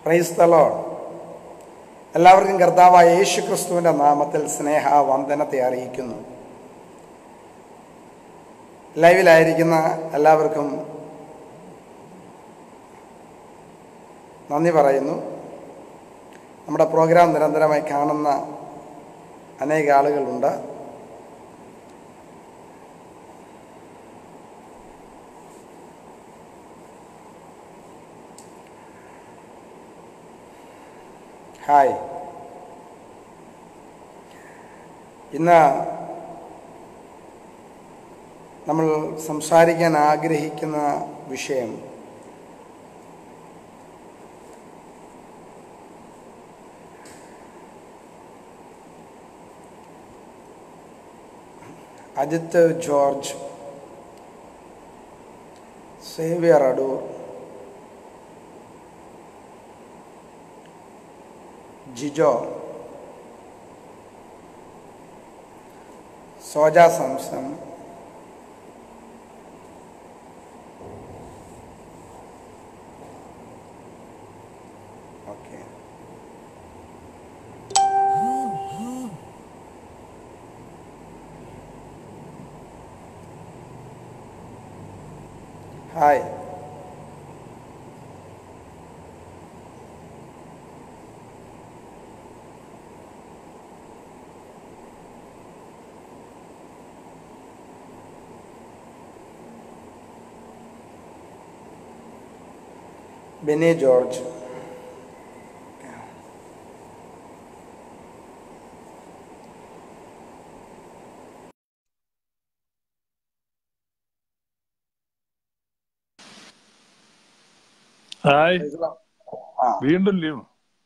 Price തലോ എല്ലാവർക്കും കർത്താവായ യേശു ക്രിസ്തുവിൻ്റെ നാമത്തിൽ സ്നേഹ വന്ദനത്തെ അറിയിക്കുന്നു ലൈവിലായിരിക്കുന്ന എല്ലാവർക്കും നന്ദി പറയുന്നു നമ്മുടെ പ്രോഗ്രാം നിരന്തരമായി കാണുന്ന അനേക ആളുകളുണ്ട് ഹായ് ഇന്ന് നമ്മൾ സംസാരിക്കാൻ ആഗ്രഹിക്കുന്ന വിഷയം അജിത്ത് ജോർജ് സേവിയർ അടൂർ ജിജോ സോജ സംസം okay hi Beni George hi ആ വീണ്ടും ലീവ്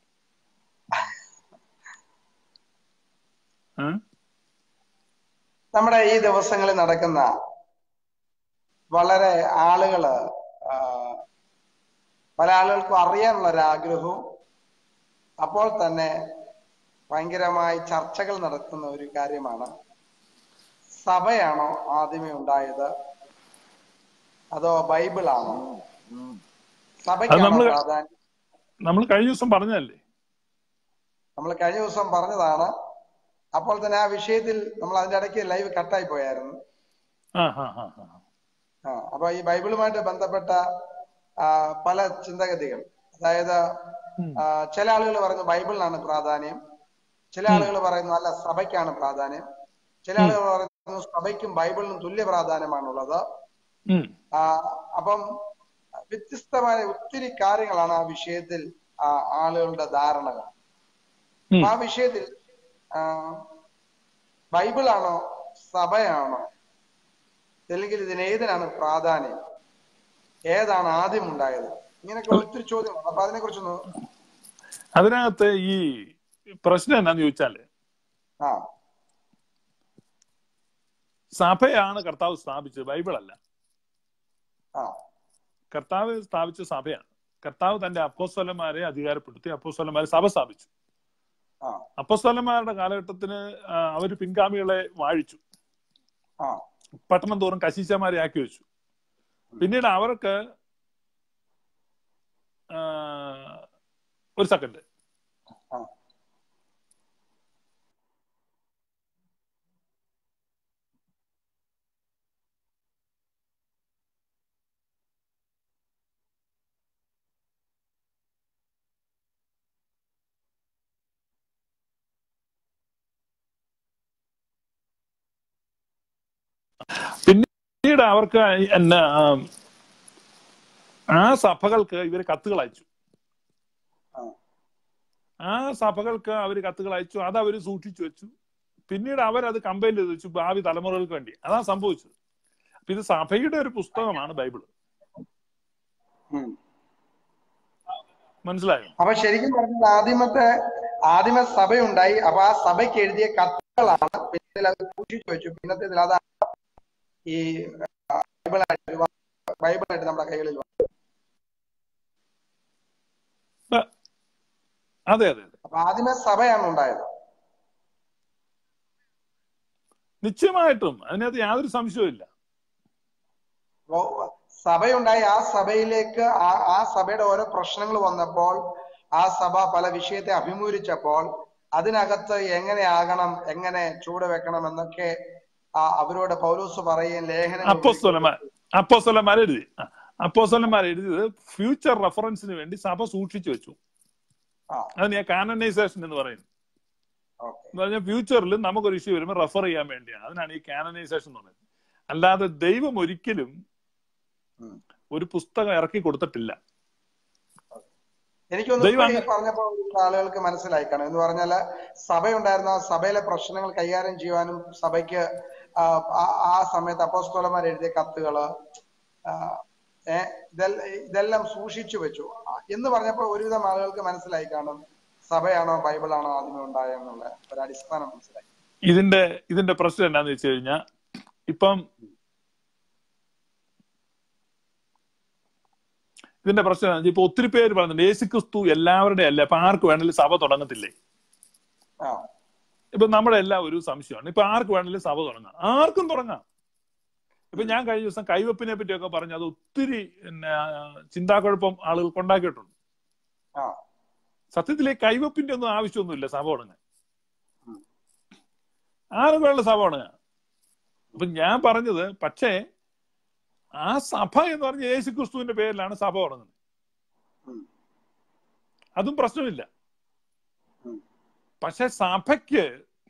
ഏ? നമ്മുടെ ഈ ദിവസങ്ങളിൽ നടക്കുന്ന വളരെ ആളുകള് ആ, പല ആളുകൾക്കും അറിയാനുള്ള ഒരു ആഗ്രഹവും അപ്പോൾ തന്നെ ഭയങ്കരമായി ചർച്ചകൾ നടത്തുന്ന ഒരു കാര്യമാണ് സഭയാണോ ആദ്യമേ ഉണ്ടായത് അതോ ബൈബിളാണോ സഭയ്ക്കാണോ നമ്മള് പ്രാധാന്യം നമ്മൾ കഴിഞ്ഞ ദിവസം പറഞ്ഞതല്ലേ നമ്മൾ കഴിഞ്ഞ ദിവസം പറഞ്ഞതാണ് അപ്പോൾ തന്നെ ആ വിഷയത്തിൽ നമ്മൾ അതിന്റെ ഇടയ്ക്ക് ലൈവ് കട്ടായി പോയായിരുന്നു ആ ഹാ ഹാ ഹാ ആ അപ്പൊ ഈ ബൈബിളുമായിട്ട് ബന്ധപ്പെട്ട ആ, പല ചിന്തഗതികൾ അതായത് ഉം. ആ, ചില ആളുകൾ പറയുന്നു ബൈബിളിനാണ് പ്രാധാന്യം ചില ആളുകൾ പറയുന്നു അല്ല സഭയ്ക്കാണ് പ്രാധാന്യം ചില ആളുകൾ പറയുന്നു സഭയ്ക്കും ബൈബിളിനും തുല്യ പ്രാധാന്യമാണുള്ളത് ഉം. ആ, അപ്പം വ്യത്യസ്തമായ ഒത്തിരി കാര്യങ്ങളാണ് ആ വിഷയത്തിൽ ആ ആളുകളുടെ ധാരണകൾ ഉം. ആ വിഷയത്തിൽ ആ, ബൈബിളാണോ സഭയാണോ അല്ലെങ്കിൽ ഇതിന് ഏതിനാണ് പ്രാധാന്യം ഏതാണ് ആദ്യം ഉണ്ടായത് ഇങ്ങനെയൊക്കെ ഒത്തിരി ചോദ്യമാണ് അപ്പൊ അതിനെ കുറിച്ചൊന്ന് അതിനകത്ത് ഈ പ്രശ്നം എന്നാന്ന് ചോദിച്ചാല് ആ സഭയാണ് കർത്താവ് സ്ഥാപിച്ചത് ബൈബിൾ അല്ല ആ കർത്താവ് സ്ഥാപിച്ച സഭയാണ് കർത്താവ് തന്റെ അപ്പോസ്വലന്മാരെ അധികാരപ്പെടുത്തി അപ്പോസ്വലന്മാരെ സഭ സ്ഥാപിച്ചു ആ അപ്പോസ്വലന്മാരുടെ കാലഘട്ടത്തിന് ആ, അവര് പിൻഗാമികളെ വാഴിച്ചു ആ പട്ടണം തോറും കശീശമാരെ ആക്കി വെച്ചു പിന്നീട് അവർക്ക് ആ, ഒരു സെക്കൻഡ് ആ പിന്നീട് അവർക്ക് എന്നാ ആ സഭകൾക്ക് ഇവര് കത്തുകൾ അയച്ചു ആ ആ സഭകൾക്ക് അവർ കത്തുകൾ അയച്ചു അത് അവർ സൂക്ഷിച്ചു വെച്ചു പിന്നീട് അവരത് കമ്പൈൽ ചെയ്ത് വെച്ചു ഭാവി തലമുറകൾക്ക് വേണ്ടി അതാ സംഭവിച്ചത് അപ്പൊ ഇത് സഭയുടെ ഒരു പുസ്തകമാണ് ബൈബിൾ ഉം. മനസ്സിലായോ അപ്പൊ ശരിക്കും പറഞ്ഞാൽ ആദ്യമത്തെ ആദ്യമ സഭയുണ്ടായി അപ്പൊ ആ സഭയ്ക്ക് എഴുതിയ കത്തുകളാണ് പിന്നെ അത് സൂക്ഷിച്ചു വെച്ചു പിന്നത്തെ അതാണ് ഈ ആ, ബൈബിളായിട്ട് വ- ബൈബിളായിട്ട് നമ്മുടെ കൈകളിൽ വന്നത്. ബ- അതെ അതെ അതെ അപ്പൊ ആദ്യമേ സഭയാണ് ഉണ്ടായത് നിശ്ചയമായിട്ടും അതിനകത്ത് യാതൊരു സംശയവും ഇല്ല അപ്പോ സഭയുണ്ടായി ആ സഭയിലേക്ക് ആ ആ സഭയുടെ ഓരോ പ്രശ്നങ്ങൾ വന്നപ്പോൾ ആ സഭ പല വിഷയത്തെ അഭിമുഖീകരിച്ചപ്പോൾ അതിനകത്ത് എങ്ങനെയാകണം എങ്ങനെ ചൂട് വെക്കണം എന്നൊക്കെ ആ അവരോട് പൗലൂസ് പറയുകയും ലേഖനങ്ങൾ അപ്പോസ്തലന്മാർ അപ്പോസ്തലന്മാർ എഴുതി ആ, അപ്പോസ്തലന്മാർ എഴുതിയത് ഫ്യൂച്ചർ റെഫറൻസിന് വേണ്ടി സഭ സൂക്ഷിച്ചു വെച്ചു ആ അത് ഞാൻ കാനനൈസേഷൻ എന്ന് പറയുന്നത് ഓക്കെ എന്ന് പറഞ്ഞാൽ ഫ്യൂച്ചറിൽ നമുക്കൊരു ഇഷ്യൂ വരുമ്പോൾ റെഫർ ചെയ്യാൻ വേണ്ടിയാണ് അതിനാണ് ഈ കാനനൈസേഷൻ എന്ന് പറയുന്നത് അല്ലാതെ ദൈവം ഒരിക്കലും ഉം. ഒരു പുസ്തകം ഇറക്കി കൊടുത്തിട്ടില്ല എനിക്കൊന്ന് ദൈവം ഇപ്പൊ ഈ പറഞ്ഞപ്പോ ഒരു ആളുകൾക്ക് മനസ്സിലായി കാണും എന്ന് പറഞ്ഞാല് സഭയുണ്ടായിരുന്ന ആ സഭയിലെ പ്രശ്നങ്ങൾ കൈകാര്യം ചെയ്യുവാനും സഭയ്ക്ക് ആ ആ- ആ സമയത്ത് അപ്പോസ്തോലന്മാർ എഴുതിയ കത്തുകള് ആ, ഏ ഇതെല്ലാം ഇതെല്ലാം സൂക്ഷിച്ചു വെച്ചു ആ, എന്ന് പറഞ്ഞപ്പോ ഒരുവിധം ആളുകൾക്ക് മനസ്സിലായി കാണും സഭയാണോ ബൈബിളാണോ ആദ്യമേ ഉണ്ടായെന്നുള്ള ഒരു അടിസ്ഥാനം മനസ്സിലായി ഇതിന്റെ ഇതിന്റെ പ്രശ്നം എന്താന്ന് വെച്ച് കഴിഞ്ഞാൽ ഇപ്പം ഇതിന്റെ പ്രശ്നം എന്താ ഇപ്പൊ ഒത്തിരി പേര് പറയുന്നുണ്ട് യേശുക്രിസ്തു എല്ലാവരുടെയും അല്ല ഇപ്പൊ ആർക്ക് വേണമെങ്കിലും സഭ തുടങ്ങത്തില്ലേ ആ ഇപ്പൊ നമ്മുടെ എല്ലാം ഒരു സംശയമാണ് ഇപ്പൊ ആർക്ക് വേണമെങ്കിലും സഭ തുടങ്ങാം ആർക്കും തുടങ്ങാം ഇപ്പൊ ഞാൻ കഴിഞ്ഞ ദിവസം കൈവപ്പിനെ പറ്റിയൊക്കെ പറഞ്ഞു അത് ഒത്തിരി പിന്നെ ചിന്താക്കുഴപ്പം ആളുകൾക്ക് ഉണ്ടാക്കിയിട്ടുണ്ട് ആ സത്യത്തിൽ ഈ കൈവപ്പിന്റെ ഒന്നും ആവശ്യമൊന്നുമില്ല സഭ തുടങ്ങാൻ ഉം. ആരും വേണ്ട സഭ തുടങ്ങാൻ അപ്പൊ ഞാൻ പറഞ്ഞത് പക്ഷേ ആ സഭ എന്ന് പറഞ്ഞ യേശു ക്രിസ്തുവിന്റെ പേരിലാണ് സഭ തുടങ്ങുന്നത് ഉം. അതും പ്രശ്നമില്ല ഉം. പക്ഷെ സഭയ്ക്ക്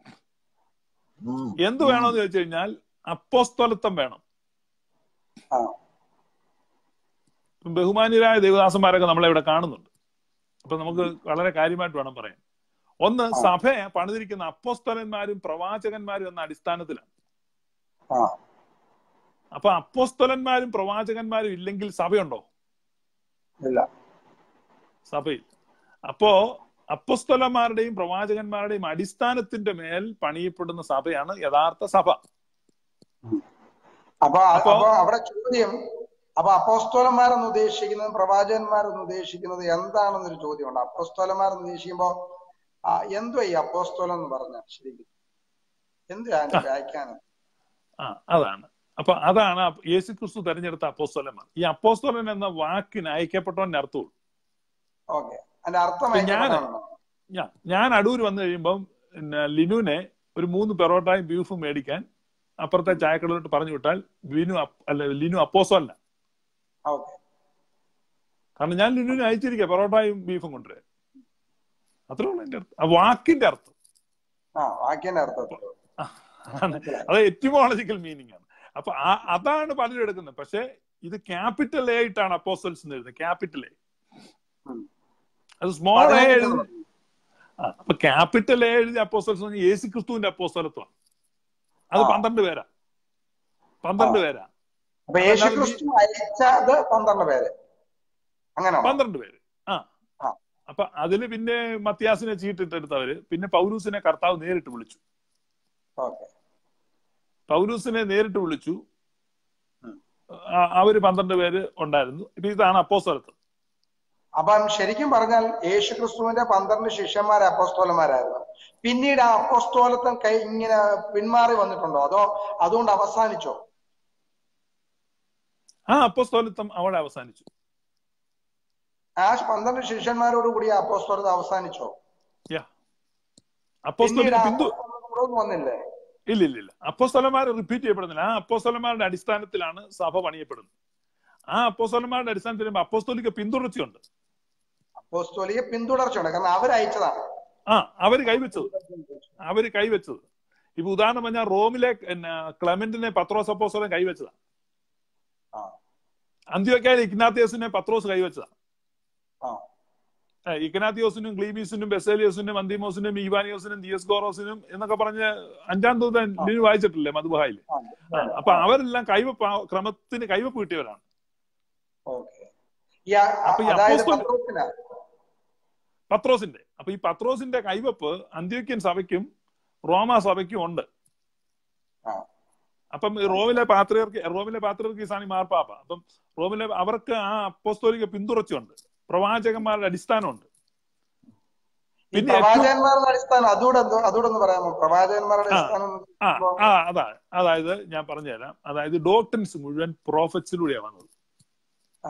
എന്ത് വേണമെന്ന് ചോദിച്ചു കഴിഞ്ഞാൽ അപ്പോസ്തലത്വം വേണം ആ ഇപ്പം ബഹുമാന്യരായ ദേവദാസന്മാരൊക്കെ നമ്മളെ ഇവിടെ കാണുന്നുണ്ട് അപ്പൊ നമുക്ക് വളരെ കാര്യമായിട്ട് വേണം പറയാൻ ഒന്ന് ആ. സഭയെ പണിതിരിക്കുന്ന അപ്പോസ്തലന്മാരും പ്രവാചകന്മാരും എന്ന അടിസ്ഥാനത്തിലാണ് ആ അപ്പൊ അപ്പോസ്തലന്മാരും പ്രവാചകന്മാരും ഇല്ലെങ്കിൽ സഭയുണ്ടോ ഇല്ല സഭയിൽ അപ്പോ അപ്പോസ്തലന്മാരുടെയും പ്രവാചകന്മാരുടെയും അടിസ്ഥാനത്തിന്റെ മേൽ പണിയപ്പെടുന്ന സഭയാണ് യഥാർത്ഥ സഭ അപ്പൊ അപ്പൊ- അപ്പൊ അവിടെ ചോദ്യം അപ്പൊ അപ്പോസ്തോലന്മാരെന്ന് ഉദ്ദേശിക്കുന്നത് പ്രവാചകന്മാരെന്ന് ഉദ്ദേശിക്കുന്നത് എന്താണെന്നൊരു ചോദ്യമുണ്ട് അപ്പോസ്തോലന്മാരെന്ന് ഉദ്ദേശിക്കുമ്പോ ആ, എന്തുവാ ഈ അപ്പോസ്തോലം എന്ന് പറഞ്ഞാൽ ശരിക്കും എന്തുവാ അതിന്റെ വ്യാഖ്യാനം ആ അതാണ് അപ്പൊ അതാണ് യേശു ക്രിസ്തു തെരഞ്ഞെടുത്ത അപ്പോസ്തലന്മാർ ഈ അപ്പോസ്തലൻ എന്ന വാക്കിന് അയക്കപ്പെട്ടവന്റെ അർത്ഥവും ഓക്കെ അതിന്റെ അർത്ഥം ഇപ്പൊ ഞാന് അയക്കപ്പെടാനുണ്ടോ? ഞാൻ ഞാൻ അടൂർ വന്നു കഴിയുമ്പം പിന്നെ ലിനുവിനെ ഒരു മൂന്ന് പെറോട്ടയും ബീഫും മേടിക്കാൻ അപ്പുറത്തെ ചായക്കടലോട്ട് പറഞ്ഞു വിട്ടാൽ ലിനു അപ്പ്- അല്ല ലിനു അപ്പോസല്ല ഓക്കെ കാരണം ഞാൻ ലിനുവിനെ അയച്ചിരിക്കുക പെറോട്ടയും ബീഫും കൊണ്ടുവരാൻ അത്രേ ഉള്ളൂ എന്റെ അർത്ഥം ആ വാക്കിന്റെ അർത്ഥം ആ വാക്യന്റെ അർത്ഥത്തിൽ ആണ്. അത് എറ്റിമോളജിക്കൽ മീനിങ് ആണ് അപ്പൊ ആ- അതാണ് പലരും എടുക്കുന്നത് പക്ഷെ ഇത് ക്യാപിറ്റൽ എ ആയിട്ടാണ് അപ്പോസൽസ് എന്ന് എഴുതുന്നത് ക്യാപിറ്റൽ എ ഉം. അത് സ്മോൾ എ പതിനഞ്ച് എഴുതി ആ, അപ്പൊ ക്യാപിറ്റൽ എ എഴുതിയ അപ്പോസൽസ് എന്ന് പറഞ്ഞാൽ യേശു ക്രിസ്തുവിന്റെ അപ്പോസ്തലത്വം അത് ആ. പന്ത്രണ്ട് പേരാ പന്ത്രണ്ട് ആ. പേരാ അപ്പൊ യേശു ക്രിസ്തു അയച്ചത് പന്ത്രണ്ട് പേര് അങ്ങനെ പന്ത്രണ്ട് പേര് ആ ആ. അപ്പൊ അതില് പിന്നെ മത്യാസിനെ ചീട്ടിട്ടെടുത്തവര് പിന്നെ പൗലൂസിനെ കർത്താവ് നേരിട്ട് വിളിച്ചു ഓക്കെ പൗലൂസിനെ നേരിട്ട് വിളിച്ചു ഉം. ആ- അവര് പന്ത്രണ്ട് പേര് ഉണ്ടായിരുന്നു ഇപ്പൊ ഇതാണ് അപ്പോസ്തലത്വം അപ്പം ശരിക്കും പറഞ്ഞാൽ യേശു ക്രിസ്തുവിന്റെ പന്ത്രണ്ട് ശിഷ്യന്മാർ അപ്പോസ്തോലന്മാരായിരുന്നു പിന്നീട് ആ അപ്പോസ്തോലത്വം കൈ ഇങ്ങനെ പിന്മാറി വന്നിട്ടുണ്ടോ അതോ അതുകൊണ്ട് അവസാനിച്ചോ ആ അപ്പോസ്തോലത്വം അവിടെ അവസാനിച്ചു ആ പന്ത്രണ്ട് ശിഷ്യന്മാരോട് കൂടി ആ അപ്പോസ്തോലത്വം അവസാനിച്ചോ യാ അപ്പോസ്തോലിന് പിന്നീട് ആ ബിന്ദു അപ്പോസ്തോലത്വം തുടർന്ന് വന്നില്ലേ ഇല്ല ഇല്ല ഇല്ല അപ്പോസ്തലന്മാർ റിപ്പീറ്റ് ചെയ്യപ്പെടുന്നില്ല ആ അപ്പോസ്തലന്മാരുടെ അടിസ്ഥാനത്തിലാണ് സഭ പണിയപ്പെടുന്നത് ആ അപ്പോസ്തലന്മാരുടെ അടിസ്ഥാനത്തിൽ വരുമ്പോൾ അപ്പോസ്തോലിക്ക് പിന്തുടർച്ചയുണ്ട് അപ്പോസ്തോലിയെ പിന്തുടർച്ചയുണ്ട് കാരണം അവരയച്ചതാണ് ആ അവര് കൈവച്ചത് അവര് കൈവച്ചത് ഇപ്പൊ ഉദാഹരണം പറഞ്ഞാൽ റോമിലെ പിന്നെ ക്ലമന്റിനെ പത്രോസ് അപ്പോസ്തലൻ കൈവച്ചതാ ആ അന്ത്യോക്കായ ഇഗ്നാത്തിയോസിനെ പത്രോസ് കൈവച്ചതാ ആ ഏ, ഇഗ്നാത്തിയോസിനും ക്ലീമീസിനും ബെസേലിയോസിനും അന്തിമോസിനും ഈവാനിയോസിനും ദിയസ്കോറോസിനും എന്നൊക്കെ പറഞ്ഞ് അഞ്ചാം ദൂതൻ ലിനു വായിച്ചിട്ടില്ലേ മധുബായിൽ ആ അപ്പൊ അവരെല്ലാം കൈവപ്പ് ആ ക്രമത്തിന് കൈവപ്പ് കിട്ടിയവരാണ് ഓക്കെ ഈ ആ- അപ്പൊ ഈ അതായത് അപ്പോസ്തല- പത്രോസിന് പത്രോസിന്റെ അപ്പൊ ഈ പത്രോസിന്റെ കൈവപ്പ് അന്ത്യോക്യൻ സഭയ്ക്കും റോമ സഭയ്ക്കും ഉണ്ട് ആ അപ്പം ഈ റോമിലെ പാത്രിയർക്ക് റോമിലെ പാത്രിയർക്കീസാണ് ഈ മാർപ്പാപ്പ അപ്പം റോമിലെ അവർക്ക് ആ അപ്പോസ്തോലിക പിന്തുടർച്ചയുണ്ട് പ്രവാചകന്മാരുടെ അടിസ്ഥാനമുണ്ട് ഈ പിന്നെ ഏറ്റവും പ്രവാചകന്മാരുടെ അടിസ്ഥാനം അതുകൂടെ എന്തോ അതുകൂടെ ഒന്ന് പറയാമോ പ്രവാചകന്മാരുടെ ആ. അടിസ്ഥാനം ആ ആ അതാ അതായത് ഞാൻ പറഞ്ഞുതരാം അതായത് ഡോക്ടൻസ് മുഴുവൻ പ്രോഫറ്റ്സിലൂടെയാണ് വന്നത് ആ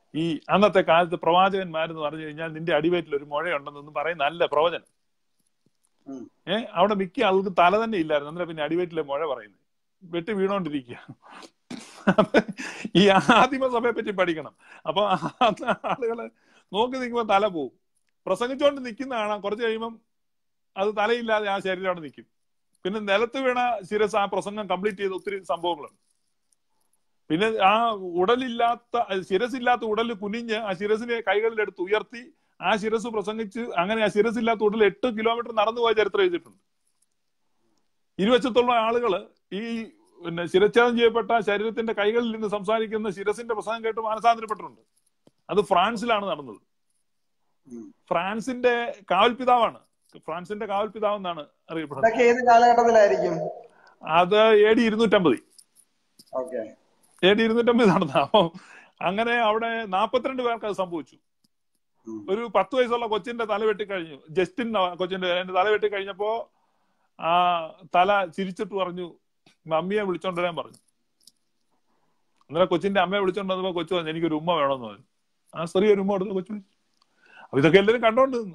ഈ അന്നത്തെ കാലത്ത് പ്രവാചകന്മാരെന്ന് പറഞ്ഞു കഴിഞ്ഞാൽ നിന്റെ അടിവയറ്റിൽ ഒരു മുഴയുണ്ടെന്നൊന്നും പറയുന്നതല്ല പ്രവചനം ഉം. ഏ അവിടെ മിക്ക ആൾക്ക് തല തന്നെ ഇല്ലായിരുന്നു അന്നേരം പിന്നെ അടിവയറ്റിലെ മുഴ പറയുന്നത് വെട്ടി വീണോണ്ടിരിക്കുക അപ്പൊ ഈ ആദിമസഭയെ പറ്റി പഠിക്കണം അപ്പൊ ആളുകള് നോക്കി നിൽക്കുമ്പോൾ തല പോവും പ്രസംഗിച്ചുകൊണ്ട് നിൽക്കുന്ന കാണാം കുറച്ച് കഴിയുമ്പം അത് തലയില്ലാതെ ആ ശരീരം അവിടെ നിൽക്കും പിന്നെ നിലത്ത് വീണ ശിരസ് ആ പ്രസംഗം കംപ്ലീറ്റ് ചെയ്ത ഒത്തിരി സംഭവങ്ങളുണ്ട് പിന്നെ ആ ഉടലില്ലാത്ത ശിരസില്ലാത്ത ഉടൽ കുനിഞ്ഞ് ആ ശിരസിനെ കൈകളിലെടുത്ത് ഉയർത്തി ആ ശിരസ് പ്രസംഗിച്ച് അങ്ങനെ ആ ശിരസില്ലാത്ത ഉടൽ എട്ട് കിലോമീറ്റർ നടന്നു പോയ ചരിത്രം എഴുതിയിട്ടുണ്ട് ഇരുവശത്തുള്ള ആളുകള് ഈ പിന്നെ ശിരച്ഛേദം ചെയ്യപ്പെട്ട ശരീരത്തിന്റെ കൈകളിൽ നിന്ന് സംസാരിക്കുന്ന ശിരസിന്റെ പ്രസംഗം കേട്ട് മാനസാന്തരപ്പെട്ടിട്ടുണ്ട് അത് ഫ്രാൻസിലാണ് നടന്നത് ഉം. ഫ്രാൻസിന്റെ കാവൽപിതാവാണ് ഫ്രാൻസിന്റെ കാവൽപിതാവ് എന്നാണ് അറിയപ്പെടുന്നത് ഇതൊക്കെ ഏത് കാലഘട്ടത്തിലായിരിക്കും അത് എ ഡി ഇരുന്നൂറ്റമ്പത് ഓക്കെ എ ഡി ഇരുന്നൂറ്റമ്പത് നടന്ന അപ്പൊ അങ്ങനെ അവിടെ നാപ്പത്തിരണ്ട് പേർക്ക് അത് സംഭവിച്ചു ഉം. ഒരു പത്ത് വയസ്സുള്ള കൊച്ചിന്റെ തല വെട്ടി കഴിഞ്ഞു ജസ്റ്റിൻ എന്ന കൊച്ചിന്റെ എന്റെ തല വെട്ടി കഴിഞ്ഞപ്പോ ആ തല ചിരിച്ചിട്ട് പറഞ്ഞു മമ്മിയെ വിളിച്ചോണ്ട് വരാൻ പറഞ്ഞു അന്നേരം കൊച്ചിന്റെ അമ്മയെ വിളിച്ചോണ്ട് വന്നപ്പോ കൊച്ചു പറഞ്ഞു എനിക്കൊരു ഉമ്മ വേണമെന്ന് പറഞ്ഞു ആ സ്ത്രീ ഒരു ഉമ്മ കൊടുത്ത് കൊച്ചു വിളിച്ചു അപ്പൊ ഇതൊക്കെ എല്ലാവരും കണ്ടോണ്ട് നിന്ന്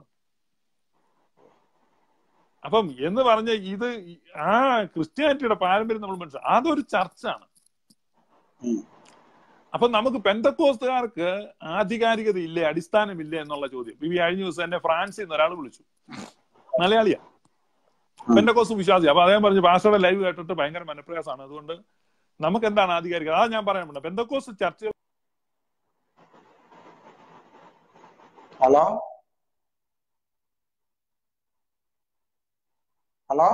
അപ്പം എന്ന് പറഞ്ഞ ഇത് ആ ക്രിസ്ത്യാനിറ്റിയുടെ പാരമ്പര്യം നമ്മൾ മനസ്സിലാക്കും അതൊരു ചർച്ചാണ് ഉം. അപ്പൊ നമുക്ക് പെന്തക്കോസ്തുകാർക്ക് ആധികാരികത ഇല്ലേ അടിസ്ഥാനമില്ലേ എന്നുള്ള ചോദ്യം ഇപ്പൊ ഈ കഴിഞ്ഞ ദിവസം എന്നെ ഫ്രാൻസിൽ നിന്ന് ഒരാൾ വിളിച്ചു മലയാളിയാ ഉം. പെന്തക്കോസ് വിശ്വാസി അപ്പൊ അദ്ദേഹം പറഞ്ഞു ഭാഷയുടെ ലൈവ് കേട്ടിട്ട് ഭയങ്കര മനപ്രയാസമാണ് അതുകൊണ്ട് നമുക്ക് എന്താണ് ആധികാരികത അതാ ഞാൻ പറയാൻ പറ്റുന്നത് പെന്തക്കോസ് ചർച്ചകൾ ഹലോ ഹലോ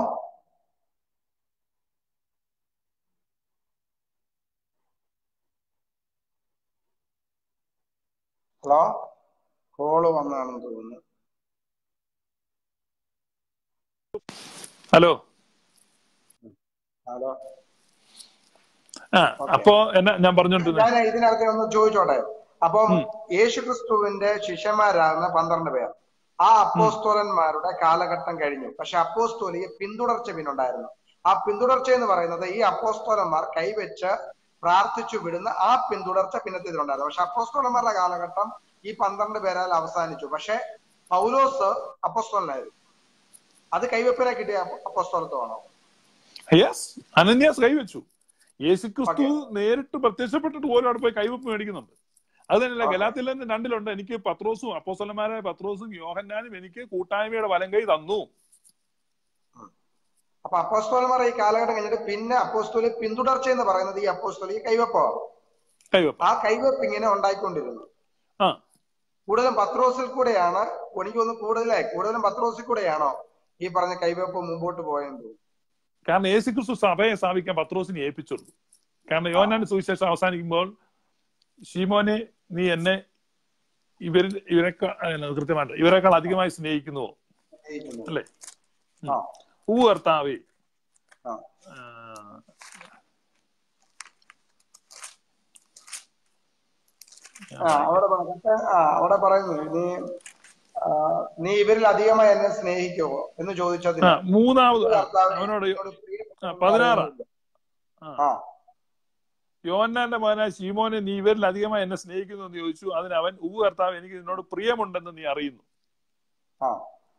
ഹലോ കോള് വന്നാണെന്ന് തോന്നുന്നു ഹലോ ഹലോ ആ അപ്പോ എന്നാ ഞാൻ പറഞ്ഞോണ്ടിരുന്നത് ഞാൻ ഇതിനകത്ത് ഒന്ന് ചോദിച്ചോട്ടെ അപ്പം ഉം. യേശുക്രിസ്തുവിന്റെ ശിഷ്യന്മാരാകുന്ന പന്ത്രണ്ട് പേർ ആ അപ്പോസ്തോലന്മാരുടെ കാലഘട്ടം കഴിഞ്ഞു പക്ഷെ അപ്പോസ്തോലിയെ പിന്തുടർച്ച പിന്നുണ്ടായിരുന്നു ആ പിന്തുടർച്ച എന്ന് പറയുന്നത് ഈ അപ്പോസ്തോലന്മാർ കൈവച്ച് പ്രാർത്ഥിച്ചു വിടുന്ന ആ പിന്തുടർച്ച പിന്നത്തെ ഇതിലുണ്ടായിരുന്നു പക്ഷെ അപ്പോസ്തോലന്മാരുടെ കാലഘട്ടം ഈ പന്ത്രണ്ട് പേരാൽ അവസാനിച്ചു പക്ഷെ പൗലോസ് അപ്പോസ്തോലനായിരുന്നു അത് കൈവെപ്പിനെ കിട്ടിയ അപ്പോസ്തോലത്വമാണോ യെസ് അനന്യാസ് കൈവച്ചു യേശുക്രിസ്തു നേരിട്ട് പ്രത്യക്ഷപ്പെട്ടിട്ട് പോലും അവിടെ പോയി കൈവപ്പ് മേടിക്കുന്നുണ്ട് അത് തന്നെയല്ല Okay. ഗലാത്തിൽ തന്നെ രണ്ടിലുണ്ട് എനിക്ക് പത്രോസും അപ്പോസ്തലന്മാരായ പത്രോസും യോഹന്നാനും എനിക്ക് കൂട്ടായ്മയുടെ വലം കൈ തന്നു അപ്പൊ അപ്പോസ്തോലന്മാർ ഈ കാലഘട്ടം കഴിഞ്ഞിട്ട് പിന്നെ അപ്പോസ്തോലി പിന്തുടർച്ച എന്ന് പറയുന്നത് ഈ അപ്പോസ്തോലി കൈവപ്പമാണ് കൈവപ്പ് ആ കൈവപ്പ് ഇങ്ങനെ ഉണ്ടായിക്കൊണ്ടിരുന്നു ആ കൂടുതലും പത്രോസിൽ കൂടെയാണ് എനിക്ക് തോന്നുന്നു കൂടുതലായി കൂടുതലും പത്രോസിൽ കൂടെയാണോ ഈ പറഞ്ഞ കൈവപ്പ് മുമ്പോട്ട് പോയെന്ന് തോന്നുന്നു കാരണം യേശുക്രിസ്തു സഭയെ സ്ഥാപിക്കാൻ പത്രോസിനെ ഏൽപ്പിച്ചുള്ളൂ കാരണം യോഹന്നാന്റെ സുവിശേഷം അവസാനിക്കുമ്പോൾ ഷീമോനെ നീ എന്നെ ഇവരിൽ ഇവരെക്കാൾ കൃത്യമായിട്ട് ഇവരെക്കാൾ അധികമായി സ്നേഹിക്കുന്നുവോ ജയിക്കുന്നു. അല്ലേ ആ ഊ കർത്താവേ ആ ആ, ആ അവിടെ പറഞ്ഞിട്ട് ആ അവിടെ പറയുന്നു നീ ആ, നീ ഇവരിൽ അധികമായി എന്നെ സ്നേഹിക്കുമോ എന്ന് ചോദിച്ചതിന് ആ, മൂന്നാമത് ആ, കർത്താവേ, അവനോട് എന്നോട് പ്രിയപ്പെട്ട ആ, പതിനാറ് ആ, ആ യോഹന്നാന്റെ മകനായ ശീമോനെ നീ ഇവരിൽ അധികമായി എന്നെ സ്നേഹിക്കുന്നു എന്ന് ചോദിച്ചു അതിന് അവൻ ഊ കർത്താവ് എനിക്ക് നിന്നോട് പ്രിയമുണ്ടെന്ന് നീ അറിയുന്നു ആ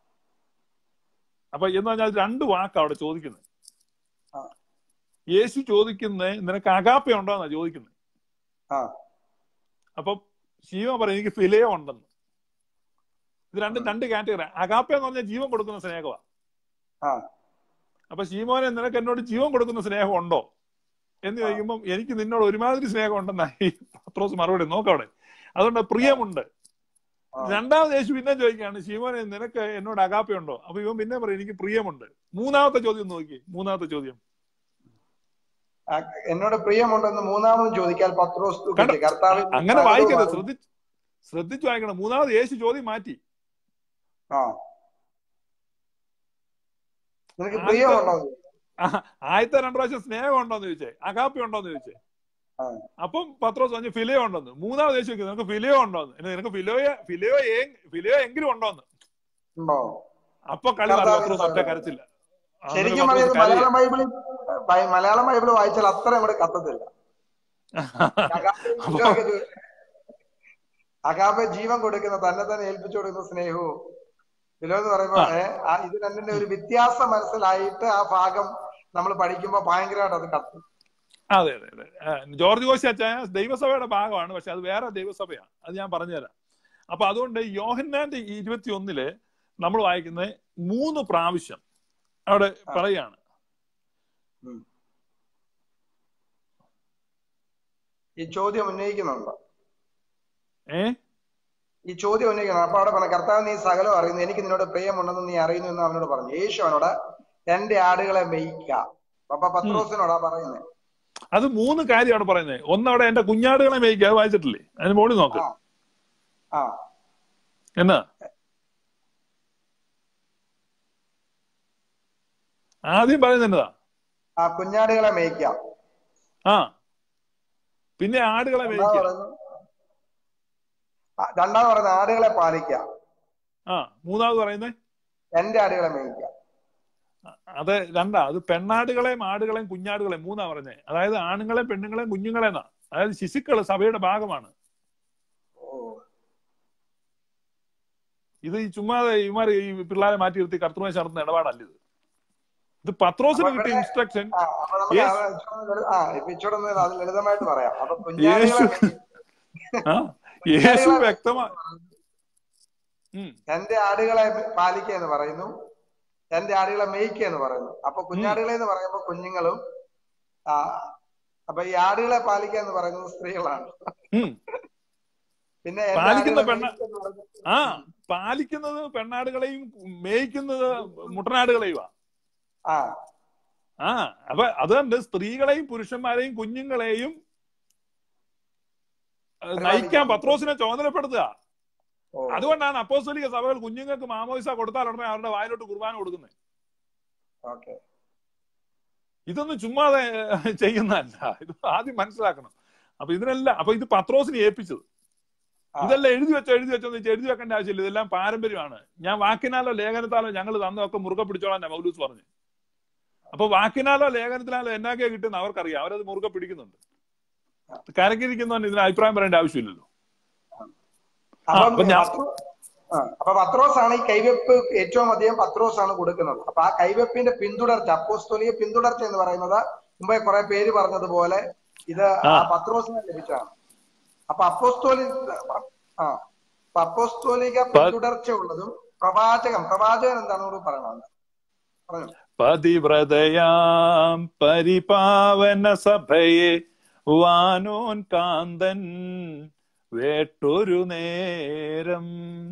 അപ്പൊ എന്ന് പറഞ്ഞാൽ രണ്ട് വാക്കാ അവിടെ ചോദിക്കുന്നത് ആ. യേശു ചോദിക്കുന്നത് നിനക്ക് അകാപ്പ ഉണ്ടോന്നാ ചോദിക്കുന്നത് ആ അപ്പൊ ശീമ പറയും എനിക്ക് ഫിലയോ ഉണ്ടെന്ന് ഇത് രണ്ടും രണ്ട് കാറ്റഗറി അകാപ്പ എന്ന് പറഞ്ഞാൽ ജീവൻ കൊടുക്കുന്ന സ്നേഹമാണ് ആ അപ്പൊ ശീമോനെ നിനക്ക് എന്നോട് ജീവൻ കൊടുക്കുന്ന സ്നേഹം ഉണ്ടോ എന്ന് ചോദിക്കുമ്പോൾ എനിക്ക് നിന്നോട് ഒരുമാതിരി സ്നേഹം ഉണ്ടെന്നായി പത്രോസ് മറുപടി നോക്കവിടെ അതുകൊണ്ട് പ്രിയമുണ്ട് ആ. രണ്ടാമത് യേശു പിന്നെ ചോദിക്കുകയാണ് ശീമോനെ നിനക്ക് എന്നോട് അകാപ്പയുണ്ടോ അപ്പൊ ഇവൻ പിന്നെ പറയും എനിക്ക് പ്രിയമുണ്ട് മൂന്നാമത്തെ ചോദ്യം നോക്കി മൂന്നാമത്തെ ചോദ്യം ആ, എന്നോട് പ്രിയമുണ്ടെന്ന് മൂന്നാമതും ചോദിക്കാൻ പത്രോസ് കണ്ടോ? കർത്താവ് അങ്ങനെ വായിക്കരുത് ശ്രദ്ധിച്ച് ശ്രദ്ധിച്ചു വായിക്കണം മൂന്നാമത് യേശു ചോദ്യം മാറ്റി ആ നിനക്ക് പ്രിയമുണ്ടോ ആ, ആദ്യത്തെ രണ്ടു പ്രാവശ്യം സ്നേഹം ഉണ്ടോന്ന് ചോദിച്ചേ അകാപ്പി ഉണ്ടോന്ന് ചോദിച്ചേ ആ. അപ്പം പത്രോസ് പറഞ്ഞു ഫിലിയോ ഉണ്ടോന്ന് മൂന്നാമത് യേശു ചോദിക്കുന്നു നിനക്ക് ഫിലിയോ ഉണ്ടോന്ന് ഇനി നിനക്ക് ഫിലിയോ ഫിലിയോ ഏ- ഫിലിയോ എങ്കിലും ഉണ്ടോന്ന് ഉണ്ടോ അപ്പൊ കളി മാറി കർത്താവേ, പത്രോസ് ഒറ്റ കരച്ചില്ല ആ, ശരിക്കും അന്നേരം പറയുന്നത് പത്രോസ് മലയാളം ബൈബിളിൽ ബൈ- മലയാളം ബൈബിൾ വായിച്ചാൽ അത്ര അങ്ങോട്ട് കത്തത്തില്ല കരയുക. അപ്പൊ അഗാപെ ജീവൻ കൊടുക്കുന്ന തന്നെ തന്നെ ഏൽപ്പിച്ചു കൊടുക്കുന്ന സ്നേഹവും ഫിലോ എന്ന് പറയുമ്പോ ആ. ഏ, ആ ഇത് രണ്ടിന്റെ ഒരു വ്യത്യാസം മനസ്സിലായിട്ട് ആ ഭാഗം നമ്മൾ പഠിക്കുമ്പോ ഭയങ്കരമായിട്ട് അത് കത്തും അതെ അതെ അതെ ആ, ജോർജ് കോശി അച്ചായ ദൈവസഭയുടെ ഭാഗമാണ് പക്ഷെ അത് വേറെ ദൈവസഭയാണ് അത് ഞാൻ പറഞ്ഞുതരാം അപ്പൊ അതുകൊണ്ട് യോഹന്നാന്റെ ഇരുപത്തി ഒന്നില് നമ്മൾ വായിക്കുന്നത് മൂന്ന് പ്രാവശ്യം അവിടെ ആ. പറയാണ് ഈ ചോദ്യം ഉന്നയിക്കുന്നുണ്ട് ഏ ഈ ചോദ്യം ഉന്നയിക്കണം അപ്പൊ അവിടെ പറഞ്ഞു കർത്താവ് നീ സകലം അറിയുന്നു എനിക്ക് നിന്നോട് പ്രിയമുണ്ടെന്ന് നീ അറിയുന്നു എന്ന് അവനോട് പറഞ്ഞു യേശു അവനോട് എന്റെ ആടുകളെ മെയ്ക്ക അപ്പൊ പത്രോസിനോടാ പറയുന്നത് അത് മൂന്ന് കാര്യം അവിടെ പറയുന്നത് ഒന്ന് അവിടെ എന്റെ കുഞ്ഞാടുകളെ മേയ്ക്കുക അത് വായിച്ചിട്ടില്ലേ അതിന് മോളിൽ നോക്ക് ആ. ആ എന്നാ ആദ്യം പറയുന്നത് എന്നതാ ആ കുഞ്ഞാടുകളെ മേയ്ക്കാം ആ പിന്നെ ആടുകളെ രണ്ടാമത് മേയ്ക്കുക പറഞ്ഞു ആ, രണ്ടാമത് പറയുന്നത് ആടുകളെ പാലിക്കാം ആ മൂന്നാമത് പറയുന്നത് എന്റെ ആടുകളെ മേയ്ക്കാം അത് രണ്ടാ അത് പെണ്ണാടുകളെയും ആടുകളെയും കുഞ്ഞാടുകളെയും മൂന്നാ പറഞ്ഞേ അതായത് ആണുങ്ങളെയും പെണ്ണുങ്ങളെയും കുഞ്ഞുങ്ങളെന്നാ അതായത് ശിശുക്കള് സഭയുടെ ഭാഗമാണ് ഓ ഇത് ഈ ചുമ്മാതെ ഇമാർ ഈ പിള്ളേരെ മാറ്റി നിർത്തി കർത്തൃമേശ നടത്തുന്ന ഇടപാടല്ല ഇത് ഇത് പത്രോസിന് അപ്പൊ കിട്ടിയ ഇവിടെ- ഇൻസ്ട്രക്ഷൻ ആ അപ്പൊ നമുക്ക് യേശു- അത് ഇച്ചിരി ലളിത- ആ ഇപ്പൊ ഇച്ചിരി ഒന്ന് അത് ലളിതമായിട്ട് പറയാം അപ്പൊ യേശു കുഞ്ഞാടുകളെ ആ യേശു വ്യക്തമാ ഉം എന്റെ ആടുകളെ പാലിക്കുക എന്ന് പറയുന്നു എന്റെ ആടുകളെ മേയ്ക്കുക എന്ന് പറയുന്നു അപ്പൊ കുഞ്ഞാടുകളെ എന്ന് പറയുമ്പോൾ കുഞ്ഞുങ്ങളും ആ അപ്പൊ ഈ ആടുകളെ പാലിക്കുക എന്ന് പറയുന്നത് സ്ത്രീകളാണ് ഉം പിന്നെ എന്റെ പാലിക്കുന്ന ആടുകളെ പെണ്ണ- മേയ്ക്കുക എന്ന് പറയുന്നത് ആ പാലിക്കുന്നത് പെണ്ണാടുകളെയും മേയ്ക്കുന്നത് മുട്ടനാടുകളെയുമാ ആ ആ അപ്പൊ അതുകൊണ്ട് സ്ത്രീകളെയും പുരുഷന്മാരെയും കുഞ്ഞുങ്ങളെയും ഏഹ്, നയിക്കാൻ പത്രോസിനെ ചുമതലപ്പെടുത്തുക ഓ അതുകൊണ്ടാണ് അപ്പോസ്തലിക സഭകൾ കുഞ്ഞുങ്ങൾക്ക് മാമോയിസ കൊടുത്താൽ ഉടനെ അവരുടെ വായിലോട്ട് കുർബാന കൊടുക്കുന്നത് ഓക്കെ ഇതൊന്നും ചുമ്മാതെ ഏഹ്, ചെയ്യുന്നതല്ല ഇത് ആദ്യം മനസ്സിലാക്കണം അപ്പൊ ഇതിനെല്ലാം അപ്പൊ ഇത് പത്രോസിനെ ഏൽപ്പിച്ചത് ആ. ഇതെല്ലാം എഴുതി വെച്ചോ എഴുതി വെച്ചോ എന്ന് വെച്ചാൽ എഴുതി വെക്കേണ്ട ആവശ്യമില്ല ഇതെല്ലാം പാരമ്പര്യമാണ് ഞാൻ വാക്കിനാലോ ലേഖനത്താലോ ഞങ്ങൾ തന്നൊക്കെ മുറുകെ പിടിച്ചോളാൻ മൗലൂസ് പറഞ്ഞു അപ്പൊ വാക്കിനാലോ ലേഖനത്തിനാലോ എന്നാക്കെ കിട്ടുന്ന അവർക്കറിയാം അവരത് മുറുകെ പിടിക്കുന്നുണ്ട് കരക്കിരിക്കുന്നവൻ ഇതിന് അഭിപ്രായം പറയേണ്ട ആവശ്യമില്ലല്ലോ അപ്പം അപ്പൊ ഞാൻ- പത്രോ- ആ, അപ്പൊ പത്രോസ് ആണ് ഈ കൈവെപ്പ് ഏറ്റവും അധികം പത്രോസ് ആണ് കൊടുക്കുന്നത് അപ്പൊ ആ കൈവെപ്പിന്റെ പിന്തുടർച്ച അപ്പോസ്തോലിക പിന്തുടർച്ച എന്ന് പറയുന്നത് മുമ്പേ കുറെ പേര് പറഞ്ഞതുപോലെ ഇത് ആ ആ. പത്രോസിന് ലഭിച്ചതാണ് അപ്പൊ അപ്പോസ്തോലി ആ അപ്പൊ അപ്പോസ്തോലിക പിന്തുടർച്ച ഉള്ളതും പ്രവാചകം പ്രവാചകൻ എന്താണ് കൂടി പറയണത് പറഞ്ഞു പതിവ്രതയാം പരിപാവന സഭയെ വാനോൻ കാന്തൻ വേട്ടൊരു നേരം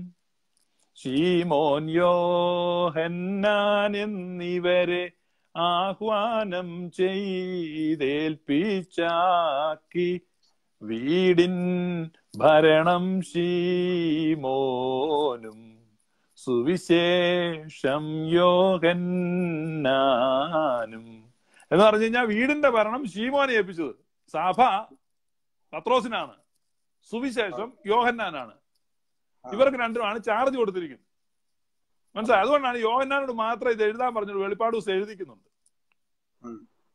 ശീമോൻ യോഹന്നാൻ എന്നിവരെ ആഹ്വാനം ചെയ്തേൽപ്പിച്ചാക്കി വീടിൻ ഭരണം ശീമോനും സുവിശേഷം യോഹന്നാനും എന്ന് പറഞ്ഞു കഴിഞ്ഞാൽ വീടിന്റെ ഭരണം ശീമോനെ ഏൽപ്പിച്ചത് സഭ പത്രോസിനാണ് സുവിശേഷം യോഹന്നാനാണ് ഇവർക്ക് രണ്ടുമാണ് ചാർജ് കൊടുത്തിരിക്കുന്നത് മനസ്സിലായി അതുകൊണ്ടാണ് യോഹന്നാനോട് മാത്രം ഇത് എഴുതാൻ പറഞ്ഞത് വെളിപ്പാട് ദിവസം എഴുതിക്കുന്നുണ്ട് ഉം.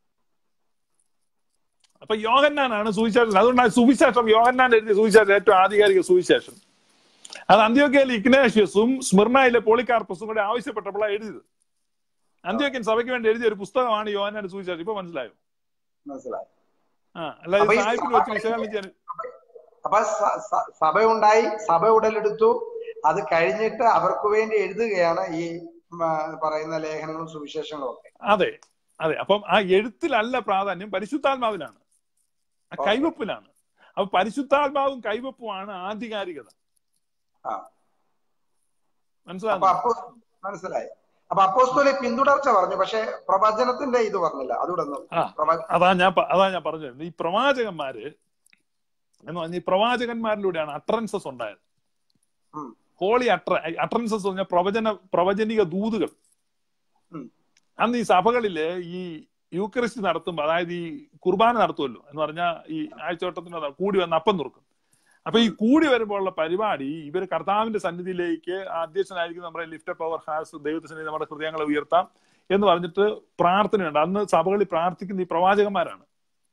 അപ്പൊ യോഹന്നാനാണ് സുവിശേഷം അതുകൊണ്ടാണ് സുവിശേഷം യോഹന്നാൻ എഴുതിയ സുവിശേഷം ഏറ്റവും ആധികാരിക സുവിശേഷം അത് അന്ത്യോക്കയിലെ ഇഗ്നേഷ്യസും സ്മിർണയിലെ പോളികാർപ്പസും കൂടെ ആവശ്യപ്പെട്ടപ്പോഴാണ് എഴുതിയത് അന്ത്യോക്യൻ സഭയ്ക്ക് വേണ്ടി എഴുതിയ ഒരു പുസ്തകമാണ് യോഹന്നാന്റെ സുവിശേഷം ഇപ്പൊ മനസ്സിലായോ മനസ്സിലായി ആ അല്ലാതെ അപ്പൊ ഈ സാഹിബിൽ വെച്ച് വിശകലനം ചെയ്യാൻ അപ്പൊ സ- സ- സഭയുണ്ടായി സഭ ഉടലെടുത്തു അത് കഴിഞ്ഞിട്ട് അവർക്ക് വേണ്ടി എഴുതുകയാണ് ഈ ഉം, ആ, പറയുന്ന ലേഖനങ്ങളും സുവിശേഷങ്ങളും ഒക്കെ അതെ അതെ അപ്പം ആ എഴുത്തിലല്ല പ്രാധാന്യം പരിശുദ്ധാത്മാവിലാണ് ആ ഓക്കേ. കൈവപ്പിലാണ് അപ്പൊ പരിശുദ്ധാത്മാവും കൈവപ്പുമാണ് ആധികാരികത ആ. അപ്പൊ മനസ്സിലാകുന്നു അപ്പോ മനസ്സിലായി അപ്പൊ അപ്പോസ്തോലെ പിന്തുടർച്ച പറഞ്ഞു പക്ഷെ പ്രവചനത്തിന്റെ ഇത് പറഞ്ഞില്ല അതുകൂടെ ഒന്ന് ആ. പ്രവ- അതാ ഞാൻ പ- അതാ ഞാൻ പറഞ്ഞത് ഈ പ്രവാചകന്മാര് എന്ന് പറഞ്ഞ ഈ പ്രവാചകന്മാരിലൂടെയാണ് അട്രൻസസ് ഉണ്ടായത് ഉം. ഹോളി അട്ര അട്രൻസസ് എന്ന് പറഞ്ഞാൽ പ്രവചന പ്രവചനിക ദൂതുകൾ ഉം. അന്ന് ഈ സഭകളില് ഈ യൂക്രിസ്റ്റ് നടത്തുമ്പോൾ അതായത് ഈ കുർബാന നടത്തുമല്ലോ എന്ന് പറഞ്ഞാൽ ഈ ആഴ്ചവട്ടത്തിന് കൂടി വന്ന് അപ്പം തുറക്കും അപ്പൊ ഈ കൂടി വരുമ്പോഴുള്ള പരിപാടി ഇവർ കർത്താവിന്റെ സന്നിധിയിലേക്ക് അധ്യക്ഷനായിരിക്കും നമ്മുടെ ലിഫ്റ്റ് പവർ ഹാസ് ദൈവത്തിന്റെ സന്നിധി നമ്മുടെ ഹൃദയങ്ങളെ ഉയർത്താം എന്ന് പറഞ്ഞിട്ട് പ്രാർത്ഥനയുണ്ട് അന്ന് സഭകളിൽ പ്രാർത്ഥിക്കുന്ന ഈ പ്രവാചകന്മാരാണ്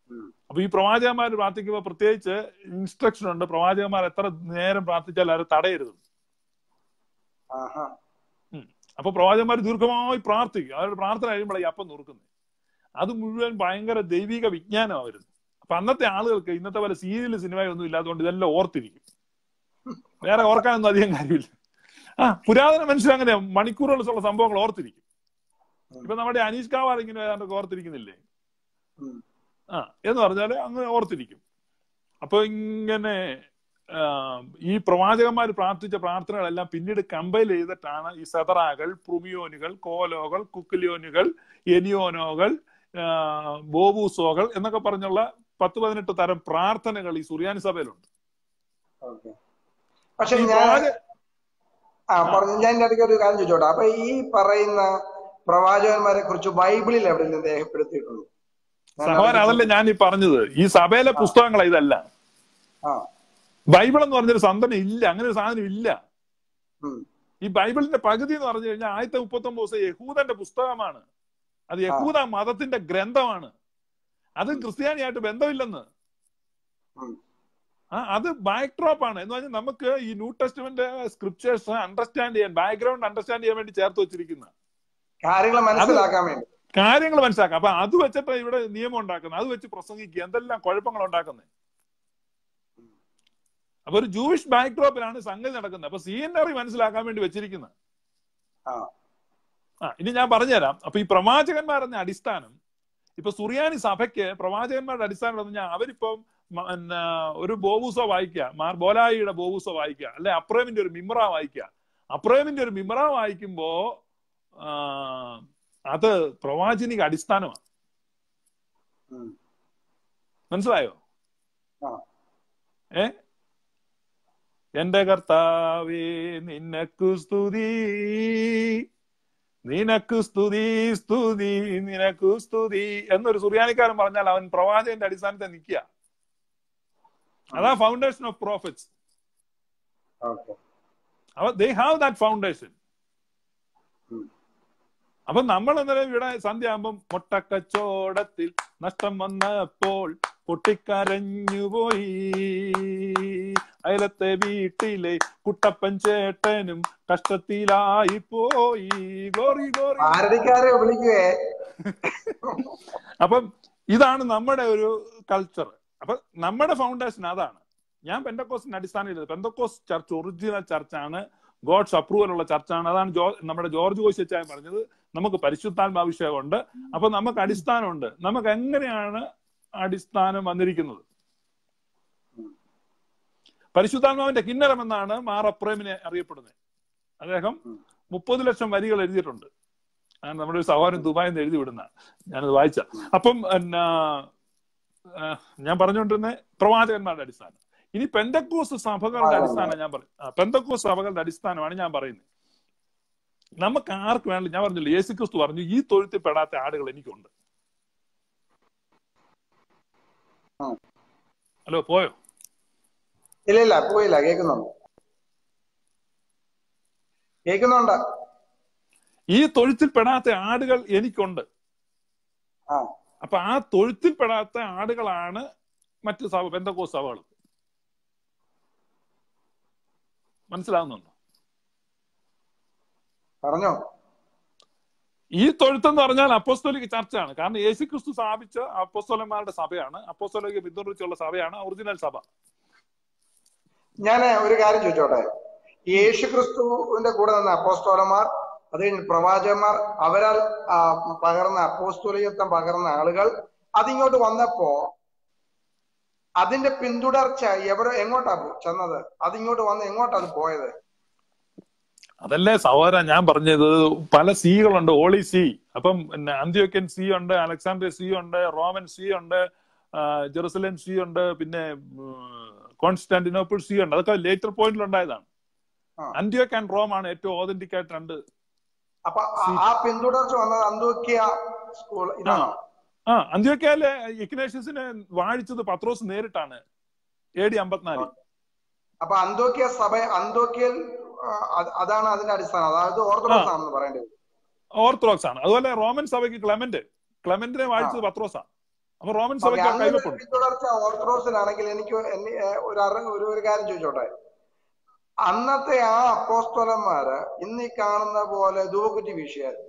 ഉം. അപ്പൊ ഈ പ്രവാചകന്മാർ പ്രാർത്ഥിക്കുമ്പോൾ പ്രത്യേകിച്ച് ഇൻസ്ട്രക്ഷൻ ഉണ്ട് പ്രവാചകന്മാർ എത്ര നേരം പ്രാർത്ഥിച്ചാൽ അവർ തടയരുത് ആഹാ അപ്പൊ പ്രവാചകന്മാർ ദീർഘമായി പ്രാർത്ഥിക്കും അവരുടെ പ്രാർത്ഥന കഴിയുമ്പോഴേ ഈ അപ്പം നുറുക്കുന്നത് അത് മുഴുവൻ ഭയങ്കര ദൈവിക വിജ്ഞാനം വരുന്നത് അപ്പൊ അന്നത്തെ ആളുകൾക്ക് ഇന്നത്തെ പോലെ സീരിയൽ സിനിമയൊന്നും ഇല്ലാത്തതുകൊണ്ട് ഇതെല്ലാം ഓർത്തിരിക്കും വേറെ ഓർക്കാനൊന്നും അധികം കാര്യമില്ല ആ പുരാതന മനുഷ്യർ അങ്ങനെ മണിക്കൂറുകളുള്ള സംഭവങ്ങൾ ഓർത്തിരിക്കും ഇപ്പൊ നമ്മുടെ അനീഷ് കാവാർ ഇങ്ങനെ ഏതാണ്ട് ഓർത്തിരിക്കുന്നില്ലേ ഉം. ആ എന്ന് പറഞ്ഞാല് അങ്ങ് ഓർത്തിരിക്കും അപ്പൊ ഇങ്ങനെ ആ, ഈ പ്രവാചകന്മാർ പ്രാർത്ഥിച്ച പ്രാർത്ഥനകളെല്ലാം പിന്നീട് കമ്പൈൽ ചെയ്തിട്ടാണ് ഈ സെതറാകൾ പ്രുമിയോനുകൾ കോലോകൾ കുക്കിലിയോനുകൾ എനിയോനോകൾ ആ, ബോബൂസോകൾ എന്നൊക്കെ പറഞ്ഞുള്ള പത്ത് പതിനെട്ട് തരം പ്രാർത്ഥനകൾ ഈ സുറിയാനി സഭയിലുണ്ട് ഓക്കെ പക്ഷെ ഈ ഞാൻ പ്രവാചക ആ പറഞ്ഞു ഞാൻ ഇതിന്റെ ഇടയ്ക്ക് ഒരു കാര്യം ചോദിച്ചോട്ടെ അപ്പൊ ഈ പറയുന്ന പ്രവാചകന്മാരെ കുറിച്ച് ബൈബിളിൽ എവിടെയെങ്കിലും രേഖപ്പെടുത്തിയിട്ടുണ്ടോ ഞാൻ സഹോദരൻ അതല്ലേ ഞാൻ ഈ പറഞ്ഞത് ഈ സഭയിലെ പുസ്തകങ്ങളാ ഇതല്ല ആ ബൈബിൾ എന്ന് പറഞ്ഞൊരു സന്തനം ഇല്ല അങ്ങനെ ഒരു സാധനം ഇല്ല ഉം. ഈ ബൈബിളിന്റെ പകുതി എന്ന് പറഞ്ഞു കഴിഞ്ഞാൽ ആദ്യത്തെ മുപ്പത്തൊമ്പത് ദിവസം യഹൂദന്റെ പുസ്തകമാണ് അത് യഹൂദ മതത്തിന്റെ ഗ്രന്ഥമാണ് അത് ക്രിസ്ത്യാനിയായിട്ട് ബന്ധമില്ലെന്ന് ഉം. ആ അത് ബാക്ക്ഡ്രോപ്പ് ആണ് എന്ന് പറഞ്ഞാൽ നമുക്ക് ഈ ന്യൂ ടെസ്റ്റ്മെന്റ് സ്ക്രിപ്റ്റേഴ്സ് അണ്ടർസ്റ്റാൻഡ് ചെയ്യാൻ ബാക്ക്ഗ്രൗണ്ട് അണ്ടർസ്റ്റാൻഡ് ചെയ്യാൻ വേണ്ടി ചേർത്ത് വെച്ചിരിക്കുന്ന കാര്യങ്ങൾ മനസ്സിലാക്കാൻ വേണ്ടി കാര്യങ്ങൾ മനസ്സിലാക്കാം അപ്പൊ അത് വെച്ചിട്ട് ഇവിടെ നിയമം ഉണ്ടാക്കുന്നത് അത് വെച്ച് പ്രസംഗിക്കുക എന്തെല്ലാം കുഴപ്പങ്ങൾ ഉണ്ടാക്കുന്നത് അപ്പൊ ഒരു ജൂയിഷ് ബാക്ക്ഡ്രോപ്പിലാണ് സംഗതി നടക്കുന്നത് അപ്പൊ സീനറി മനസ്സിലാക്കാൻ വേണ്ടി വെച്ചിരിക്കുന്നത് ആ ആ ഇനി ഞാൻ പറഞ്ഞുതരാം അപ്പൊ ഈ പ്രവാചകന്മാരെന്ന അടിസ്ഥാനം ഇപ്പൊ സുറിയാനി സഭയ്ക്ക് പ്രവാചകന്മാരുടെ അടിസ്ഥാനം എന്ന് പറഞ്ഞാൽ അവരിപ്പം മ- പിന്നെ ഒരു ബോബൂസ വായിക്കുക മാർ ബോലായിയുടെ ബോബൂസ വായിക്കുക അല്ലെ അപ്രേമിന്റെ ഒരു മിമ്ര വായിക്കുക അപ്രേമിന്റെ ഒരു മിമ്ര വായിക്കുമ്പോ ആ, അത് പ്രവാചനിക അടിസ്ഥാനമാണ് ഉം. മനസ്സിലായോ ആ. ഏ എന്റെ കർത്താവേ നിനക്കു സ്തുതി നിനക്ക് സ്തുതി സ്തുതി നിനക്ക് സ്തുതി എന്നൊരു സുറിയാനിക്കാരൻ പറഞ്ഞാൽ അവൻ പ്രവാചകന്റെ അടിസ്ഥാനത്തെ നിൽക്കുക അതാ ഫൗണ്ടേഷൻ ഓഫ് പ്രോഫിറ്റ്സ് ഓക്കെ അവ ദേ ഹാവ് ദാറ്റ് ഫൗണ്ടേഷൻ ഉം. അപ്പൊ നമ്മൾ അന്നേരം ഇവിടെ സന്ധ്യ ആകുമ്പം മുട്ടക്കച്ചോടത്തിൽ നഷ്ടം വന്നപ്പോൾ പൊട്ടിക്കരഞ്ഞുപോയി അയലത്തെ വീട്ടിലെ കുട്ടപ്പൻ ചേട്ടനും കഷ്ടത്തിലായി പോയി ഗ്ലോറി ഗ്ലോറി ആരടിക്കാരെ വിളിക്കുവേ അപ്പം ഇതാണ് നമ്മുടെ ഒരു കൾച്ചർ അപ്പൊ നമ്മുടെ ഫൗണ്ടേഷൻ അതാണ് ഞാൻ പെന്തക്കോസിന്റെ അടിസ്ഥാനത്തിൽ പെന്തക്കോസ് ചർച്ച് ഒറിജിനൽ ചർച്ചാണ് ഗോഡ്സ് അപ്രൂവൽ ഉള്ള ചർച്ചാണ് അതാണ് ജോ നമ്മുടെ ജോർജ് കോശിച്ചായ പറഞ്ഞത് നമുക്ക് പരിശുദ്ധാത്മാഭിഷേകമുണ്ട് അപ്പൊ നമുക്ക് അടിസ്ഥാനമുണ്ട് നമുക്ക് എങ്ങനെയാണ് അടിസ്ഥാനം വന്നിരിക്കുന്നത് പരിശുദ്ധാത്മാവിന്റെ കിന്നരം എന്നാണ് മാർ അപ്രേമിനെ അറിയപ്പെടുന്നത് അദ്ദേഹം മുപ്പത് ലക്ഷം വരികൾ എഴുതിയിട്ടുണ്ട് ആണ് നമ്മുടെ ഒരു സഹോദരൻ ദുബായിൽ നിന്ന് എഴുതി വിടുന്ന ഞാനത് വായിച്ച അപ്പം എന്നാ ആ, ഞാൻ പറഞ്ഞുകൊണ്ടിരുന്ന പ്രവാചകന്മാരുടെ അടിസ്ഥാനം ഇനി പെന്തക്കോസ് സഭകളുടെ അടിസ്ഥാനം ഞാൻ പറയും ആ, പെന്തക്കോസ് സഭകളുടെ അടിസ്ഥാനമാണ് ഞാൻ പറയുന്നത് നമുക്ക് ആർക്ക് വേണ്ട ഞാൻ പറഞ്ഞില്ല യേശു ക്രിസ്തു പറഞ്ഞു ഈ തൊഴുത്തിൽ പെടാത്ത ആടുകൾ എനിക്കുണ്ട് ആ. ഹലോ പോയോ ഇല്ല ഇല്ല പോയില്ല കേൾക്കുന്നുണ്ട് കേൾക്കുന്നുണ്ട് ഈ തൊഴുത്തിൽ പെടാത്ത ആടുകൾ എനിക്കുണ്ട് ആ അപ്പൊ ആ തൊഴുത്തിൽ പെടാത്ത ആടുകളാണ് മറ്റ് സഭ പെന്തക്കോസ് സഭകൾ മനസ്സിലാവുന്നുണ്ടോ പറഞ്ഞോ ഈ തൊഴുത്തെന്ന് പറഞ്ഞാൽ അപ്പോസ്തോലിക ചർച്ചയാണ് കാരണം യേശു ക്രിസ്തു സ്ഥാപിച്ച അപ്പോസ്തോലന്മാരുടെ സഭയാണ് അപ്പോസ്തോലിക പിന്തുണച്ചുള്ള സഭയാണ് ഒറിജിനൽ സഭ ഞാൻ ഒരു കാര്യം ചോദിച്ചോട്ടെ യേശു ക്രിസ്തുവിന്റെ കൂടെ നിന്ന അപ്പോസ്തോലന്മാർ അത് കഴിഞ്ഞ് പ്രവാചകന്മാർ അവരാൽ ആ, പകർന്ന അപ്പോസ്തോലികത്വം പകർന്ന ആളുകൾ അതിങ്ങോട്ട് വന്നപ്പോ അതിന്റെ പിന്തുടർച്ച എവിടെ എങ്ങോട്ടാ ചെന്നത് അതിങ്ങോട്ട് വന്ന് എങ്ങോട്ടാ അത് പോയത് അതല്ലേ സഹോദരൻ ഞാൻ പറഞ്ഞത് പല സീകളുണ്ട് ഓളി സീ അപ്പം പിന്നെ അന്ത്യോക്യൻ സീ ഉണ്ട് അലക്സാണ്ട്രിയ സീ ഉണ്ട് റോമൻ സീ ഉണ്ട് ആ, ജെറുസലേം സീ ഉണ്ട് പിന്നെ കോൺസ്റ്റാന്റിനോപ്പിൾ സീ ഉണ്ട് അതൊക്കെ ലേറ്റർ പോയിന്റിൽ ഉണ്ടായതാണ് ആ. അന്ത്യോക്ക് ആൻഡ് റോം ആണ് ഏറ്റവും ഓതന്റിക് ആയിട്ട് രണ്ട് അപ്പൊ ആ- ആ പിന്തുടർച്ച വന്നത് അന്തോക്കിയ സ്കൂൾ ഇതാണോ ആ അന്ത്യോക്കയിലെ ഇഗ്നേഷ്യസിനെ വാഴിച്ചത് പത്രോസ് നേരിട്ടാണ് എ ഡി അമ്പത്തിനാല് അപ്പൊ അന്തോക്കിയ സഭ അന്തോക്കിയൽ ആ, അത് അതാണ് അതിന്റെ അടിസ്ഥാനം അതായത് ഓർത്തഡോക്സ് ആണെന്ന് പറയേണ്ടത് ഓർത്തഡോക്സ് ആണ് അതുപോലെ റോമൻ സഭയ്ക്ക് ക്ലെമന്റ് ക്ലെമന്റിനെ വാഴിച്ചത് പത്രോസാണ് അപ്പൊ റോമൻ ഓക്കെ സഭയ്ക്ക് ആ അങ്ങനെ ഒരു കൈവപ്പുണ്ട് പിന്തുടർച്ച ഓർത്തഡോക്സിലാണെങ്കിൽ എനിക്ക് എന്നെ- ഏഹ് ഒരു അറി ഒരു ഒരു കാര്യം ചോദിച്ചോട്ടെ അന്നത്തെ ആ അപ്പോസ്തലന്മാര് ഇന്ന് ഈ കാണുന്ന പോലെ ധൂപക്കുറ്റി വീശിയായിരുന്നു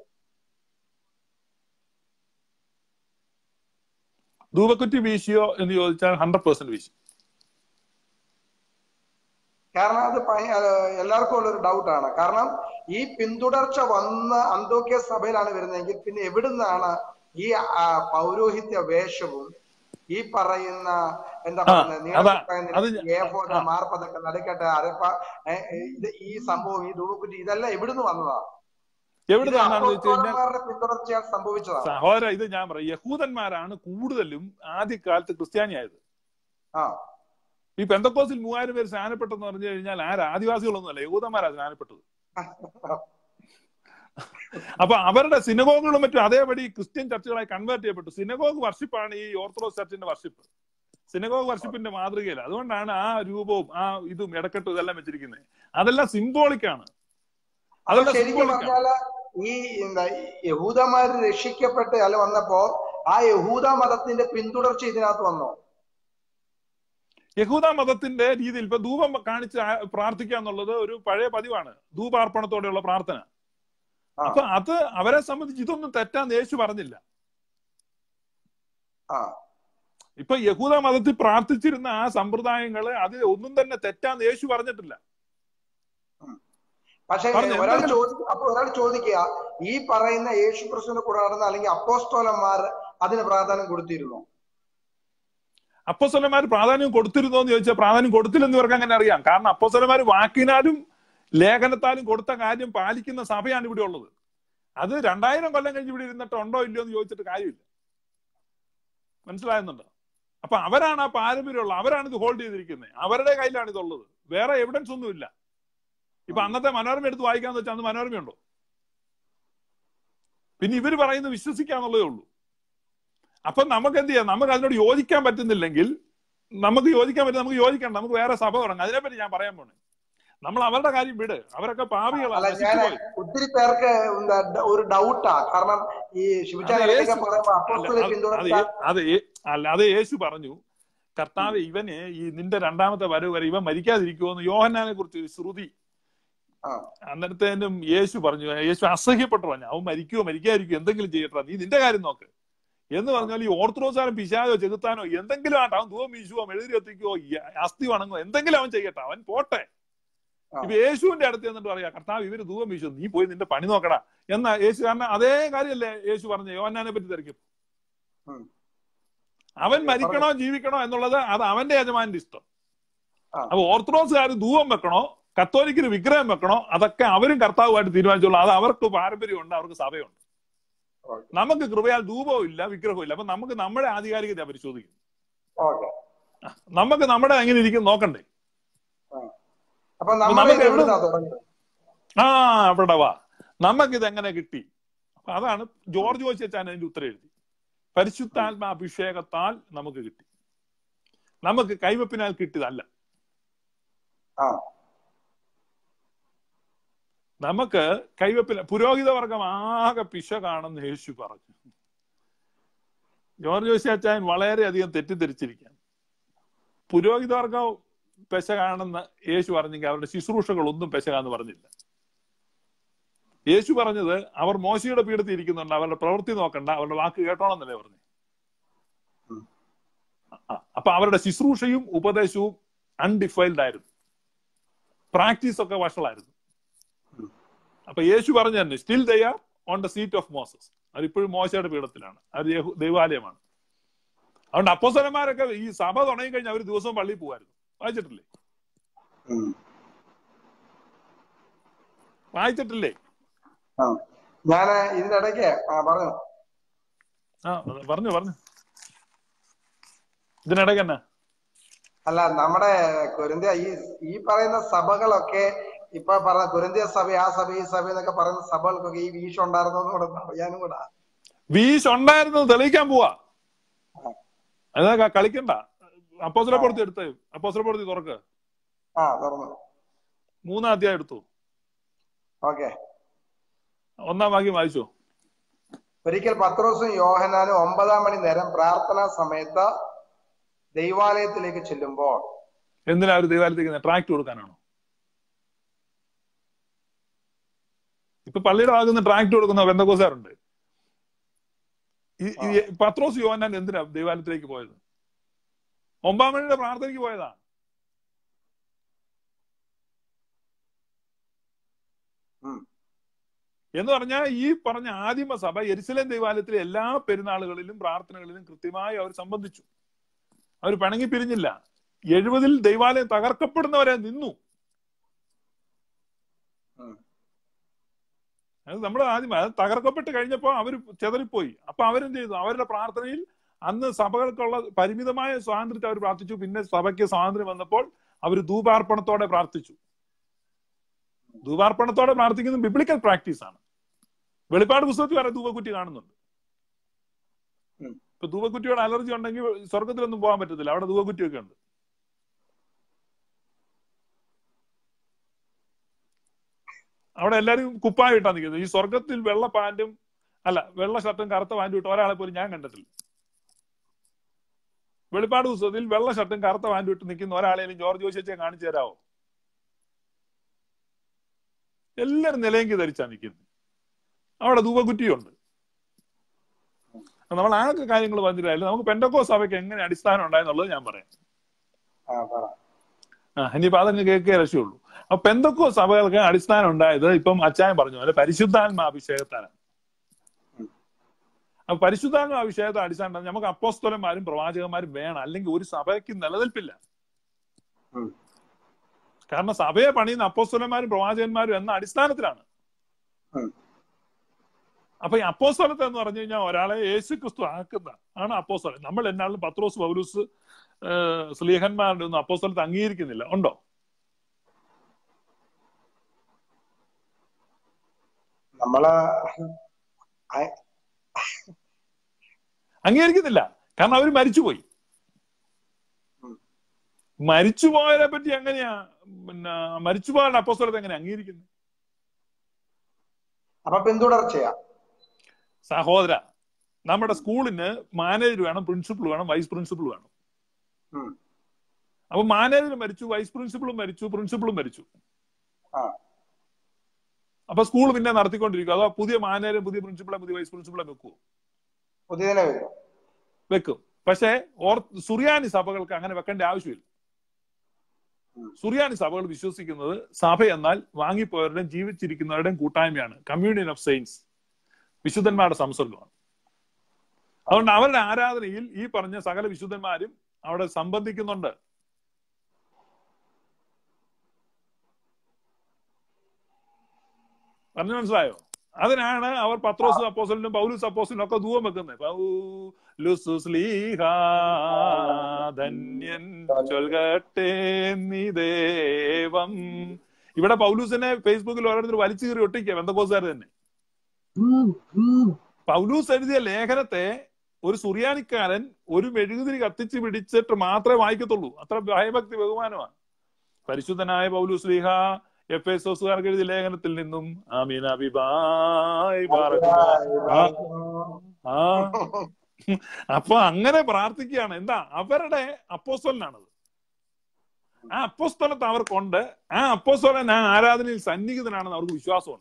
ധൂപക്കുറ്റി വീശിയോ എന്ന് ചോദിച്ചാൽ ഹൺഡ്രഡ് പെർസെന്റ് വീശി കാരണം അത് ഭയ- അത് എല്ലാവർക്കും ഉള്ള ഒരു ഡൗട്ടാണ് കാരണം ഈ പിന്തുടർച്ച വന്ന അന്തോക്യ സഭയിലാണ് വരുന്നതെങ്കിൽ പിന്നെ എവിടുന്നാണ് ഈ ആ, പൗരോഹിത്യ വേഷവും ഈ പറയുന്ന എന്താ ആ പറയുന്നത് അതാ നീളക്കുപ്പായ അത് നിരത്തി ഏഫോദ് ആ മാർപ്പതൊക്കെ നടുക്കട്ടെ അരപ്പ ഏ, ഏ, ഇത് ഈ സംഭവം ഈ ധൂപക്കുറ്റി ഇതെല്ലാം എവിടുന്ന് വന്നതാ ഇത് എവിടുന്നാണെന്ന് ചോദിച്ചു കഴിഞ്ഞാൽ അപ്പോസ്തലന്മാരുടെ പിന്തുടർച്ചയാൽ സംഭവിച്ചതാണ് സഹോദര ഇത് ഞാൻ പറയാം യഹൂദന്മാരാണ് കൂടുതലും ആദ്യകാലത്ത് ക്രിസ്ത്യാനിയായത് ആ ഈ പെന്തക്കോസിൽ മൂവായിരം പേര് സ്നാനപ്പെട്ടെന്ന് പറഞ്ഞു കഴിഞ്ഞാൽ ആര് ആദിവാസികളൊന്നുമല്ല യഹൂദന്മാരാ സ്നാനപ്പെട്ടത് അപ്പൊ അവരുടെ സിനഗോഗുകളും മറ്റും അതേപടി ക്രിസ്ത്യൻ ചർച്ചുകളായി കൺവേർട്ട് ചെയ്യപ്പെട്ടു സിനഗോഗ് വർഷിപ്പാണ് ഈ ഓർത്തഡോക്സ് ചർച്ചിന്റെ വർഷിപ്പ് സിനഗോഗ് വർഷിപ്പിന്റെ മാതൃകയിൽ അതുകൊണ്ടാണ് ആ രൂപവും ആ ഇതും ഇടക്കെട്ടും ഇതെല്ലാം വെച്ചിരിക്കുന്നത് അതെല്ലാം സിംബോളിക് ആണ് അപ്പൊ അതെല്ലാം ശരിക്കും സിംബോളിക് ആണ് പറഞ്ഞാല് ഈ എന്താ ഈ യഹൂദന്മാര് രക്ഷിക്കപ്പെട്ട് അല്ല വന്നപ്പോ ആ യഹൂദ മതത്തിന്റെ പിന്തുടർച്ച ഇതിനകത്ത് വന്നോ യഹൂദ മതത്തിന്റെ രീതിയിൽ ഇപ്പൊ ധൂപം കാണിച്ച് ആ- പ്രാർത്ഥിക്കുക എന്നുള്ളത് ഒരു പഴയ പതിവാണ് ധൂപാർപ്പണത്തോടെയുള്ള പ്രാർത്ഥന ആ അപ്പൊ അത് അവരെ സംബന്ധിച്ച് ഇതൊന്നും തെറ്റാന്ന് യേശു പറഞ്ഞില്ല ആ ഇപ്പൊ യഹൂദ മതത്തിൽ പ്രാർത്ഥിച്ചിരുന്ന ആ സമ്പ്രദായങ്ങള് അത് ഒന്നും തന്നെ തെറ്റാന്ന് യേശു പറഞ്ഞിട്ടില്ല പക്ഷെ പറഞ്ഞു ഒരാൾ എന്തെങ്കിലും ചോദിക്കുക അപ്പൊ ഒരാൾ ചോദിക്കുക ഈ പറയുന്ന യേശു ക്രിസ്തുവിന്റെ കൂടെ നടന്ന അല്ലെങ്കിൽ അപ്പോസ്തോലന്മാർ അതിന് പ്രാധാന്യം കൊടുത്തിരുന്നു അപ്പോസ്തലന്മാർ പ്രാധാന്യം കൊടുത്തിരുന്നോ എന്ന് ചോദിച്ചാൽ പ്രാധാന്യം കൊടുത്തില്ലെന്ന് ഇവർക്ക് അങ്ങനെ അറിയാം കാരണം അപ്പോസ്തലന്മാർ വാക്കിനാലും ലേഖനത്താലും കൊടുത്ത കാര്യം പാലിക്കുന്ന സഭയാണ് ഇവിടെ ഉള്ളത് അത് രണ്ടായിരം കൊല്ലം കഴിഞ്ഞ് ഇവിടെ ഇരുന്നിട്ട് ഉണ്ടോ ഇല്ലയോ എന്ന് ചോദിച്ചിട്ട് കാര്യമില്ല മനസ്സിലാകുന്നുണ്ടോ അപ്പൊ അവരാണ് ആ പാരമ്പര്യമുള്ളത് അവരാണ് ഇത് ഹോൾഡ് ചെയ്തിരിക്കുന്നത് അവരുടെ കയ്യിലാണ് ഇതുള്ളത് വേറെ എവിഡൻസ് ഒന്നുമില്ല ഇപ്പൊ അന്നത്തെ മനോരമ എടുത്ത് വായിക്കാന്ന് വെച്ചാൽ അന്ന് മനോരമയുണ്ടോ പിന്നെ ഇവര് പറയുന്നത് വിശ്വസിക്കാന്നുള്ളതേ ഉള്ളൂ അപ്പൊ നമുക്ക് എന്ത് ചെയ്യാം നമുക്ക് അതിനോട് യോജിക്കാൻ പറ്റുന്നില്ലെങ്കിൽ നമുക്ക് യോജിക്കാൻ പറ്റും നമുക്ക് യോജിക്കണം നമുക്ക് വേറെ സഭ തുടങ്ങാം അതിനെപ്പറ്റി ഞാൻ പറയാൻ പോണേ നമ്മൾ അവരുടെ കാര്യം വിട് അവരൊക്കെ പാപികളാണ് അല്ല ഞാൻ നശിച്ചുപോയി ഒത്തിരി പേർക്ക് എന്താ ഡ- ഒരു ഡൗട്ടാ കാരണം ഈ ശിവചാൻ അത് ഇടയ്ക്കൊക്കെ യേശു പറയുമ്പോ അല്ല അപ്പോസ്തല അത് അത് പിന്തുടർച്ച ഏ- അത് ഏ- അല്ല അത് യേശു പറഞ്ഞു കർത്താവ് ഇവന് ഈ നിന്റെ രണ്ടാമത്തെ വരവ് വരെ ഇവൻ മരിക്കാതിരിക്കുമോ എന്ന് യോഹന്നാനെ കുറിച്ച് ഒരു ശ്രുതി ആ അന്നേരത്തേനും യേശു പറഞ്ഞു യേശു അസഹ്യപ്പെട്ടു പറഞ്ഞു അവൻ മരിക്കുവോ മരിക്കാതിരിക്കുമോ എന്തെങ്കിലും ചെയ്യട്ടെ നീ നിന്റെ കാര്യം നോക്ക് എന്ന് പറഞ്ഞാൽ ഈ ഓർത്തഡോക്സാരം പിശാചോ ചെകുത്താനോ എന്തെങ്കിലും ആട്ടെ അവൻ ധൂവം വീശുവോ മെഴുതി എത്തിക്കോ അസ്ഥി വണങ്ങോ എന്തെങ്കിലും അവൻ ചെയ്യട്ടെ അവൻ പോട്ടെ ആ. ഇപ്പൊ യേശുവിന്റെ അടുത്ത് എന്നിട്ട് പറയാ കർത്താവ് ഇവര് ധൂവം വീശു നീ പോയി നിന്റെ പണി നോക്കടാ എന്നാ യേശു കാരണം അതേ കാര്യമല്ലേ യേശു പറഞ്ഞു യോഹന്നാനെ പറ്റി തിരക്കും ഉം. അവൻ മരിക്കണോ ജീവിക്കണോ എന്നുള്ളത് അത് അവന്റെ യജമാന്റെ ഇഷ്ടം ആ. അപ്പൊ ഓർത്തഡോക്സുകാർ ധൂവം വെക്കണോ കത്തോലിക്കിന് വിഗ്രഹം വെക്കണോ അതൊക്കെ അവരും കർത്താവുമായിട്ട് തീരുമാനിച്ചോളൂ അത് അവർക്ക് പാരമ്പര്യമുണ്ട് അവർക്ക് സഭയുണ്ട് ഓക്കെ നമുക്ക് കൃപയാൽ ധൂപവും ഇല്ല വിഗ്രഹവും ഇല്ല അപ്പൊ നമുക്ക് നമ്മുടെ ആധികാരികത പരിശോധിക്കും ഓക്കെ നമുക്ക് നമ്മുടെ എങ്ങനെ ഇരിക്കും നോക്കണ്ടേ അപ്പൊ നമ്മൾ നമുക്ക് ഇത് എവിടെ- എവിടുന്നാ തുടങ്ങിയത് ആ അവിടെ വാ നമുക്കിത് എങ്ങനെ കിട്ടി അപ്പൊ അതാണ് ജോർജ് ചോദിച്ചാൻ അതിന്റെ ഉത്തരം എഴുതി പരിശുദ്ധാത്മാ അഭിഷേകത്താൽ നമുക്ക് കിട്ടി നമുക്ക് കൈവപ്പിനാൽ കിട്ടിയതല്ല ആ നമുക്ക് കൈവപ്പില പുരോഹിത വർഗം ആകെ പിശകാണെന്ന് യേശു പറഞ്ഞു ജോർജ് ജോസിയാച്ചാൻ വളരെയധികം തെറ്റിദ്ധരിച്ചിരിക്കുകയാണ് പുരോഹിത വർഗം പെശകാണെന്ന് യേശു പറഞ്ഞെങ്കിൽ അവരുടെ ശുശ്രൂഷകളൊന്നും പെശകാന്ന് പറഞ്ഞില്ല യേശു പറഞ്ഞത് അവർ മോശയുടെ പീഠത്തിൽ ഇരിക്കുന്നുണ്ട് അവരുടെ പ്രവൃത്തി നോക്കണ്ട അവരുടെ വാക്ക് കേട്ടോണമെന്നല്ലേ പറഞ്ഞു ഉം. ആ, അപ്പൊ അവരുടെ ശുശ്രൂഷയും ഉപദേശവും അൺഡിഫൈൽഡ് ആയിരുന്നു പ്രാക്ടീസ് ഒക്കെ വഷളായിരുന്നു അപ്പൊ യേശു പറഞ്ഞു തന്നെ still they are on the seat of Moses അവരിപ്പോഴും മോശയുടെ പീഠത്തിലാണ് അത് യഹൂ- ദൈവാലയമാണ് അതുകൊണ്ട് അപ്പോസലന്മാരൊക്കെ ഈ സഭ തുടങ്ങി കഴിഞ്ഞാൽ അവർ ദിവസവും പള്ളിയിൽ പോകുമായിരുന്നു വായിച്ചിട്ടില്ലേ ഉം. വായിച്ചിട്ടില്ലേ ആ ഞാൻ ഇതിന്റെ ഇടയ്ക്ക് ആ പറഞ്ഞു ആ പറഞ്ഞു പറഞ്ഞു ഇതിനിടയ്ക്ക് തന്നെ അല്ല നമ്മുടെ കുരന്തിയ ഈ ഈ പറയുന്ന സഭകളൊക്കെ ഇപ്പൊ പറഞ്ഞ കുരന്തിയ സഭ ആ സഭ ഈ സഭ എന്നൊക്കെ പറയുന്ന സഭകൾക്കൊക്കെ ഈ വീഴ്ച ഉണ്ടായിരുന്നു കൂടെ അറിയാനും കൂടെ വീശ് ഉണ്ടായിരുന്നത് തെളിയിക്കാൻ പോവാ അതാ കളിക്കണ്ട അപ്പോസല പൊടുത്തി എടുത്ത് അപ്പോസല പൊടുത്തി തുറക്ക് ആ തുറന്നു മൂന്നാം അധ്യായം എടുത്തു ഓക്കെ ഒന്നാം വാക്യം വായിച്ചോ ഒരിക്കൽ പത്രോസും യോഹനാനും ഒമ്പതാം മണി നേരം പ്രാർത്ഥനാ സമയത്ത് ദൈവാലയത്തിലേക്ക് ചെല്ലുമ്പോൾ എന്തിനാ അവർ ദൈവാലയത്തേക്ക് ട്രാക്ട് കൊടുക്കാനാണോ ഇപ്പൊ പള്ളിയുടെ ഭാഗത്ത് ട്രാക്ട് കൊടുക്കുന്ന ബന്ധക്കോസാറുണ്ട് ഈ ഈ പത്രോസ് യോഹന്നാൻ എന്തിനാ ദൈവാലയത്തിലേക്ക് പോയത് ഒമ്പാം മണിയുടെ പ്രാർത്ഥനയ്ക്ക് പോയതാ ഉം. എന്ന് പറഞ്ഞാൽ ഈ പറഞ്ഞ ആദിമ സഭ എരിശിലേം ദൈവാലയത്തിലെ എല്ലാ പെരുന്നാളുകളിലും പ്രാർത്ഥനകളിലും കൃത്യമായി അവർ സംബന്ധിച്ചു അവർ പിണങ്ങി പിരിഞ്ഞില്ല എഴുപതിൽ ദൈവാലയം തകർക്കപ്പെടുന്നവരെ നിന്നു ഉം. അത് നമ്മൾ ആദ്യം അത് തകർക്കപ്പെട്ട് കഴിഞ്ഞപ്പോ അവർ ചെതറിപ്പോയി അപ്പൊ അവരെന്ത് ചെയ്തു അവരുടെ പ്രാർത്ഥനയിൽ അന്ന് സഭകൾക്കുള്ള പരിമിതമായ സ്വാതന്ത്ര്യത്തെ അവർ പ്രാർത്ഥിച്ചു പിന്നെ സഭയ്ക്ക് സ്വാതന്ത്ര്യം വന്നപ്പോൾ അവർ ധൂപാർപ്പണത്തോടെ പ്രാർത്ഥിച്ചു ധൂപാർപ്പണത്തോടെ പ്രാർത്ഥിക്കുന്നത് ബിബ്ലിക്കൽ പ്രാക്ടീസ് ആണ് വെളിപ്പാട് പുസ്തകത്തിൽ വരെ ധൂപക്കുറ്റി കാണുന്നുണ്ട് ഉം. ഇപ്പൊ ധൂപക്കുറ്റിയോട് അലർജി ഉണ്ടെങ്കിൽ സ്വർഗത്തിലൊന്നും പോകാൻ പറ്റത്തില്ല അവിടെ ധൂപക്കുറ്റിയൊക്കെ ഉണ്ട് അവിടെ എല്ലാരും കുപ്പായം ഇട്ടാ നിൽക്കുന്നത് ഈ സ്വർഗത്തിൽ വെള്ള പാന്റും അല്ല വെള്ള ഷർട്ടും കറുത്ത പാന്റും ഇട്ട് ഒരാളെ പോലും ഞാൻ കണ്ടിട്ടില്ല വെളിപ്പാട് പുസ്തകത്തിൽ വെള്ള ഷർട്ടും കറുത്ത പാന്റും ഇട്ട് നിൽക്കുന്ന ഒരാളെയും ജോർജ് ജോഷിയെ കാണിച്ചു തരാമോ എല്ലാരും നിലയെങ്കി ധരിച്ചാ നിൽക്കുന്നത് അവിടെ ധൂപകുറ്റിയുണ്ട് നമ്മൾ ആകെ കാര്യങ്ങൾ പറഞ്ഞിട്ടില്ല നമുക്ക് പെൻഡക്കോ സഭയ്ക്ക് എങ്ങനെ അടിസ്ഥാനം ഉണ്ടായെന്നുള്ളത് ഞാൻ പറയാം ആ പറ ആ ഇനിയിപ്പോ അതങ്ങ് കേൾക്കേ രക്ഷയുള്ളൂ അപ്പൊ പെന്തക്കോ സഭകൾക്ക് അടിസ്ഥാനം ഉണ്ടായത് ഇപ്പം അച്ചായൻ പറഞ്ഞ പോലെ പരിശുദ്ധാത്മ അഭിഷേകത്താലാണ് ഉം. അപ്പൊ പരിശുദ്ധാത്മ അഭിഷേകത്തെ അടിസ്ഥാനം ഉണ്ടായത് നമുക്ക് അപ്പോസ്തലന്മാരും പ്രവാചകന്മാരും വേണം അല്ലെങ്കിൽ ഒരു സഭയ്ക്ക് നിലനിൽപ്പില്ല ഉം. കാരണം സഭയെ പണിയുന്ന അപ്പോസ്തലന്മാരും പ്രവാചകന്മാരും എന്ന അടിസ്ഥാനത്തിലാണ് ഉം. അപ്പൊ ഈ അപ്പോസ്തലത്തെ എന്ന് പറഞ്ഞു കഴിഞ്ഞാൽ ഒരാളെ യേശു ക്രിസ്തു ആക്കുന്ന ആണ് അപ്പോസ്തലൻ നമ്മൾ എന്നാലും പത്രോസ് പൗലൂസ് ഏഹ്, സ്ലീഹന്മാരുടെ ഒന്നും അപ്പോസ്തലത്തെ അംഗീകരിക്കുന്നില്ല ഉണ്ടോ നമ്മള് ആ- അംഗീകരിക്കുന്നില്ല കാരണം അവർ മരിച്ചുപോയി ഉം. മരിച്ചുപോയതിനെ പറ്റി എങ്ങനെയാ പിന്നെ മരിച്ചുപോയ അപ്പോസ്തലത്തെ എങ്ങനെ അംഗീകരിക്കുന്നത് അപ്പൊ പിന്തുടർച്ചയാ സഹോദര നമ്മുടെ സ്കൂളിന് മാനേജർ വേണം പ്രിൻസിപ്പൾ വേണം വൈസ് പ്രിൻസിപ്പൾ വേണം ഉം. അപ്പൊ മാനേജർ മരിച്ചു വൈസ് പ്രിൻസിപ്പളും മരിച്ചു പ്രിൻസിപ്പളും മരിച്ചു ആ. അപ്പൊ സ്കൂൾ പിന്നെ നടത്തിക്കൊണ്ടിരിക്കും അതോ പുതിയ മാനേജർ പുതിയ പ്രിൻസിപ്പളെ പുതിയ വൈസ് പ്രിൻസിപ്പളെ വെക്കുവോ പുതിയതിനെ വരും വെക്കും പക്ഷേ ഓർ സുറിയാനി സഭകൾക്ക് അങ്ങനെ വെക്കേണ്ട ആവശ്യമില്ല ഉം. സുറിയാനി സഭകൾ വിശ്വസിക്കുന്നത് സഭ എന്നാൽ വാങ്ങിപ്പോയവരുടെയും ജീവിച്ചിരിക്കുന്നവരുടെയും കൂട്ടായ്മയാണ് കമ്മ്യൂണിയൻ ഓഫ് സെയിൻസ് വിശുദ്ധന്മാരുടെ സംസർഗമാണ് അതുകൊണ്ട് അവരുടെ ആരാധനയിൽ ഈ പറഞ്ഞ സകല വിശുദ്ധന്മാരും അവിടെ സംബന്ധിക്കുന്നുണ്ട് പറഞ്ഞു മനസ്സിലായോ അതിനാണ് അവർ പത്രോസ് അപ്പോസലിനും പൗലൂസ് അപ്പോസലിനും ഒക്കെ ധൂവം വെക്കുന്നത് പൗലുസു സ്ലീഹാ ധന്യൻ ചൊൽകട്ടെ നീ ദേവം ഇവിടെ പൗലൂസിനെ ഫേസ്ബുക്കിൽ ഓരോരുത്തർ വലിച്ചു കീറി ഒട്ടിക്കുക ബന്ധക്കോസുകാർ തന്നെ പൗലൂസ് എഴുതിയ ലേഖനത്തെ ഒരു സുറിയാനിക്കാരൻ ഒരു മെഴുകുതിരി കത്തിച്ച് പിടിച്ചിട്ട് മാത്രമേ വായിക്കത്തുള്ളൂ അത്ര ഭയഭക്തി ബഹുമാനമാണ് പരിശുദ്ധനായ പൗലൂസ് ലീഹ എഫ് എസ് ഓസുകാർക്ക് എഴുതിയ ലേഖനത്തിൽ നിന്നും ആമീൻ അബിബായ് ആ ആ അപ്പൊ അങ്ങനെ പ്രാർത്ഥിക്കുകയാണ് എന്താ അവരുടെ അപ്പോസ്തലനാണത് ആ അപ്പോസ്തലത്തെ അവർക്കുണ്ട് ആ അപ്പോസ്തലൻ ആ ആരാധനയിൽ സന്നിഹിതനാണെന്ന് അവർക്ക് വിശ്വാസമുണ്ട്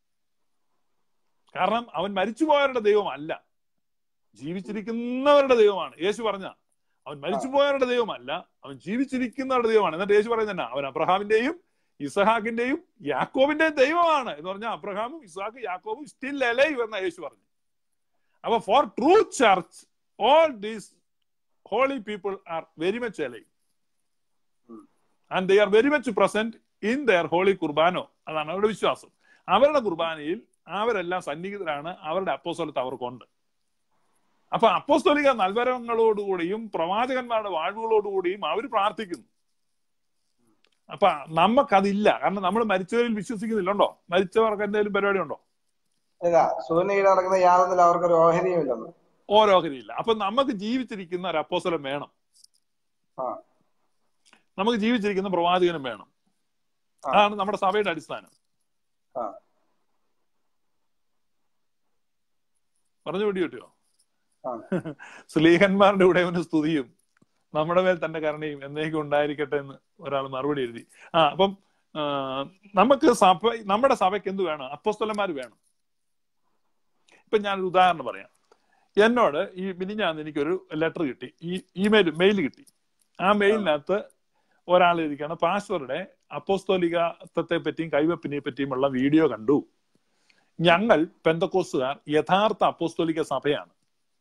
കാരണം അവൻ മരിച്ചുപോയവരുടെ ദൈവമല്ല ജീവിച്ചിരിക്കുന്നവരുടെ ദൈവമാണ് യേശു പറഞ്ഞ അവൻ മരിച്ചുപോയവരുടെ ദൈവമല്ല അവൻ ജീവിച്ചിരിക്കുന്നവരുടെ ദൈവമാണ് എന്നിട്ട് യേശു പറയുന്നത് അവൻ അബ്രഹാമിന്റെയും ഇസഹാക്കിന്റെയും യാക്കോബിന്റെയും ദൈവമാണ് എന്ന് പറഞ്ഞാൽ അബ്രഹാമും ഇസഹാക്ക് യാക്കോബും സ്റ്റിൽ അലൈവ് എന്ന യേശു പറഞ്ഞു അപ്പൊ for true church all these holy people are very much alive and they are very much present in their holy കുർബാനോ അതാണ് അവരുടെ വിശ്വാസം അവരുടെ കുർബാനയിൽ അവരെല്ലാം സന്നിഹിതരാണ് അവരുടെ അപ്പോസ്തലത്ത് അവർക്കുണ്ട് അപ്പൊ അപ്പോസ്തോലിക നൽവരങ്ങളോടുകൂടിയും പ്രവാചകന്മാരുടെ വാഴ്വുകളോടുകൂടിയും അവർ പ്രാർത്ഥിക്കുന്നു അപ്പൊ നമുക്കതില്ല കാരണം നമ്മൾ മരിച്ചവരിൽ വിശ്വസിക്കുന്നില്ലുണ്ടോ മരിച്ചവർക്ക് എന്തെങ്കിലും പരിപാടി ഉണ്ടോ ഇല്ല സൂര്യനീട് നടക്കുന്ന യാതൊന്നില്ല അവർക്കൊരു ഓഹരിയും ഇല്ലെന്ന് ഓരോഹരിയില്ല അപ്പൊ നമുക്ക് ജീവിച്ചിരിക്കുന്ന ഒരു അപ്പോസ്തലം വേണം ആ. നമുക്ക് ജീവിച്ചിരിക്കുന്ന പ്രവാചകനും വേണം ആ. അതാണ് നമ്മുടെ സഭയുടെ അടിസ്ഥാനം ആ. പറഞ്ഞു പിടി കിട്ടിയോ ആ. സ്ലീഹന്മാരുടെ ഉടയവന് സ്തുതിയും നമ്മുടെ മേൽ തന്റെ കരുണയും എന്നേക്കും ഉണ്ടായിരിക്കട്ടെ എന്ന് ഒരാൾ മറുപടി എഴുതി ആ അപ്പം ആ, നമുക്ക് സഭ നമ്മുടെ സഭയ്ക്ക് എന്ത് വേണം അപ്പസ്തലന്മാർ വേണം ഇപ്പൊ ഞാനൊരു ഉദാഹരണം പറയാം എന്നോട് ഈ മിനിഞ്ഞാന്ന് എനിക്കൊരു ലെറ്റർ കിട്ടി ഈ ഇമെയിൽ മെയിൽ കിട്ടി ആ മെയിലിനകത്ത് ഒരാൾ ഇരിക്കുകയാണ് പാസ്റ്ററുടെ അപ്പോസ്തോലികത്വത്തെ പറ്റിയും കൈവപ്പിനെ പറ്റിയുമുള്ള വീഡിയോ കണ്ടു ഞങ്ങൾ പെന്തക്കോസുകാർ യഥാർത്ഥ അപ്പോസ്തോലിക സഭയാണ്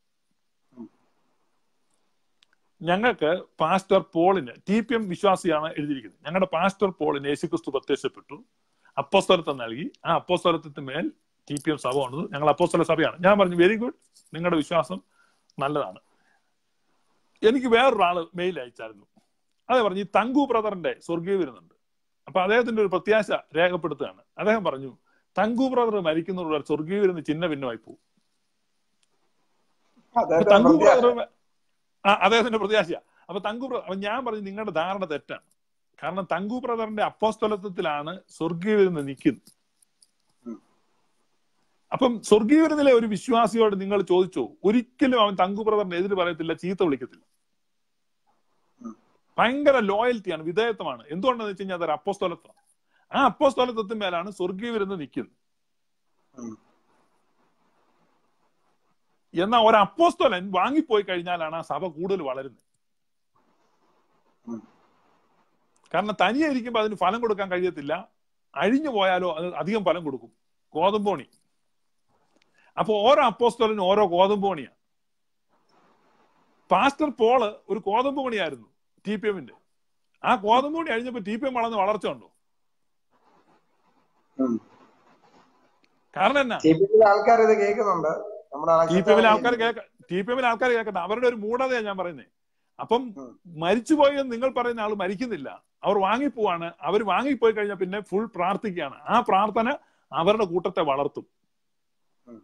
ഞങ്ങൾക്ക് പാസ്റ്റർ പോളിന് ടി പി എം വിശ്വാസിയാണ് എഴുതിയിരിക്കുന്നത് ഞങ്ങളുടെ പാസ്റ്റർ പോളിന് യേശുക്രിസ്തു പ്രത്യക്ഷപ്പെട്ടു അപ്പോസ്തലത്വം നൽകി ആ അപ്പോസ്തലത്തിന് മേൽ ടി പി എം സഭ വന്നത് ഞങ്ങൾ അപ്പോസ്തല സഭയാണ് ഞാൻ പറഞ്ഞു വെരി ഗുഡ് നിങ്ങളുടെ വിശ്വാസം നല്ലതാണ് എനിക്ക് വേറൊരാള് മെയിൽ അയച്ചായിരുന്നു അതേ പറഞ്ഞു ഈ തങ്കു ബ്രദറിന്റെ സ്വർഗീയ വരുന്നുണ്ട് അപ്പൊ അദ്ദേഹത്തിന്റെ ഒരു പ്രത്യാശ രേഖപ്പെടുത്തുകയാണ് അദ്ദേഹം പറഞ്ഞു തങ്കു ബ്രദർ മരിക്കുന്നതോടെ സ്വർഗീയ വരുന്ന ചിഹ്ന ഭിന്നമായി പോകും അദ്ദേഹത്തെ തങ്കു പ്രത്യാശ. ബ്രദർ ആ അദ്ദേഹത്തിന്റെ പ്രത്യാശയാ അപ്പൊ തങ്കു ബ്ര- അപ്പൊ ഞാൻ പറഞ്ഞു നിങ്ങളുടെ ധാരണ തെറ്റാണ് കാരണം തങ്കു ബ്രദറിന്റെ അപ്പോസ്തലത്വത്തിലാണ് സ്വർഗീയ വരുന്ന നിൽക്കുന്നത് ഉം. അപ്പം സ്വർഗീയ വരുന്നിലെ ഒരു വിശ്വാസിയോട് നിങ്ങൾ ചോദിച്ചോ ഒരിക്കലും അവൻ തങ്കു ബ്രദറിന്റെ എതിര് പറയത്തില്ല ചീത്ത വിളിക്കത്തില്ല ഉം. ഭയങ്കര ലോയൽറ്റിയാണ് വിധേയത്വമാണ് എന്തുകൊണ്ടെന്ന് വെച്ച് കഴിഞ്ഞാൽ അതൊരു അപ്പോസ്തലത്വം ആ അപ്പോസ്തലത്വത്തിന്മേലാണ് സ്വർഗീയ വരുന്ന നിൽക്കുന്നത് ഉം. എന്നാൽ ഒരു അപ്പോസ്തലൻ വാങ്ങിപ്പോയി കഴിഞ്ഞാലാണ് ആ സഭ കൂടുതൽ വളരുന്നത് ഉം. കാരണം തനിയെ ഇരിക്കുമ്പോൾ അതിന് ഫലം കൊടുക്കാൻ കഴിയത്തില്ല അഴിഞ്ഞു പോയാലോ അത് അധികം ഫലം കൊടുക്കും ഗോതമ്പോണി അപ്പൊ ഓരോ അപ്പോസ്തലനും ഓരോ ഗോതമ്പോണിയാണ് പാസ്റ്റർ പോള് ഒരു ഗോതമ്പോണിയായിരുന്നു ടി പി എമ്മിന്റെ ആ ഗോതമ്പോണി അഴിഞ്ഞപ്പോ ടി പി എം വളർന്ന് വളർച്ച ഉണ്ടോ ഉം. കാരണം എന്നാ ടി പി എമ്മിലെ ആൾക്കാർ ഇത് കേൾക്കുന്നുണ്ട് നമ്മുടെ ടി പി എമ്മിലെ ആൾക്കാർ കേൾക്ക ടി പി എമ്മിലെ ആൾക്കാർ കേൾക്കട്ടെ അവരുടെ ഒരു മൂഢതയാണ് ഞാൻ പറയുന്നത് അപ്പം ഉം. മരിച്ചുപോയെന്ന് നിങ്ങൾ പറയുന്ന ആൾ മരിക്കുന്നില്ല അവർ വാങ്ങിപ്പോവാണ് അവർ വാങ്ങിപ്പോയി കഴിഞ്ഞാൽ പിന്നെ ഫുൾ പ്രാർത്ഥിക്കുകയാണ് ആ പ്രാർത്ഥന അവരുടെ കൂട്ടത്തെ വളർത്തും ഉം.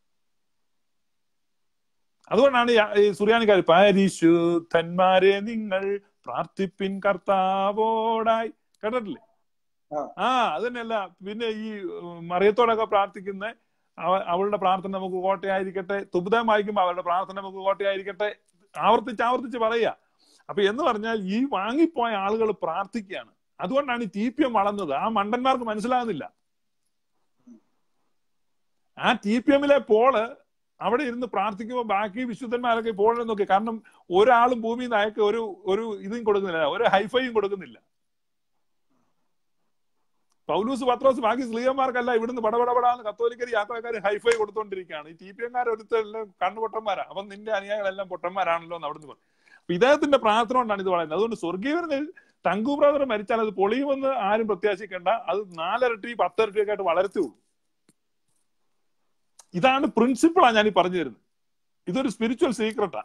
അതുകൊണ്ടാണ് ഈ- ഈ സുറിയാനിക്കാർ പരിശുദ്ധന്മാരെ നിങ്ങൾ പ്രാർത്ഥിപ്പിൻ കർത്താവോടായി കേട്ടിട്ടില്ലേ ആ. ആ അത് തന്നെയല്ല പിന്നെ ഈ ഉം, മറിയത്തോടൊക്കെ പ്രാർത്ഥിക്കുന്ന അവ- അവളുടെ പ്രാർത്ഥന നമുക്ക് കോട്ടയായിരിക്കട്ടെ തുബുദം വായിക്കുമ്പോൾ അവരുടെ പ്രാർത്ഥന നമുക്ക് കോട്ടയായിരിക്കട്ടെ ആവർത്തിച്ച് ആവർത്തിച്ച് പറയുക അപ്പൊ എന്ന് പറഞ്ഞാൽ ഈ വാങ്ങിപ്പോയ ആളുകൾ പ്രാർത്ഥിക്കുകയാണ് അതുകൊണ്ടാണ് ഈ ടി പി എം വളർന്നത് ആ മണ്ടന്മാർക്ക് മനസ്സിലാകുന്നില്ല ആ ടി പി എമ്മിലെ പോള് അവിടെ ഇരുന്ന് പ്രാർത്ഥിക്കുമ്പോൾ ബാക്കി വിശുദ്ധന്മാരൊക്കെ പോളിനെ നോക്കി കാരണം ഒരാളും ഭൂമിയിൽ നിന്ന് അയക്ക് ഒരു ഒരു ഇതും കൊടുക്കുന്നില്ല ഒരു ഹൈഫൈയും കൊടുക്കുന്നില്ല പൗലൂസ് പത്രോസ് ബാക്കി സ്ത്രീയന്മാർക്കല്ല ഇവിടുന്ന് പടപടപടാന്ന് കത്തോലിക്കര് യാത്രക്കാർ ഹൈഫൈ കൊടുത്തോണ്ടിരിക്കുകയാണ് ഈ ടി പി എംകാർ ഒരുത്തെല്ലാം കണ്ണുപൊട്ടന്മാരാ അപ്പം നിന്റെ അനുയായികളെല്ലാം പൊട്ടന്മാരാണല്ലോ എന്ന് അവിടുന്ന് പറയും അപ്പൊ ഇദ്ദേഹത്തിന്റെ പ്രാർത്ഥന കൊണ്ടാണ് ഇത് പറയുന്നത് അതുകൊണ്ട് സ്വർഗീയവരുന്ന തങ്കു ബ്രദർ മരിച്ചാൽ അത് പൊളിയുമെന്ന് ആരും പ്രത്യാശിക്കേണ്ട അത് നാലരട്ടി പത്തരട്ടി ഒക്കെ ആയിട്ട് വളരത്തുള്ളൂ ഇതാണ് പ്രിൻസിപ്പിളാ ഞാൻ ഈ പറഞ്ഞു തരുന്നത് ഇതൊരു സ്പിരിച്വൽ സീക്രട്ടാ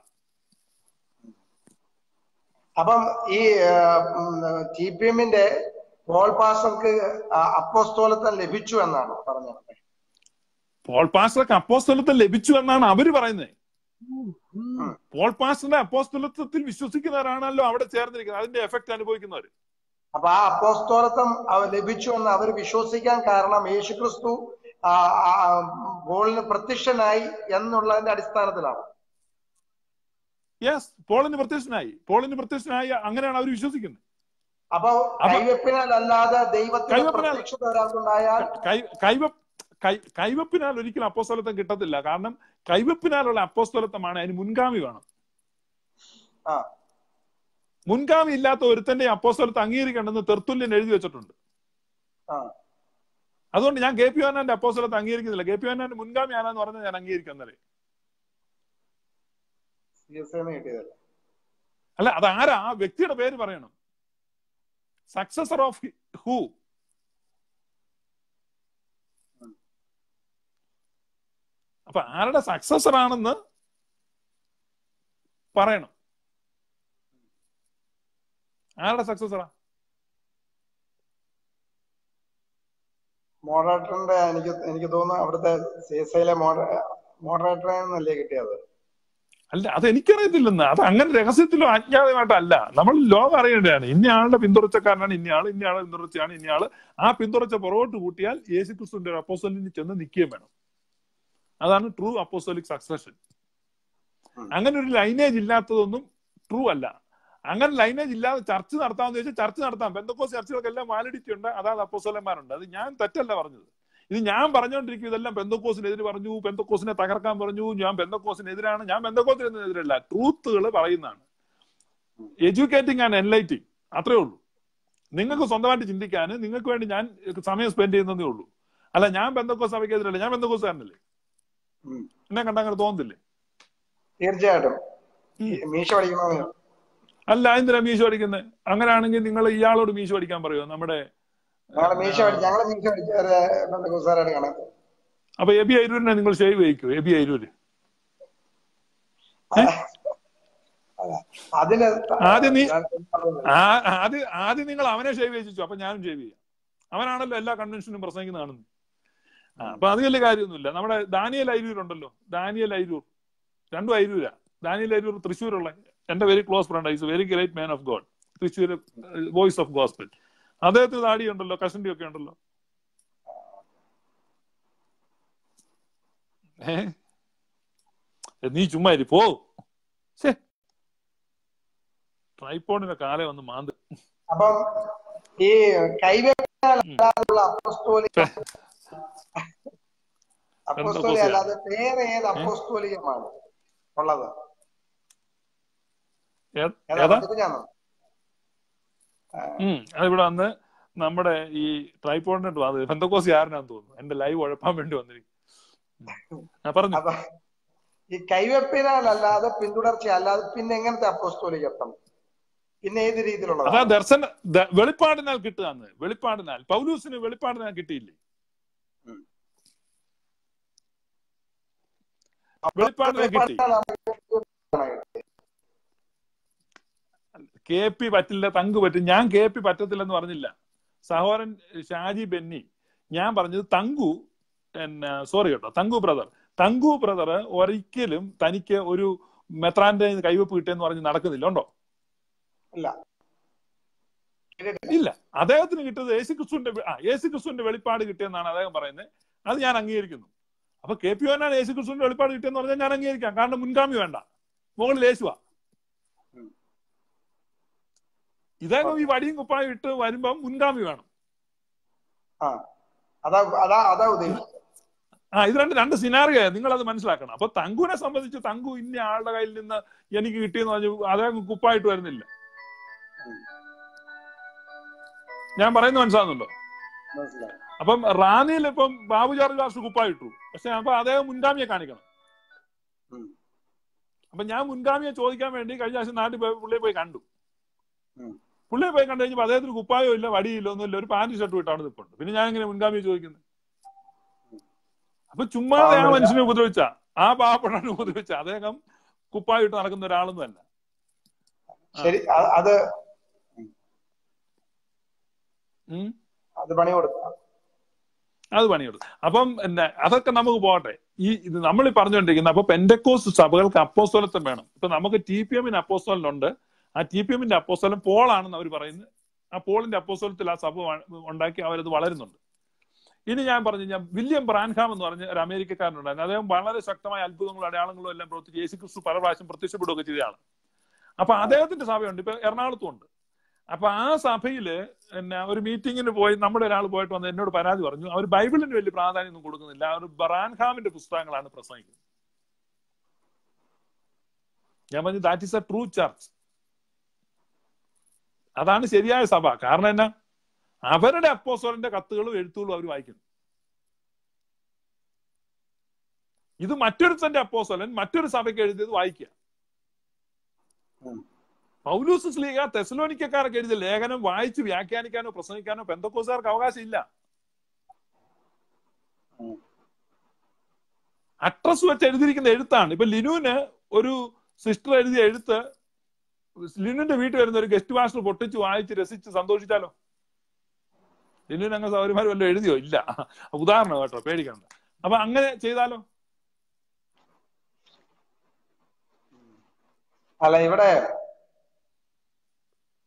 അപ്പം ഈ ടി പി എമ്മിന്റെ പോൾ പാസ്റ്റർക്ക് അപ്പോസ്തോലത്വം ലഭിച്ചു എന്നാണ് പറഞ്ഞത് പോൾ പാസ്റ്റർക്ക് അപ്പോസ്തലത്വം ലഭിച്ചു എന്നാണ് അവര് പറയുന്നത് പോൾ പാസ്റ്ററിന്റെ അപ്പോസ്തലത്വത്തിൽ വിശ്വസിക്കുന്നവരാണല്ലോ അവിടെ ചേർന്നിരിക്കുന്നത് അതിന്റെ എഫക്ട് അനുഭവിക്കുന്നവർ അപ്പൊ ആ അപ്പോസ്തോലത്വം അവ ലഭിച്ചു എന്ന് അവർ വിശ്വസിക്കാൻ കാരണം യേശുക്രിസ്തു ആ, ആ, പോളിന് പ്രത്യക്ഷനായി എന്നുള്ളതിന്റെ അടിസ്ഥാനത്തിലാണ് യെസ് പോളിന് പ്രത്യക്ഷനായി പോളിന് പ്രത്യക്ഷനായി അങ്ങനെയാണ് അവർ വിശ്വസിക്കുന്നത് അപ്പൊ അപ്പൊ- കൈവെപ്പിനാൽ അല്ലാതെ ദൈവത്തിന്റെ കൈവെപ്പിനാൽ- പ്രത്യക്ഷത ഒരാൾക്കുണ്ടായാൽ കൈ കൈവ കൈ കൈവപ്പിനാൽ ഒരിക്കലും അപ്പോസ്തലത്വം കിട്ടത്തില്ല കാരണം കൈവപ്പിനാലുള്ള അപ്പോസ്തലത്വമാണ് അതിന് മുൻഗാമി വേണം ആ മുൻഗാമി ഇല്ലാത്ത ഒരുത്തന്റെ അപ്പോസ്തലത്തെ അംഗീകരിക്കണമെന്ന് തെർത്തുല്യൻ എഴുതി വെച്ചിട്ടുണ്ട് ആ അതുകൊണ്ട് ഞാൻ കെ പി ഓനാന്റെ അപ്പോസ്തലത്തെ അംഗീകരിക്കുന്നില്ല കെ പി ഓനാന്റെ മുൻഗാമി ആണെന്ന് പറഞ്ഞാൽ ഞാൻ അംഗീകരിക്കുന്നതേ സി എസ് എന്ന് കിട്ടിയതല്ല അല്ല അത് ആരാ ആ വ്യക്തിയുടെ പേര് പറയണം സക്സസർ ഓഫ് ഹൂ അപ്പൊ ആരുടെ സക്സസർ ആണെന്ന് പറയണം ആരുടെ സക്സസറാ മോഡറേറ്ററിന്റെ എനിക്ക് എനിക്ക് തോന്നുന്നു അവിടുത്തെ സി എസ് ഐയിലെ മോഡറേറ്ററെ നിന്നല്ലേ കിട്ടിയത് അല്ല അത് എനിക്കറിയത്തില്ലെന്ന് അത് അങ്ങനെ രഹസ്യത്തിലോ അജ്ഞാതമായിട്ടോ അല്ല നമ്മൾ ലോകം അറിയേണ്ടതാണ് ഇന്ന ആളുടെ പിന്തുടർച്ചക്കാരനാണ് ഇന്ന ആള് ഇന്ന ആളെ പിന്തുടർച്ചയാണ് ഇന്ന ആള് ആ പിന്തുടർച്ച പുറകോട്ട് കൂട്ടിയാൽ യേശു ക്രിസ്തുവിന്റെ ഒരു അപ്പോസ്റ്റലിന് ചെന്ന് നിൽക്കുകയും വേണം അതാണ് ട്രൂ അപ്പോസ്റ്റോലിക് സക്സഷൻ ഉം. അങ്ങനെ ഒരു ലൈനേജ് ഇല്ലാത്തതൊന്നും ട്രൂ അല്ല അങ്ങനെ ലൈനേജ് ഇല്ലാതെ ചർച്ച നടത്താമെന്ന് ചോദിച്ചാൽ ചർച്ച നടത്താം ബന്ധക്കോസ് ചർച്ചകൾക്കെല്ലാം വാലിഡിറ്റി ഉണ്ട് അതാണ് അപ്പോസ്റ്റോലന്മാരുണ്ട് അത് ഞാൻ തെറ്റല്ല പറഞ്ഞത് ഇത് ഞാൻ പറഞ്ഞുകൊണ്ടിരിക്കും ഇതെല്ലാം ബന്ധക്കോസിനെതിരെ പറഞ്ഞു ബന്ധക്കോസിനെ തകർക്കാൻ പറഞ്ഞു ഞാൻ ബന്ധക്കോസിനെതിരാണ് ഞാൻ ബന്ധക്കോസിനെതിരല്ല ട്രൂത്തുകൾ പറയുന്നതാണ് എഡ്യൂക്കേറ്റിംഗ് ആൻഡ് എൻലൈറ്റിംഗ് അത്രേ ഉള്ളൂ നിങ്ങൾക്ക് സ്വന്തമായിട്ട് ചിന്തിക്കാൻ നിങ്ങൾക്ക് വേണ്ടി ഞാൻ സമയം സ്പെൻഡ് ചെയ്യുന്നതേ ഉള്ളൂ അല്ല ഞാൻ ബന്ധക്കോസ് സഭയ്ക്കെതിരല്ല ഞാൻ ബന്ധക്കോസുകാരനല്ലേ ഉം. എന്നെ കണ്ട അങ്ങനെ തോന്നുന്നില്ലേ തീർച്ചയായിട്ടും ഉം. ഈ മീശ പഠിക്കണമെന്ന് അല്ല എന്തിനാ മീശ പഠിക്കുന്നത് അങ്ങനെയാണെങ്കിൽ നിങ്ങൾ ഇയാളോട് മീശ പഠിക്കാൻ പറയുമോ നമ്മുടെ ഞങ്ങളെ മീശ പഠിച്ച് ഞങ്ങളെ മീശ പഠിച്ചവരെ ബന്ധുക്കുസാരായിട്ട് കണക്ക് അപ്പൊ എബി അരൂരിനെ നിങ്ങൾ ഷേവ് വയ്ക്കൂ എബി അരൂര് അതിന് ആദ്യം നീ- ഞാൻ ആ- ആദ്യം ആദ്യം നിങ്ങൾ അവനെ ഷേവ് ചെയ്യിച്ചു അപ്പൊ ഞാനും ഷേവ് ചെയ്യാം അവനാണല്ലോ എല്ലാ കൺവെൻഷനും പ്രസംഗിക്കുന്ന കാണുന്നത് ആ, അപ്പൊ അത് വലിയ കാര്യമൊന്നുമില്ല നമ്മുടെ ദാനിയൽ അരൂർ ഉണ്ടല്ലോ ദാനിയൽ അരൂർ രണ്ടും അരൂരാ ദാനിയൽ അരൂർ തൃശ്ശൂരുള്ള എന്റെ very close friend is very great man of God Thrissur voice of gospel അദ്ദേഹത്തിന് താടി ഉണ്ടല്ലോ കഷണ്ടി ഒക്കെ ഉണ്ടല്ലോ ഏ നീ ചുമ്മാ ഇരി പോ ശേ ട്രൈപ്പോണിന്റെ കാലം വന്ന് മാന്ത് അപ്പം ഈ കൈവെക്കാനുള്ള അപ്പോസ്തോലിക അപ്പോസ്തോലിക അല്ലാതെ വേറെ ഏത് അപ്പോസ്തോലികമാണ് ഉള്ളത് ഏ- ഏതാ ഏതാ കുഞ്ഞാണോ ഉം അതിവിടെ വന്ന് നമ്മുടെ ഈ ട്രൈപ്പോണിന്റെ അത് ബന്ധക്കോസ് ആരനാന്ന് തോന്നുന്നു എന്റെ ലൈവ് ഉഴപ്പാൻ വേണ്ടി വന്നിരിക്കും ഉം. ആ പറഞ്ഞു അപ്പൊ ഈ കൈവെപ്പിനാലല്ലാതെ പിന്തുടർച്ച അല്ലാതെ പിന്നെ എങ്ങനത്തെ അപ്പോസ്തോലികത്വം പിന്നെ ഏത് അതാ രീതിയിലുള്ളതാണ് ദർശന ദ- വെളിപ്പാടിനാൽ കിട്ടുകയെന്ന് വെളിപ്പാടിനാൽ പൗലൂസിന് വെളിപ്പാടിനാൽ കിട്ടിയില്ലേ വെളിപ്പാടിനാൽ കിട്ടി കെ പി പറ്റില്ല തങ്ക് പറ്റും ഞാൻ കെ പി പറ്റത്തില്ലെന്ന് പറഞ്ഞില്ല സഹോദരൻ ഷാജി ബെന്നി ഞാൻ പറഞ്ഞത് തങ്കു പിന്നെ സോറി കേട്ടോ തങ്കു ബ്രദർ തങ്കു ബ്രദർ ഒരിക്കലും തനിക്ക് ഒരു മെത്രാന്റെ കൈവപ്പ് കിട്ടിയെന്ന് പറഞ്ഞ് നടക്കുന്നില്ല ഉണ്ടോ ഇല്ല ഇല്ല അദ്ദേഹത്തിന് കിട്ടിയത് യേശു ക്രിസ്തുവിന്റെ ആ യേശു ക്രിസ്തുവിന്റെ വെളിപ്പാട് കിട്ടിയെന്നാണ് അദ്ദേഹം പറയുന്നത് അത് ഞാൻ അംഗീകരിക്കുന്നു അപ്പൊ കെ പി ഓനാണ് യേശു ക്രിസ്തുവിന്റെ വെളിപ്പാട് കിട്ടിയെന്ന് പറഞ്ഞാൽ ഞാൻ അംഗീകരിക്കാം കാരണം മുൻഗാമി വേണ്ട മുകളിൽ യേശുവാ ഉം. ഇദ്ദേഹം ഈ വടിയും കുപ്പായും ഇട്ട് വരുമ്പം മുൻഗാമി വേണം ആ അതാ അതാ അതാ ഉദ്ദേശിച്ചത് ആ ഇത് രണ്ട് രണ്ട് സിനാറിയോ നിങ്ങൾ അത് മനസ്സിലാക്കണം അപ്പൊ തങ്കുവിനെ സംബന്ധിച്ച് തങ്കു ഇന്ന ആളുടെ കയ്യിൽ നിന്ന് എനിക്ക് കിട്ടിയെന്ന് പറഞ്ഞു അദ്ദേഹം കുപ്പായിട്ട് വരുന്നില്ല ഉം. ഞാൻ പറയുന്നത് മനസ്സിലാകുന്നുണ്ടോ മനസ്സിലായി അപ്പം റാന്നിയിൽ ഇപ്പം ബാബു ജോർജ് മാസ്റ്റർ കുപ്പായിട്ടു പക്ഷെ അപ്പൊ അദ്ദേഹം മുൻഗാമിയെ കാണിക്കണം ഉം. അപ്പൊ ഞാൻ മുൻഗാമിയെ ചോദിക്കാൻ വേണ്ടി കഴിഞ്ഞ ആഴ്ച നാട്ടിൽ പോയി പുള്ളിയെ പോയി കണ്ടു ഉം. പുള്ളിയെ പോയി കണ്ടു കഴിഞ്ഞപ്പോൾ അദ്ദേഹത്തിന് കുപ്പായോ ഇല്ല വടിയില്ല ഒന്നുമില്ല ഒരു പാന്റ് ഷർട്ട് ഇട്ടാണ് നിൽപ്പുണ്ട് പിന്നെ ഞാൻ ഇങ്ങനെ മുൻഗാമിയെ ചോദിക്കുന്നത് അപ്പൊ ചുമ്മാതെ ആ പാവം മനുഷ്യനെ ഉപദ്രവിച്ച ആ പാവപ്പെടാൻ ഉപദ്രവിച്ച അദ്ദേഹം കുപ്പായിട്ട് നടക്കുന്ന ഒരാളൊന്നും അല്ല ശരി അ- അത് ഉം. അത് പണി കൊടുക്കാം അത് പണിയെടുത്തു അപ്പം പിന്നെ അതൊക്കെ നമുക്ക് പോകട്ടെ ഈ ഇത് നമ്മൾ ഈ പറഞ്ഞുകൊണ്ടിരിക്കുന്ന അപ്പൊ പെൻഡക്കോസ് സഭകൾക്ക് അപ്പോസ്തലത്വം വേണം ഇപ്പൊ നമുക്ക് ടി പി എമ്മിന് അപ്പോസ്തലുണ്ട് ആ ടി പി എമ്മിന്റെ അപ്പോസ്തലം പോളാണെന്ന് അവർ പറയുന്നത് ആ പോളിന്റെ അപ്പോസ്തലത്തിൽ ആ സഭ വ- ഉണ്ടാക്കി അവരത് വളരുന്നുണ്ട് ഇനി ഞാൻ പറഞ്ഞു ഞാൻ വില്യം ബ്രാൻഹാം എന്ന് പറഞ്ഞ ഒരു അമേരിക്കക്കാരനുണ്ടായിരുന്നു അദ്ദേഹം വളരെ ശക്തമായ അത്ഭുതങ്ങളും അടയാളങ്ങളും എല്ലാം പ്രവർത്തിച്ച് യേശു ക്രിസ്തു പല പ്രാവശ്യം പ്രത്യക്ഷപ്പെടുകയൊക്കെ ചെയ്തയാണ് അപ്പൊ അദ്ദേഹത്തിന്റെ സഭയുണ്ട് ഇപ്പൊ എറണാകുളത്തും ഉണ്ട് അപ്പൊ ആ സഭയില് പിന്നെ ഒരു മീറ്റിങ്ങിന് പോയി നമ്മുടെ ഒരാൾ പോയിട്ട് വന്ന് എന്നോട് പരാതി പറഞ്ഞു അവർ ബൈബിളിന് വലിയ പ്രാധാന്യം ഒന്നും കൊടുക്കുന്നില്ല അവർ ബറാൻഹാമിന്റെ പുസ്തകങ്ങളാണ് പ്രസംഗിക്കുന്നത് ഞാൻ പറഞ്ഞു that is a true church അതാണ് ശരിയായ സഭ കാരണം എന്നാ അവരുടെ അപ്പോസ്വലന്റെ കത്തുകളും എഴുത്തുകളും അവർ വായിക്കുന്നു ഇത് മറ്റൊരുത്തന്റെ അപ്പോസ്വലൻ മറ്റൊരു സഭയ്ക്ക് എഴുതിയത് വായിക്കുക ഉം. പൗലൂസ് സ്ലീഗ തെസലോനിക്കക്കാർക്ക് എഴുതിയ ലേഖനം വായിച്ച് വ്യാഖ്യാനിക്കാനോ പ്രസംഗിക്കാനോ പെന്തക്കോസുകാർക്ക് അവകാശമില്ല ഉം. അഡ്രസ് വെച്ച് എഴുതിയിരിക്കുന്ന എഴുത്താണ് ഇപ്പൊ ലിനുവിന് ഒരു സിസ്റ്റർ എഴുതിയ എഴുത്ത് ലിനുവിന്റെ വീട്ടിൽ വരുന്ന ഒരു ഗസ്റ്റ് മാസ്റ്റർ പൊട്ടിച്ച് വായിച്ച് രസിച്ച് സന്തോഷിച്ചാലോ ലിനുവിന് അങ്ങനെ സൗകര്യമാർ വല്ലതും എഴുതിയോ ഇല്ല ഉദാഹരണം കേട്ടോ പേടിക്കണ്ട അപ്പൊ അങ്ങനെ ചെയ്താലോ അല്ല ഇവിടെ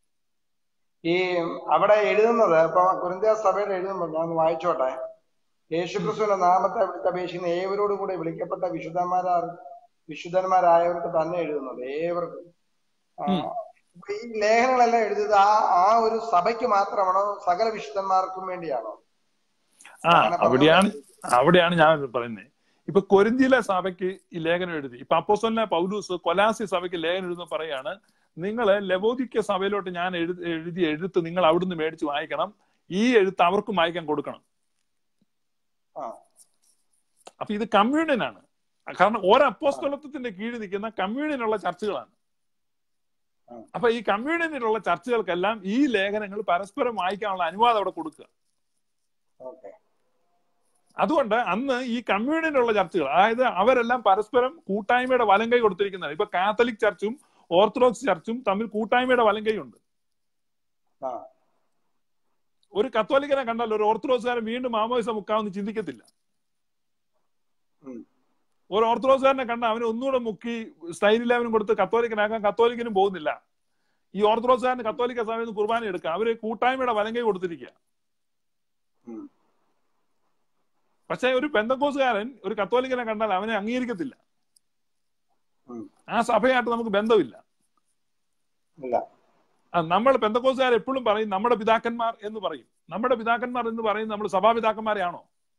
ഈ അവിടെ എഴുതുന്നത് ഇപ്പൊ കുരിന്തിയ സഭയിൽ എഴുതുമ്പോൾ ഞാൻ ഒന്ന് വായിച്ചോട്ടെ യേശുക്രിസ്തുവിന്റെ നാമത്തെ വിളിച്ചപേക്ഷിക്കുന്ന ഏവരോടും കൂടെ വിളിക്കപ്പെട്ട വിശുദ്ധന്മാരാ വിശുദ്ധന്മാരായവർക്ക് തന്നെ എഴുതുന്നത് ഏവർക്കും ആ, ഉം. അപ്പൊ ഈ ലേഖനങ്ങളെല്ലാം എഴുതിയത് ആ ആ ഒരു സഭയ്ക്ക് മാത്രമാണോ സകല വിശുദ്ധന്മാർക്കും വേണ്ടിയാണോ ആ അങ്ങനെ പറഞ്ഞു അവിടെയാണ് അവിടെയാണ് ഞാൻ പറയുന്നത് ഇപ്പൊ കൊരിന്തിയിലെ സഭയ്ക്ക് ഈ ലേഖനം എഴുതി ഇപ്പൊ അപ്പോസ്തലനായ പൗലൂസ് കൊലാസി സഭയ്ക്ക് ലേഖനം എഴുതുന്ന പറയാണ് നിങ്ങൾ ലവോദിക്ക സഭയിലോട്ട് ഞാൻ എഴുതി എഴുതിയ എഴുത്ത് നിങ്ങൾ അവിടുന്ന് മേടിച്ച് വായിക്കണം ഈ എഴുത്ത് അവർക്കും വായിക്കാൻ കൊടുക്കണം ആ അപ്പൊ ഇത് കമ്മ്യൂണിയനാണ് കാരണം ഓരോ അപ്പോസ്തലത്വത്തിന്റെ കീഴിൽ നിൽക്കുന്ന കമ്മ്യൂണിയനുള്ള ചർച്ചകളാണ് ആ. അപ്പൊ ഈ കമ്മ്യൂണിയനിലുള്ള ചർച്ചകൾക്കെല്ലാം ഈ ലേഖനങ്ങൾ പരസ്പരം വായിക്കാനുള്ള അനുവാദം അവിടെ കൊടുക്കുക ഓക്കെ അതുകൊണ്ട് അന്ന് ഈ കമ്മ്യൂണിയനുള്ള ചർച്ചകൾ അതായത് അവരെല്ലാം പരസ്പരം കൂട്ടായ്മയുടെ വലം കൈ കൊടുത്തിരിക്കുന്നതാണ് ഇപ്പൊ കാത്തലിക് ചർച്ചും ഓർത്തഡോക്സ് ചർച്ചും തമ്മിൽ കൂട്ടായ്മയുടെ വലം കൈ ഉണ്ട് ആ ഒരു കത്തോലിക്കനെ കണ്ടാൽ ഒരു ഓർത്തഡോക്സുകാരൻ വീണ്ടും മാമോയിസ മുക്കാമെന്ന് ചിന്തിക്കത്തില്ല ഉം. ഒരു ഓർത്തഡോക്സുകാരനെ കണ്ട അവന് ഒന്നുകൂടെ മുക്കി സ്റ്റൈൽ ഇലവനും കൊടുത്ത് കത്തോലിക്കനാക്കാൻ കത്തോലിക്കനും പോകുന്നില്ല ഈ ഓർത്തഡോക്സുകാരന് കത്തോലിക്ക സഭയിൽ നിന്ന് കുർബാന എടുക്കുക അവര് കൂട്ടായ്മയുടെ വലം കൈ കൊടുത്തിരിക്കുക ഉം. പക്ഷെ ഒരു പെന്തക്കോസുകാരൻ ഒരു കത്തോലിക്കനെ കണ്ടാൽ അവനെ അംഗീകരിക്കത്തില്ല ഉം. ആ സഭയായിട്ട് നമുക്ക് ബന്ധമില്ല ഇല്ല ആ, നമ്മൾ പെന്തക്കോസുകാർ എപ്പോഴും പറയും നമ്മുടെ പിതാക്കന്മാർ എന്ന് പറയും നമ്മുടെ പിതാക്കന്മാർ എന്ന് പറയും നമ്മൾ സഭാപിതാക്കന്മാരെയാണോ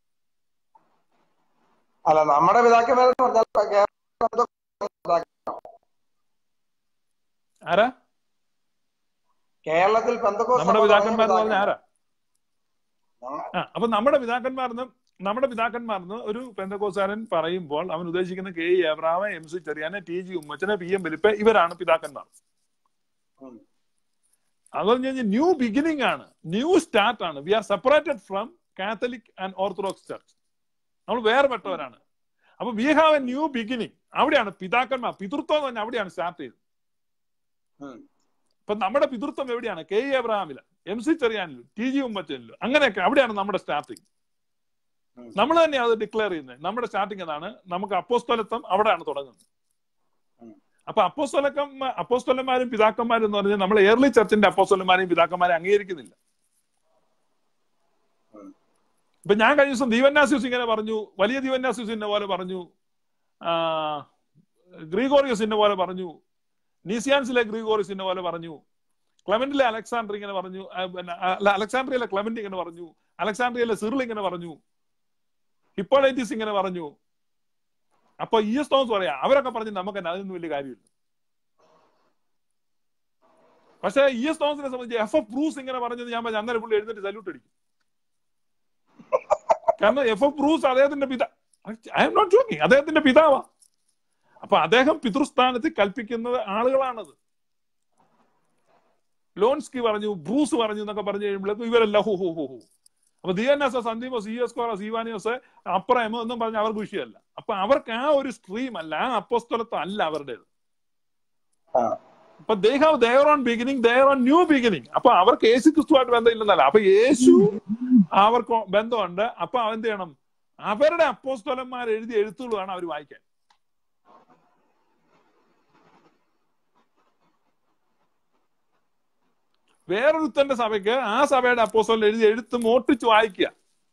അല്ല നമ്മുടെ പിതാക്കന്മാരെന്ന് പറഞ്ഞാൽ ഇപ്പൊ കേരളത്തിൽ പെന്തക്കോസ്ത് ആരാ കേരളത്തിൽ പെന്തക്കോസ്ത് നമ്മുടെ സഭ പിതാക്കന്മാർ എന്ന് പറഞ്ഞ തുടങ്ങിയ ആരാ പിതാക്കന്മാർ. ആ അപ്പൊ നമ്മുടെ പിതാക്കന്മാർന്ന് നമ്മുടെ പിതാക്കന്മാർന്ന് ഒരു പെന്തക്കോസുകാരൻ പറയുമ്പോൾ അവൻ ഉദ്ദേശിക്കുന്ന K E Abraham M C ചെറിയാനെ ടി ജി ഉമ്മച്ചനെ പി എം വലിപ്പ ഇവരാണ് പിതാക്കന്മാർ ഉം. അത് പറഞ്ഞു കഴിഞ്ഞാൽ ന്യൂ ബിഗിനിങ് ആണ് ന്യൂ സ്റ്റാർട്ട് ആണ് we are separated from Catholic and Orthodox church നമ്മൾ വേർപെട്ടവരാണ് അപ്പൊ we have a new beginning അവിടെയാണ് പിതാക്കന്മാർ പിതൃത്വം എന്ന് പറഞ്ഞാൽ അവിടെയാണ് സ്റ്റാർട്ട് ചെയ്തത് ഉം. ഇപ്പൊ നമ്മുടെ പിതൃത്വം എവിടെയാണ് കെ ഇ എബ്രഹാമില് എം സി ചെറിയാനിലും ടി ജി ഉമ്മച്ചനിലും അങ്ങനെയൊക്കെ അവിടെയാണ് നമ്മുടെ സ്റ്റാർട്ടിങ് ഉം. നമ്മൾ തന്നെ അത് ഡിക്ലെയർ ചെയ്യുന്നത് നമ്മുടെ സ്റ്റാർട്ടിങ് അതാണ് നമുക്ക് അപ്പോസ്തലത്വം അവിടെയാണ് തുടങ്ങുന്നത് ഉം. അപ്പൊ അപ്പോസ്തലക്കം അപ്പോസ്തലന്മാരും പിതാക്കന്മാരും എന്ന് പറഞ്ഞാൽ നമ്മൾ ഏർലി ചർച്ചിന്റെ അപ്പോസ്തലന്മാരെയും പിതാക്കന്മാരെയും അംഗീകരിക്കുന്നില്ല ഉം. ഇപ്പൊ ഞാൻ കഴിഞ്ഞ ദിവസം ദീവന്യാസ്യൂസ് ഇങ്ങനെ പറഞ്ഞു വലിയ ദീവന്യാസ്യൂസ് ഇന്ന പോലെ പറഞ്ഞു ആ, ഗ്രീഗോറിയസ് ഇന്ന പോലെ പറഞ്ഞു നീസിയാൻസിലെ ഗ്രീഗോറിയസ് ഇന്ന പോലെ പറഞ്ഞു ക്ലെമന്റിലെ അലക്സാണ്ടർ ഇങ്ങനെ പറഞ്ഞു ആ, പിന്നെ അല്ല, അലക്സാണ്ട്രിയയിലെ ക്ലെമന്റ് ഇങ്ങനെ പറഞ്ഞു അലക്സാണ്ട്രിയയിലെ സിറിൽ ഇങ്ങനെ പറഞ്ഞു ഹിപ്പോളൈറ്റിസ് ഇങ്ങനെ പറഞ്ഞു അപ്പൊ ഇ എസ് തോമസ് പറയാം അവരൊക്കെ പറഞ്ഞു നമുക്ക് തന്നെ അതൊന്നും വലിയ കാര്യമില്ല പക്ഷേ ഇ എസ് തോമസിനെ സംബന്ധിച്ച് എഫ് എഫ് ബ്രൂസ് ഇങ്ങനെ പറഞ്ഞത് ഞാൻ പറഞ്ഞു, അന്നേരം പുള്ളി എഴുന്നേറ്റ് സല്യൂട്ട് അടിക്കും കാരണം എഫ് എഫ് ബ്രൂസ് അദ്ദേഹത്തിന്റെ പിതാ ഐ എം നോട്ട് ജോക്കിങ് അദ്ദേഹത്തിന്റെ പിതാവാ അപ്പൊ അദ്ദേഹം പിതൃസ്ഥാനത്ത് കൽപ്പിക്കുന്ന ആളുകളാണത് ലോൺസ്കി പറഞ്ഞു ബ്രൂസ് പറഞ്ഞു എന്നൊക്കെ പറഞ്ഞു കഴിയുമ്പോഴേക്കും ഇവരെല്ലാം ഹോ ഹോ ഹോ ഹോ അപ്പൊ ഡി എൻ എസ് സന്ദീപോ സി എസ് കോറോ സീവാനിയോസ് അപ്രയമോ എന്നും പറഞ്ഞ അവർക്ക് വിഷയമല്ല അപ്പൊ അവർക്ക് ആ ഒരു സ്ട്രീം അല്ല ആ അപ്പോസ്തലത്വം അല്ല അവരുടേത് ആ. അപ്പൊ they have their own beginning their own new beginning അപ്പൊ അവർക്ക് യേശു ക്രിസ്തുവായിട്ട് ബന്ധമില്ലെന്നല്ല അപ്പൊ യേശു അവർക്ക് ബന്ധമുണ്ട് അപ്പൊ എന്ത് ചെയ്യണം അവരുടെ അപ്പോസ്തലന്മാർ എഴുതിയ എഴുത്തുകളാണ് അവർ വായിക്കാൻ വേറൊരുത്തന്റെ സഭയ്ക്ക് ആ സഭയുടെ അപ്പോസ്തലൻ എഴുതി എഴുത്ത് മോട്ടിച്ച് വായിക്കുക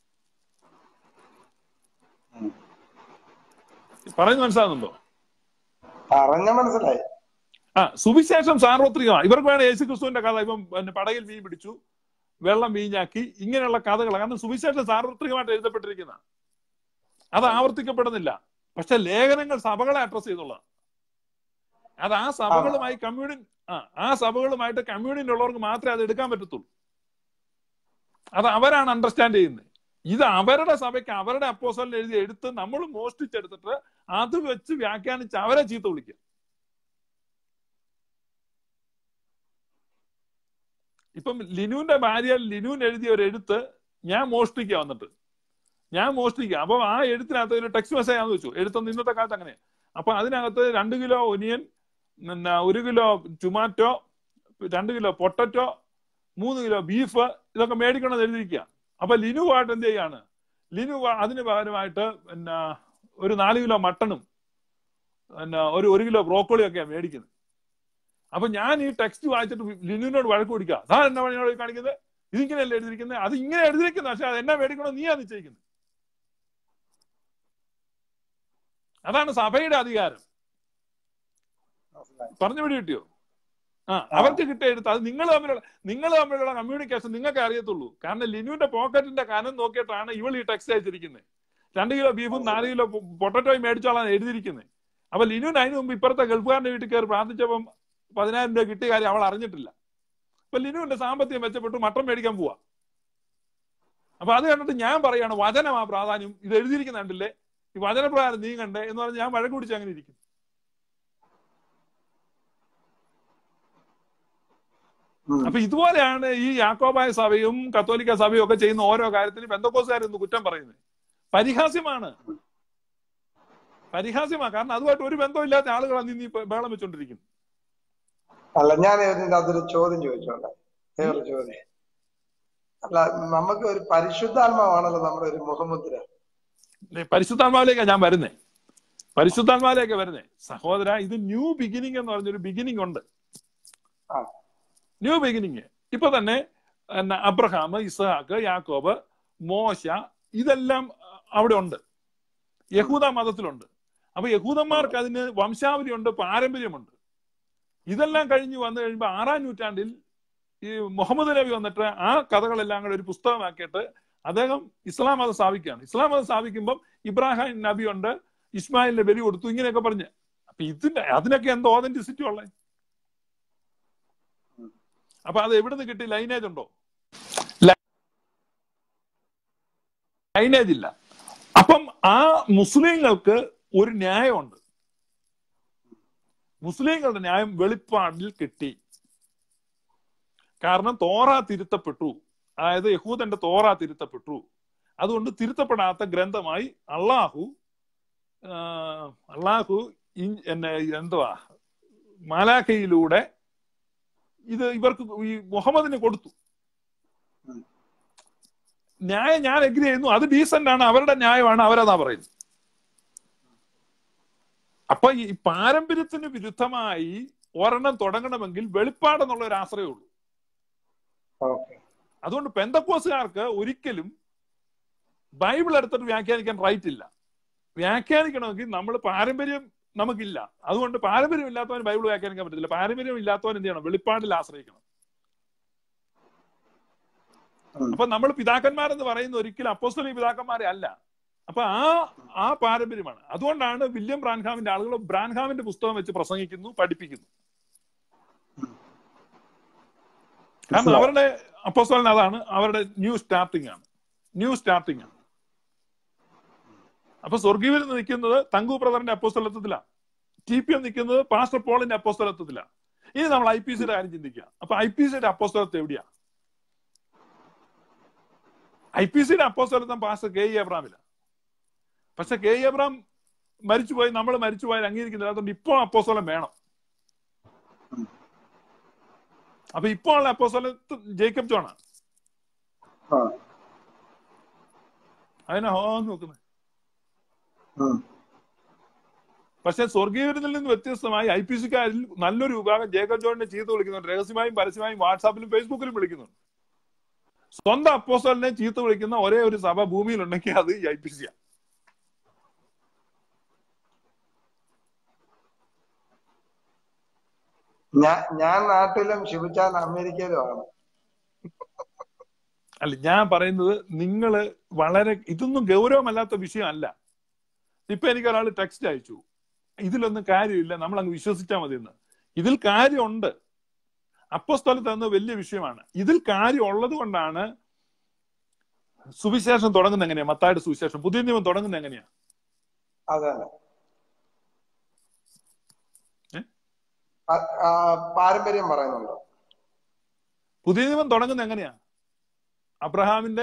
ഉം. പറയുന്നത് മനസ്സിലാകുന്നുണ്ടോ പറഞ്ഞ മനസ്സിലായി ആ സുവിശേഷം സാർവത്രികമാണ് ഇവർക്ക് വേണം യേശു ക്രിസ്തുവിന്റെ കഥ ഇപ്പം പിന്നെ പടകിൽ മീൻ പിടിച്ചു വെള്ളം വീഞ്ഞാക്കി ഇങ്ങനെയുള്ള കഥകൾ കാരണം സുവിശേഷം സാർവത്രികമായിട്ട് എഴുതപ്പെട്ടിരിക്കുന്ന അത് ആവർത്തിക്കപ്പെടുന്നില്ല പക്ഷെ ലേഖനങ്ങൾ സഭകളെ അഡ്രസ് ചെയ്തുള്ളതാണ് അത് ആ സഭകളുമായി കമ്മ്യൂണിൻ ആ ആ സഭകളുമായിട്ട് കമ്മ്യൂണിൻ ഉള്ളവർക്ക് മാത്രമേ അത് എടുക്കാൻ പറ്റത്തുള്ളൂ അത് അവരാണ് അണ്ടർസ്റ്റാൻഡ് ചെയ്യുന്നത് ഇത് അവരുടെ സഭയ്ക്ക് അവരുടെ അപ്പോസലിൽ എഴുതി എടുത്ത് നമ്മൾ മോഷ്ടിച്ചെടുത്തിട്ട് അത് വെച്ച് വ്യാഖ്യാനിച്ച് അവരെ ചീത്ത വിളിക്കുക ഇപ്പം ലിനുവിന്റെ ഭാര്യ ലിനുവിൻ എഴുതിയ ഒരു എഴുത്ത് ഞാൻ മോഷ്ടിക്കുക വന്നിട്ട് ഞാൻ മോഷ്ടിക്കുക അപ്പൊ ആ എഴുത്തിനകത്ത് ഒരു ടെക്സ്റ്റ് മെസ്സേജ് ആണെന്ന് വെച്ചു എഴുത്തൊന്നും ഇന്നത്തെ കാലത്ത് അങ്ങനെ അപ്പൊ അതിനകത്ത് രണ്ട് കിലോ ഒനിയൻ പിന്നെ ഒരു കിലോ ടൊമാറ്റോ രണ്ട് കിലോ പൊട്ടറ്റോ മൂന്ന് കിലോ ബീഫ് ഇതൊക്കെ മേടിക്കണമെന്ന് എഴുതിയിരിക്കുക അപ്പൊ ലിനുവായിട്ട് എന്ത് ചെയ്യാണ് ലിനു വ- അതിന് പകരമായിട്ട് പിന്നെ ഒരു നാല് കിലോ മട്ടണും പിന്നെ ഒരു ഒരു കിലോ ബ്രോക്കോളിയും ഒക്കെയാണ് മേടിക്കുന്നത് അപ്പൊ ഞാൻ ഈ ടെക്സ്റ്റ് വായിച്ചിട്ട് ലിനുവിനോട് വഴക്ക് പിടിക്കുക അതാ എന്നെ പണിയോട് കാണിക്കുന്നത് ഇതിങ്ങനെയല്ലേ എഴുതിയിരിക്കുന്നത് അത് ഇങ്ങനെ എഴുതിയിരിക്കുന്നത് പക്ഷെ അത് എന്നാ മേടിക്കണോ നീയാ നിശ്ചയിക്കുന്നത് അതാണ് സഭയുടെ അധികാരം പറഞ്ഞു പിടി കിട്ടിയോ ആ അവർക്ക് കിട്ടിയ എടുത്ത് അത് നിങ്ങൾ തമ്മിലുള്ള നിങ്ങൾ തമ്മിലുള്ള കമ്മ്യൂണിക്കേഷൻ നിങ്ങൾക്ക് അറിയത്തുള്ളൂ കാരണം ലിനുവിന്റെ പോക്കറ്റിന്റെ കനം നോക്കിയിട്ടാണ് ഇവൾ ഈ ടെക്സ്റ്റ് അയച്ചിരിക്കുന്നത് രണ്ട് കിലോ ബീഫും നാല് കിലോ പൊട്ടറ്റോയും മേടിച്ചോളാൻ എഴുതിയിരിക്കുന്നത് അപ്പൊ ലിനുവിന് അതിന് മുമ്പ് ഇപ്പുറത്തെ ഗൾഫുകാരന്റെ വീട്ടിൽ കയറി പ്രാർത്ഥിച്ചപ്പം പതിനായിരം രൂപ കിട്ടിയ കാര്യം അവൾ അറിഞ്ഞിട്ടില്ല അപ്പൊ ലിനുവിന്റെ സാമ്പത്തികം മെച്ചപ്പെട്ടു മട്ടൻ മേടിക്കാൻ പോവാ അപ്പൊ അത് കണ്ടിട്ട് ഞാൻ പറയാണ് വചനമാ പ്രാധാന്യം ഇത് എഴുതിയിരിക്കുന്ന കണ്ടില്ലേ ഈ വചനപ്രകാരം നീങ്ങണ്ടേ എന്ന് പറഞ്ഞ് ഞാൻ വഴക്ക് പിടിച്ച് അങ്ങനെ ഇരിക്കും ഉം. അപ്പൊ ഇതുപോലെയാണ് ഈ യാക്കോബായ സഭയും കത്തോലിക്ക സഭയും ഒക്കെ ചെയ്യുന്ന ഓരോ കാര്യത്തിനും ബന്ധക്കോസുകാരെന്ന് കുറ്റം പറയുന്നത് പരിഹാസ്യമാണ് പരിഹാസ്യമാണ് കാരണം അതുമായിട്ട് ഒരു ബന്ധമില്ലാത്ത ആളുകളാണ് നീ ഇപ്പൊ ബഹളം വെച്ചോണ്ടിരിക്കുന്നത് അല്ല ഞാൻ ഇതിന്റെ അതൊരു ചോദ്യം ചോദിച്ചോട്ടെ വേറൊരു ചോദ്യം അല്ല നമുക്ക് ഒരു പരിശുദ്ധാത്മാവാണല്ലോ നമ്മുടെ ഒരു മുഖമുദ്ര ഏ, പരിശുദ്ധാത്മാവിലേക്കാണ് ഞാൻ വരുന്നേ പരിശുദ്ധാത്മാവിലേക്ക് വരുന്നേ സഹോദര ഇത് ന്യൂ ബിഗിനിങ് എന്ന് പറഞ്ഞൊരു ബിഗിനിങ് ഉണ്ട് ആ. ന്യൂ ബിഗിനിങ് ഇപ്പൊ തന്നെ എന്നാ, അബ്രഹാം ഇസ്ഹാക്ക് യാക്കോബ് മോശ ഇതെല്ലാം അവിടെ ഉണ്ട് യഹൂദ മതത്തിലുണ്ട് അപ്പൊ യഹൂദന്മാർക്ക് അതിന് വംശാവലിയുണ്ട് പാരമ്പര്യമുണ്ട് ഇതെല്ലാം കഴിഞ്ഞ് വന്നു കഴിയുമ്പോൾ ആറാം നൂറ്റാണ്ടിൽ ഈ മുഹമ്മദ് നബി വന്നിട്ട് ആ കഥകളെല്ലാം കൂടെ ഒരു പുസ്തകമാക്കിയിട്ട് അദ്ദേഹം ഇസ്ലാം മതം സ്ഥാപിക്കുകയാണ് ഇസ്ലാം മതം സ്ഥാപിക്കുമ്പോൾ ഇബ്രാഹിം നബി ഉണ്ട് ഇസ്മായിലിന്റെ ബലി കൊടുത്തു ഇങ്ങനെയൊക്കെ പറഞ്ഞ് അപ്പൊ ഇതിന്റെ അതിനൊക്കെ എന്തോ ഓതന്റിസിറ്റി ഉള്ളേ അപ്പൊ അത് എവിടെ നിന്ന് കിട്ടി ലൈനേജ് ഉണ്ടോ ലൈനേജ് ഇല്ല അപ്പം ആ മുസ്ലിങ്ങൾക്ക് ഒരു ന്യായമുണ്ട് മുസ്ലിങ്ങളുടെ ന്യായം വെളിപ്പാടിൽ കിട്ടി കാരണം തോറ തിരുത്തപ്പെട്ടു അതായത് യഹൂദന്റെ തോറ തിരുത്തപ്പെട്ടു അതുകൊണ്ട് തിരുത്തപ്പെടാത്ത ഗ്രന്ഥമായി അള്ളാഹു ആ, അള്ളാഹു ഇൻ- എന്നെ എന്തുവാ മാലാഖയിലൂടെ ഇത് ഇവർക്ക് ഈ മുഹമ്മദിന് കൊടുത്തു ഉം. ന്യായം ഞാൻ എഗ്രി ചെയ്യുന്നു അത് ഡീസന്റ് ആണ് അവരുടെ ന്യായമാണ് അവരതാ പറയുന്നത് അപ്പൊ ഈ പാരമ്പര്യത്തിന് വിരുദ്ധമായി ഒരെണ്ണം തുടങ്ങണമെങ്കിൽ വെളിപ്പാടെന്നുള്ള ഒരു ആശ്രയമുള്ളൂ ഓക്കെ അതുകൊണ്ട് പെന്തക്കോസുകാർക്ക് ഒരിക്കലും ബൈബിൾ എടുത്തിട്ട് വ്യാഖ്യാനിക്കാൻ റൈറ്റ് ഇല്ല വ്യാഖ്യാനിക്കണമെങ്കിൽ നമ്മൾ പാരമ്പര്യം നമുക്കില്ല അതുകൊണ്ട് പാരമ്പര്യം ഇല്ലാത്തവന് ബൈബിൾ വ്യാഖ്യാനിക്കാൻ പറ്റത്തില്ല പാരമ്പര്യം ഇല്ലാത്തവൻ എന്ത് ചെയ്യണം വെളിപ്പാടിൽ ആശ്രയിക്കണം ഉം. അപ്പൊ നമ്മൾ പിതാക്കന്മാരെന്ന് പറയുന്ന ഒരിക്കലും അപ്പോസ്തലിക പിതാക്കന്മാരെ അല്ല അപ്പൊ ആ ആ പാരമ്പര്യമാണ് അതുകൊണ്ടാണ് വില്യം ബ്രാൻഹാമിന്റെ ആളുകൾ ബ്രാൻഹാമിന്റെ പുസ്തകം വെച്ച് പ്രസംഗിക്കുന്നു പഠിപ്പിക്കുന്നു കാരണം അവരുടെ അപ്പോസ്തലൻ അതാണ് അവരുടെ ന്യൂ സ്റ്റാർട്ടിംഗ് ആണ് ന്യൂ സ്റ്റാർട്ടിംഗ് ആണ് അപ്പൊ സ്വർഗീവിൽ നിൽക്കുന്നത് തങ്കു ബ്രദറിന്റെ അപ്പോസ്തലത്വത്തിലാണ് ടി പി എം നിൽക്കുന്നത് പാസ്റ്റർ പോളിന്റെ അപ്പോസ്തലത്വത്തിലാണ് ഇനി നമ്മൾ ഐ പി സിയുടെ കാര്യം ചിന്തിക്കുക അപ്പൊ ഐ പി സിയുടെ അപ്പോസ്തലത്വം എവിടെയാ ഐ പി സിയുടെ അപ്പോസ്തലത്വം പാസ്റ്റർ കെ ഇ എബ്രാമില്ല പക്ഷെ കെ ഇ എബ്രാം മരിച്ചുപോയി നമ്മൾ മരിച്ചുപോയാൽ അംഗീകരിക്കുന്നില്ല അതുകൊണ്ട് ഇപ്പോൾ അപ്പോസ്തലം വേണം അപ്പൊ ഇപ്പോൾ ഉള്ള അപ്പോസ്തലത്വം ജേക്കബ് ജോണാണ് ആ. അതിനെ ഹോ നോക്കുന്നത് ഉം. പക്ഷെ സ്വർഗീയരിൽ നിന്ന് വ്യത്യസ്തമായി ഐ പി സിക്കാരിൽ നല്ലൊരു വിഭാഗം ജേക്കബ് ജോണിനെ ചീത്ത വിളിക്കുന്നുണ്ട് രഹസ്യമായും പരസ്യമായും വാട്സാപ്പിലും ഫേസ്ബുക്കിലും വിളിക്കുന്നുണ്ട് സ്വന്തം അപ്പോസ്റ്റലിനെ ചീത്ത വിളിക്കുന്ന ഒരേ ഒരു സഭ ഭൂമിയിലുണ്ടെങ്കിൽ അത് ഐ പി സിയാണ് ഞാൻ ഞാൻ നാട്ടിലും ശിവചാൻ അമേരിക്കയിലും ആണ് അല്ല ഞാൻ പറയുന്നത് നിങ്ങള് വളരെ ഇതൊന്നും ഗൗരവമല്ലാത്ത വിഷയമല്ല ഇപ്പൊ എനിക്ക് ഒരാൾ ടെക്സ്റ്റ് അയച്ചു ഇതിലൊന്നും കാര്യമില്ല നമ്മൾ അങ്ങ് വിശ്വസിച്ചാൽ മതി എന്ന് ഇതിൽ കാര്യമുണ്ട് അപ്പസ്തലത്ത് എന്ന വലിയ വിഷയമാണ് ഇതിൽ കാര്യം ഉള്ളത് കൊണ്ടാണ് സുവിശേഷം തുടങ്ങുന്നത് എങ്ങനെയാ മത്തായുടെ സുവിശേഷം പുതിയ നിയമം തുടങ്ങുന്നത് എങ്ങനെയാ അതെ ഏ? പ- ആ, പാരമ്പര്യം പറയുന്നുണ്ട് പുതിയ നിയമം തുടങ്ങുന്നത് എങ്ങനെയാ അബ്രഹാമിന്റെ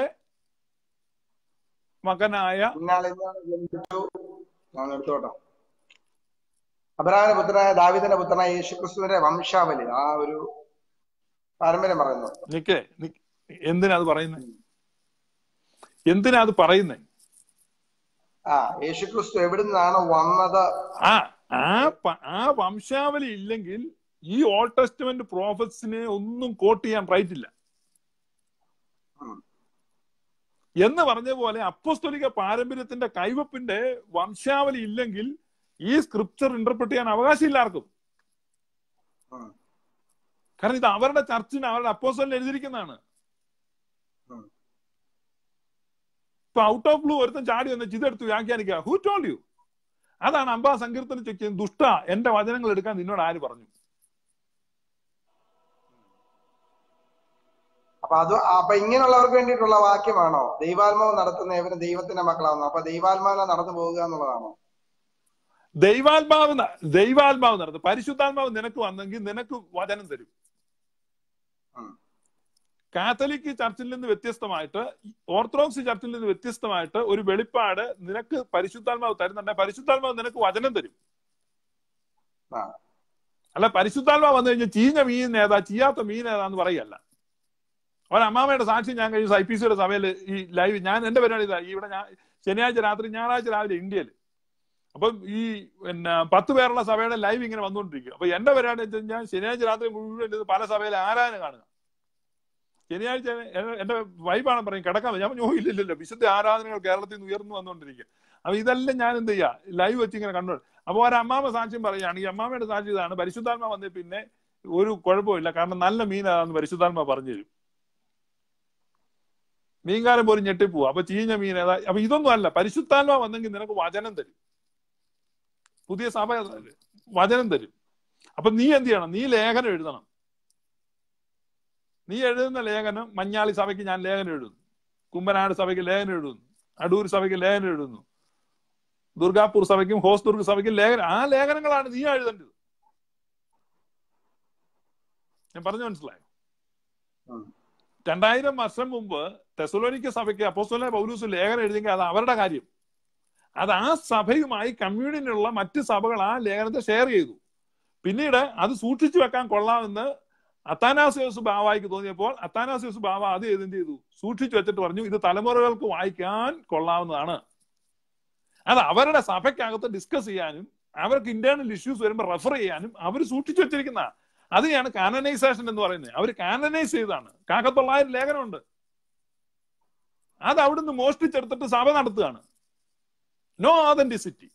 മകനായ ഇന്നാൾ ഇന്നാൾ ജനിച്ചു ഞാൻ എടുത്തോട്ടെ അബ്രഹാമിന്റെ പുത്രനായ ദാവിദിന്റെ പുത്രനായ യേശുക്രിസ്തുവിന്റെ വംശാവലി ആ ഒരു പാരമ്പര്യം പറയുന്നു നിക്കേ നിക്ക്. എന്തിനാ അത് പറയുന്നത് എന്തിനാ അത് പറയുന്നത് ആ യേശുക്രിസ്തു എവിടുന്നാണ് വന്നത് ആ ആ പ- ആ വംശാവലി ഇല്ലെങ്കിൽ ഈ ഓൾഡ് ടെസ്റ്റ്മെന്റ് പ്രോഫറ്റ്സിനെ ഒന്നും കോട്ട് ചെയ്യാൻ റൈറ്റ് ഇല്ല ഉം. എന്ന് പറഞ്ഞ പോലെ അപ്പോസ്തലിക പാരമ്പര്യത്തിന്റെ കൈവപ്പിന്റെ വംശാവലി ഇല്ലെങ്കിൽ ഈ സ്ക്രിപ്ചർ ഇന്റർപ്രറ്റ് ചെയ്യാൻ അവകാശമില്ല ആർക്കും ഉം. കാരണം ഇത് അവരുടെ ചർച്ചിന് അവരുടെ അപ്പോസലിൽ എഴുതിയിരിക്കുന്നതാണ് ഉം. ഇപ്പൊ ഔട്ട് ഓഫ് ബ്ലൂ ഒരുത്തൻ ചാടി വന്ന് ഇതെടുത്ത് വ്യാഖ്യാനിക്കുക ഹൂ ടോൾഡ് യു അതാണ് അമ്പാ സങ്കീർത്തനം ചോദിക്കുന്നത് ദുഷ്ട എന്റെ വചനങ്ങൾ എടുക്കാൻ നിന്നോട് ആര് പറഞ്ഞു അപ്പൊ അത് അപ്പൊ ഇങ്ങനെയുള്ളവർക്ക് വേണ്ടിയിട്ടുള്ള വാക്യമാണോ ദൈവാത്മാവ് നടത്തുന്ന ഏവരും ദൈവത്തിന്റെ മക്കളാവുന്നു അപ്പൊ ദൈവാത്മാവിനെ നടന്നു പോകുക എന്നുള്ളതാണോ ദൈവാത്മാവ് ന- ദൈവാത്മാവ് നടത്തും പരിശുദ്ധാത്മാവ് നിനക്ക് വന്നെങ്കിൽ നിനക്ക് വചനം തരും ഉം. കാത്തലിക് ചർച്ചിൽ നിന്ന് വ്യത്യസ്തമായിട്ട് ഓർത്തഡോക്സ് ചർച്ചിൽ നിന്ന് വ്യത്യസ്തമായിട്ട് ഒരു വെളിപ്പാട് നിനക്ക് പരിശുദ്ധാത്മാവ് തരുന്നുണ്ടെങ്കിൽ പരിശുദ്ധാത്മാവ് നിനക്ക് വചനം തരും ആ. അല്ല പരിശുദ്ധാത്മാവ് വന്നു കഴിഞ്ഞാൽ ചീഞ്ഞ മീൻ ഏതാ ചീയാത്ത മീൻ ഏതാന്ന് പറയല്ല ഒരമ്മാമയുടെ സാക്ഷി ഞാൻ കഴിഞ്ഞ ഐ പി സിയുടെ സഭയിൽ ഈ ലൈവ് ഞാൻ എന്റെ പരിപാടി ഇതാ ഇവിടെ ഞാൻ ശനിയാഴ്ച രാത്രി ഞായറാഴ്ച രാവിലെ ഇന്ത്യയിൽ അപ്പം ഈ പിന്നെ പത്ത് പേരുള്ള സഭയുടെ ലൈവ് ഇങ്ങനെ വന്നുകൊണ്ടിരിക്കും അപ്പൊ എന്റെ പരിപാടി വെച്ച് കഴിഞ്ഞാൽ ശനിയാഴ്ച രാത്രി മുഴുവൻ ഇത് പല സഭയിലെ ആരാധന കാണുക ശനിയാഴ്ച എ- എന്റെ വൈബാണ് പറയും കിടക്കാൻ പറ്റും. ഞാൻ പറഞ്ഞു, "ഓ, ഇല്ല ഇല്ല വിശുദ്ധ ആരാധനകൾ കേരളത്തിൽ നിന്ന് ഉയർന്നു വന്നുകൊണ്ടിരിക്കുക അപ്പൊ ഇതെല്ലാം ഞാൻ എന്ത് ചെയ്യാ ലൈവ് വെച്ച് ഇങ്ങനെ കണ്ടു അപ്പൊ ഒരു അമ്മാമ സാക്ഷ്യം പറയുകയാണ് ഈ അമ്മാമയുടെ സാക്ഷ്യം ഇതാണ് പരിശുദ്ധാത്മ വന്നേ പിന്നെ ഒരു കുഴപ്പമില്ല കാരണം നല്ല മീനാണെന്ന് പരിശുദ്ധാത്മ പറഞ്ഞു തരും മീൻകാരൻ പോലും ഞെട്ടിപ്പോവും അപ്പൊ ചീഞ്ഞ മീൻ ഏതാ അപ്പൊ ഇതൊന്നും അല്ല പരിശുദ്ധാത്മ വന്നെങ്കിൽ നിനക്ക് വചനം തരും പുതിയ സഭ വചനം തരും അപ്പൊ നീ എന്ത് ചെയ്യണം നീ ലേഖനം എഴുതണം നീ എഴുതുന്ന ലേഖനം മഞ്ഞാളി സഭയ്ക്ക് ഞാൻ ലേഖനം എഴുതുന്നു കുമ്പനാട് സഭയ്ക്ക് ലേഖനം എഴുതുന്നു അടൂർ സഭയ്ക്ക് ലേഖനം എഴുതുന്നു ദുർഗാപൂർ സഭയ്ക്കും ഹോസ്ദുർഗ് സഭയ്ക്കും ലേഖനം ആ ലേഖനങ്ങളാണ് നീ എഴുതേണ്ടത് ഞാൻ പറഞ്ഞു മനസ്സിലായോ ഉം. രണ്ടായിരം വർഷം മുമ്പ് തെസലോനിക്ക സഭയ്ക്ക് അപ്പോസ്തലനായ പൗലൂസ് ലേഖനം എഴുതിയെങ്കിൽ അത് അവരുടെ കാര്യം അത് ആ സഭയുമായി കമ്മ്യൂണിനുള്ള മറ്റ് സഭകൾ ആ ലേഖനത്തെ ഷെയർ ചെയ്തു പിന്നീട് അത് സൂക്ഷിച്ചു വെക്കാൻ കൊള്ളാമെന്ന് അത്താനാസിയോസ് ബാവായിക്ക് തോന്നിയപ്പോൾ അത്താനാസിയോസ് ബാവ അത് എന്ത് ചെയ്തു സൂക്ഷിച്ചു വെച്ചിട്ട് പറഞ്ഞു ഇത് തലമുറകൾക്ക് വായിക്കാൻ കൊള്ളാവുന്നതാണ് അത് അവരുടെ സഭയ്ക്കകത്ത് ഡിസ്കസ് ചെയ്യാനും അവർക്ക് ഇന്റേണൽ ഇഷ്യൂസ് വരുമ്പോൾ റെഫർ ചെയ്യാനും അവർ സൂക്ഷിച്ചു വെച്ചിരിക്കുന്ന അതിനെയാണ് കാനനൈസേഷൻ എന്ന് പറയുന്നത് അവർ കാനനൈസ് ചെയ്താണ് കാക്കത്തൊള്ളായിരം ലേഖനമുണ്ട് അത് അവിടുന്ന് മോഷ്ടിച്ചെടുത്തിട്ട് സഭ നടത്തുകയാണ് no authenticity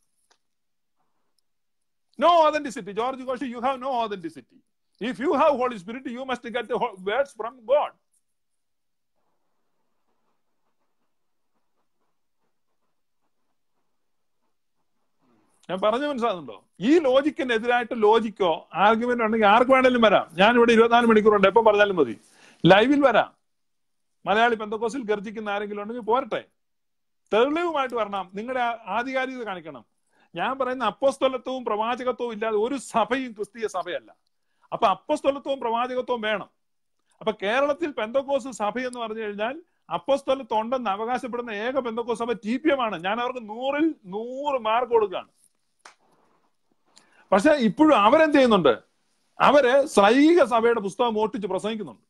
no authenticity George Koshy you have no authenticity if you have Holy Spirit you must get words from God ഞാൻ പറഞ്ഞു മനസ്സിലാകുന്നുണ്ടോ ഈ ലോജിക്കിനെതിരായിട്ട് ലോജിക്കോ ആർഗ്യുമെന്റ് ഉണ്ടെങ്കിൽ ആർക്ക് വേണേലും വരാം ഞാൻ ഇവിടെ ഇരുപത്തിനാല് മണിക്കൂറുണ്ട് എപ്പം പറഞ്ഞാലും മതി ലൈവിൽ വരാം മലയാളി പെന്തക്കോസിൽ ഗർജിക്കുന്ന ആരെങ്കിലും ഉണ്ടെങ്കിൽ പോരട്ടെ തെളിവുമായിട്ട് വരണം നിങ്ങളുടെ ആധികാരികത കാണിക്കണം ഞാൻ പറയുന്ന അപ്പസ്തലത്വവും പ്രവാചകത്വവും ഇല്ലാതെ ഒരു സഭയും ക്രിസ്തീയ സഭയല്ല അപ്പൊ അപ്പസ്തലത്വവും പ്രവാചകത്വവും വേണം അപ്പൊ കേരളത്തിൽ പെന്തക്കോസ് സഭ എന്ന് പറഞ്ഞു കഴിഞ്ഞാൽ അപ്പസ്തലത്വം ഉണ്ടെന്ന് അവകാശപ്പെടുന്ന ഏക പെന്തക്കോസ് സഭ ടി പി എം ആണ് ഞാൻ അവർക്ക് നൂറിൽ നൂറ് മാർക്ക് കൊടുക്കുകയാണ് പക്ഷെ ഇപ്പോഴും അവരെന്ത് ചെയ്യുന്നുണ്ട് അവര് സൈഹിക സഭയുടെ പുസ്തകം ഓട്ടിച്ച് പ്രസംഗിക്കുന്നുണ്ട്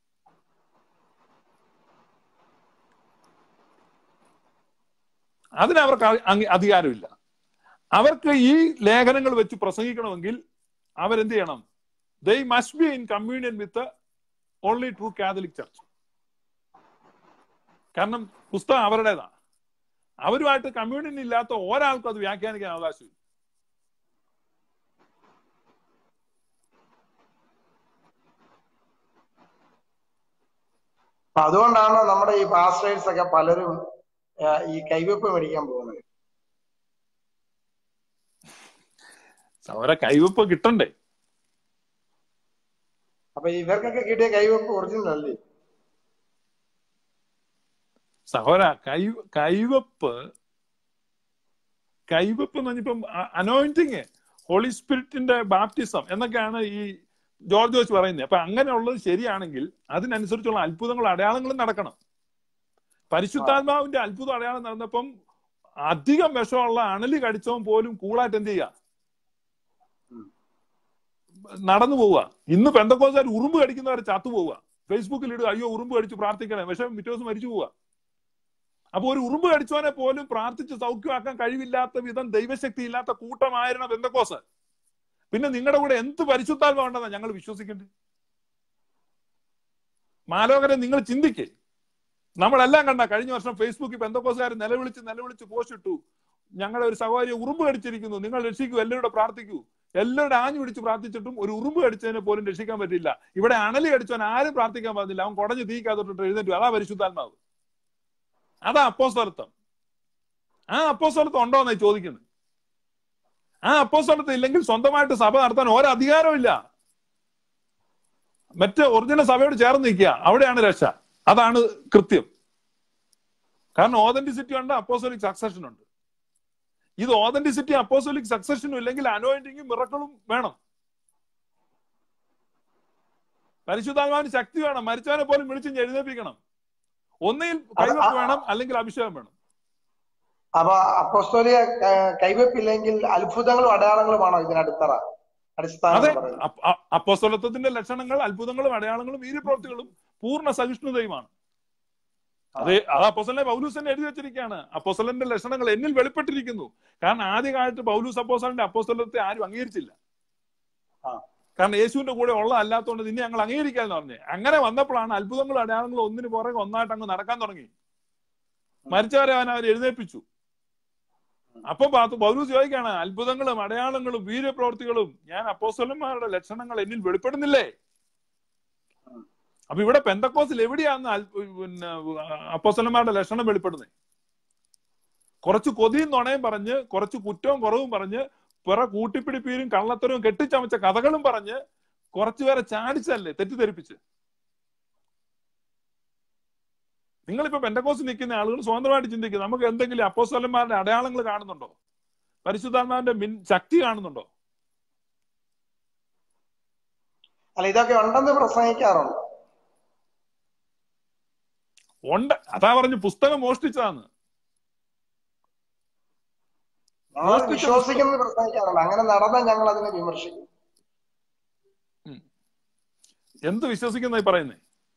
അതിന് അവർക്ക് അ- അംഗീ- അധികാരമില്ല അവർക്ക് ഈ ലേഖനങ്ങൾ വെച്ച് പ്രസംഗിക്കണമെങ്കിൽ അവരെന്ത് ചെയ്യണം they must be in communion with only true Catholic church കാരണം പുസ്തകം അവരുടേതാണ് അവരുമായിട്ട് കമ്മ്യൂണിയൻ ഇല്ലാത്ത ഒരാൾക്കും അത് വ്യാഖ്യാനിക്കാൻ അവകാശമില്ല അപ്പൊ അതുകൊണ്ടാണ് നമ്മുടെ ഈ പാസ്റ്റേഴ്സ് ഒക്കെ പലരും ആ, ഈ കൈവെപ്പ് മേടിക്കാൻ പോകുന്നത് അവരെ കൈവപ്പ് കിട്ടണ്ടേ അപ്പൊ ഇവർക്കൊക്കെ കിട്ടിയ കൈവെപ്പ് ഒറിജിനൽ അല്ലേ സഹോദര കൈ കൈവപ്പ് കൈവപ്പ് എന്ന് പറഞ്ഞപ്പം അനോയിന്റിങ് ഹോളി സ്പിരിറ്റിന്റെ ബാപ്റ്റിസം എന്നൊക്കെയാണ് ഈ ജോർജ് ജോസ് പറയുന്നത് അപ്പൊ അങ്ങനെയുള്ളത് ശരിയാണെങ്കിൽ അതിനനുസരിച്ചുള്ള അത്ഭുതങ്ങളും അടയാളങ്ങളും നടക്കണം പരിശുദ്ധാത്മാവിന്റെ അത്ഭുതം അടയാളം നടന്നപ്പം അധികം വിഷമുള്ള അണലി കടിച്ചവൻ പോലും കൂളായിട്ട് എന്ത് ചെയ്യുക നടന്നു പോവുക ഇന്ന് പെന്തക്കോസാർ ഉറുമ്പ് കടിക്കുന്നവരെ ചത്തു പോവുക ഫേസ്ബുക്കിൽ ഇടുക അയ്യോ ഉറുമ്പ് കടിച്ചു പ്രാർത്ഥിക്കണേ പക്ഷെ പിറ്റേ ദിവസം മരിച്ചു പോവുക അപ്പൊ ഒരു ഉറുമ്പ് കടിച്ചവനെ പോലും പ്രാർത്ഥിച്ച് സൗഖ്യമാക്കാൻ കഴിവില്ലാത്ത വിധം ദൈവശക്തി ഇല്ലാത്ത കൂട്ടമായിരുന്ന ബന്ധക്കോസ് പിന്നെ നിങ്ങളുടെ കൂടെ എന്ത് പരിശുദ്ധാത്മ ഉണ്ടെന്നാ ഞങ്ങൾ വിശ്വസിക്കേണ്ടത് മാലോകരെ നിങ്ങൾ ചിന്തിക്കേ നമ്മളെല്ലാം കണ്ട കഴിഞ്ഞ വർഷം ഫേസ്ബുക്കിൽ ബന്ധക്കോസുകാർ നിലവിളിച്ച് നിലവിളിച്ച് പോസ്റ്റ് ഇട്ടു ഞങ്ങളുടെ ഒരു സഹോദരി ഉറുമ്പ് കടിച്ചിരിക്കുന്നു നിങ്ങൾ രക്ഷിക്കൂ എല്ലാവരുടെ പ്രാർത്ഥിക്കൂ എല്ലാവരുടെ ആഞ്ഞു പിടിച്ച് പ്രാർത്ഥിച്ചിട്ടും ഒരു ഉറുമ്പ് കടിച്ചതിനെ പോലും രക്ഷിക്കാൻ പറ്റില്ല ഇവിടെ അണലി കടിച്ചവൻ ആരും പ്രാർത്ഥിക്കാൻ പാടില്ല അവൻ കുടഞ്ഞ് തീക്കാത്തോട്ട് എഴുന്നേറ്റു അതാ പരിശുദ്ധാത്മാവ് അതാ അപ്പോസ്തലത്വം ആ അപ്പോസ്തലത്വം ഉണ്ടോ എന്നായി ചോദിക്കുന്നത് ആ അപ്പോസ്തലത്വം ഇല്ലെങ്കിൽ സ്വന്തമായിട്ട് സഭ നടത്താൻ ഓരോ അധികാരവും ഇല്ല മറ്റ് ഒറിജിനൽ സഭയോട് ചേർന്ന് നിൽക്കുക അവിടെയാണ് രക്ഷ അതാണ് കൃത്യം കാരണം ഓതന്റിസിറ്റി ഉണ്ട് അപ്പോസോലിക് സക്സഷൻ ഉണ്ട് ഇത് ഓതന്റിസിറ്റി അപ്പോസോലിക് സക്സഷനും ഇല്ലെങ്കിൽ അനോയിന്റിങ്ങും മിറക്കളും വേണം പരിശുദ്ധാത്മാവിന് ശക്തി വേണം മരിച്ചവനെ പോലും വിളിച്ച് എഴുന്നേൽപ്പിക്കണം ഒന്നിൽ കൈവപ്പ് വേണം അല്ലെങ്കിൽ അഭിഷേകം വേണം അപ്പൊ അപ്പോസ്തോലിക ക- കൈവെപ്പില്ലെങ്കിൽ അത്ഭുതങ്ങളും അടയാളങ്ങളുമാണോ ഇതിന് അടിത്തറ അടിസ്ഥാനം അതെ എന്ന് പറയുന്നത്? അപ്പ- അ- അപ്പോസ്തലത്വത്തിന്റെ ലക്ഷണങ്ങൾ അത്ഭുതങ്ങളും അടയാളങ്ങളും വീര്യപ്രവൃത്തികളും പൂർണ്ണ സഹിഷ്ണുതയുമാണ് അതെ അത് അപ്പോസലിനെ പൗലൂസ് തന്നെ എഴുതി വെച്ചിരിക്കുകയാണ് അപ്പോസലന്റെ ലക്ഷണങ്ങൾ എന്നിൽ വെളിപ്പെട്ടിരിക്കുന്നു കാരണം ആദ്യകാലത്ത് പൗലൂസ് അപ്പോസലിന്റെ അപ്പോസ്തലത്തെ ആരും അംഗീകരിച്ചില്ല ആ. കാരണം യേശുവിന്റെ കൂടെ ഉള്ള അല്ലാത്തതുകൊണ്ട് നിന്നെ ഞങ്ങൾ അംഗീകരിക്കാന്ന് പറഞ്ഞേ അങ്ങനെ വന്നപ്പോഴാണ് അത്ഭുതങ്ങളും അടയാളങ്ങളും ഒന്നിന് പുറകെ ഒന്നായിട്ട് അങ്ങ് നടക്കാൻ തുടങ്ങി മരിച്ചവരെ അവൻ അവർ എഴുന്നേൽപ്പിച്ചു അപ്പൊ പാത്തു പൗലൂസ് ചോദിക്കാണ് അത്ഭുതങ്ങളും അടയാളങ്ങളും വീര്യപ്രവർത്തികളും ഞാൻ അപ്പോസ്തലന്മാരുടെ ലക്ഷണങ്ങൾ എന്നിൽ വെളിപ്പെടുന്നില്ലേ അപ്പൊ ഇവിടെ പെന്തക്കോസിൽ എവിടെയാണ് അൽ- പിന്നെ അപ്പോസ്തലന്മാരുടെ ലക്ഷണം വെളിപ്പെടുന്നത് കുറച്ച് കൊതിയും നുണയും പറഞ്ഞ് കുറച്ച് കുറ്റവും കുറവും പറഞ്ഞ് പിറ കൂട്ടിപ്പിടിപ്പീരും കള്ളത്തരവും കെട്ടിച്ചമച്ച കഥകളും പറഞ്ഞ് കുറച്ചുപേരെ ചാടിച്ചല്ലേ തെറ്റിദ്ധരിപ്പിച്ച് നിങ്ങളിപ്പോ പെന്തക്കോസിൽ നിൽക്കുന്ന ആളുകൾ സ്വതന്ത്രമായിട്ട് ചിന്തിക്കും നമുക്ക് എന്തെങ്കിലും അപ്പോസ്തലന്മാരുടെ അടയാളങ്ങൾ കാണുന്നുണ്ടോ പരിശുദ്ധാത്മാവിന്റെ മിൻ ശക്തി കാണുന്നുണ്ടോ അല്ല ഇതൊക്കെ ഉണ്ടെന്ന് പ്രസംഗിക്കാറുണ്ട് ഉണ്ട് അതാ പറഞ്ഞു പുസ്തകം മോഷ്ടിച്ചതാണ് ഞങ്ങൾ മോഷ്ടിച്ച വിശ്വസിക്കുന്നത് പ്രസംഗിക്കാറുണ്ട് അങ്ങനെ നടന്നാൽ ഞങ്ങൾ അതിനെ വിമർശിക്കും എന്ത് വിശ്വസിക്കുന്ന പറയുന്നേ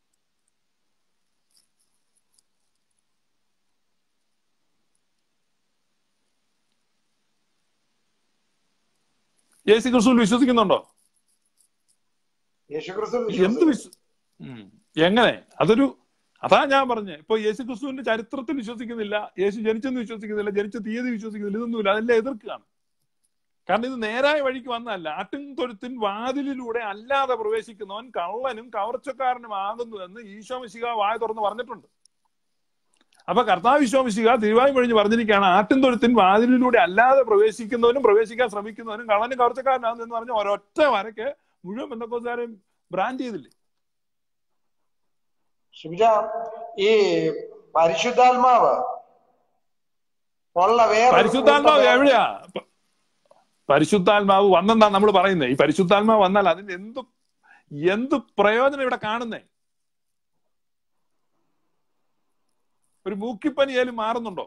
യേശു ക്രിസ്തുവിൽ വിശ്വസിക്കുന്നുണ്ടോ യേശുക്രിസ്തു എന്ത് വിശ്വസിക്കും. വിശ്വ ഉം. എങ്ങനെ അതൊരു അതാ ഞാൻ പറഞ്ഞത് ഇപ്പൊ യേശു ക്രിസ്തുവിന്റെ ചരിത്രത്തിൽ വിശ്വസിക്കുന്നില്ല യേശു ജനിച്ചെന്ന് വിശ്വസിക്കുന്നില്ല ജനിച്ച തീയതി വിശ്വസിക്കുന്നില്ല ഇതൊന്നുമില്ല അതെല്ലാം എതിർക്കുകയാണ് കാരണം ഇത് നേരായ വഴിക്ക് വന്നതല്ല ആട്ടിൻ തൊഴുത്തിൻ വാതിലിലൂടെ അല്ലാതെ പ്രവേശിക്കുന്നവൻ കള്ളനും കവർച്ചക്കാരനും ആകുന്നു എന്ന് ഈശോ മിശിക വായ തുറന്ന് പറഞ്ഞിട്ടുണ്ട് അപ്പൊ കർത്താവ് ഈശോ മിശിക തിരുവായി കഴിഞ്ഞ് പറഞ്ഞിരിക്കുകയാണ് ആട്ടിൻ തൊഴുത്തിൻ വാതിലിലൂടെ അല്ലാതെ പ്രവേശിക്കുന്നവനും പ്രവേശിക്കാൻ ശ്രമിക്കുന്നവനും കള്ളനും കവർച്ചക്കാരനാകുന്നു എന്ന് പറഞ്ഞ ഒരൊറ്റ വരക്ക് മുഴുവൻ ബന്ധക്കോസുകാരെയും ബ്രാൻഡ് ചെയ്തില്ലേ ഷിബിജ ഈ പരിശുദ്ധാത്മാവ് ഉള്ള വേറെ പരിശുദ്ധാത്മാവ് എവിടെയാ പ- പരിശുദ്ധാത്മാവ് വന്നെന്താ നമ്മൾ പറയുന്നത് ഈ പരിശുദ്ധാത്മാവ് വന്നാൽ അതിന് എന്ത് എന്ത് പ്രയോജനം ഇവിടെ കാണുന്നേ ഒരു മൂക്കിപ്പനിയാലും മാറുന്നുണ്ടോ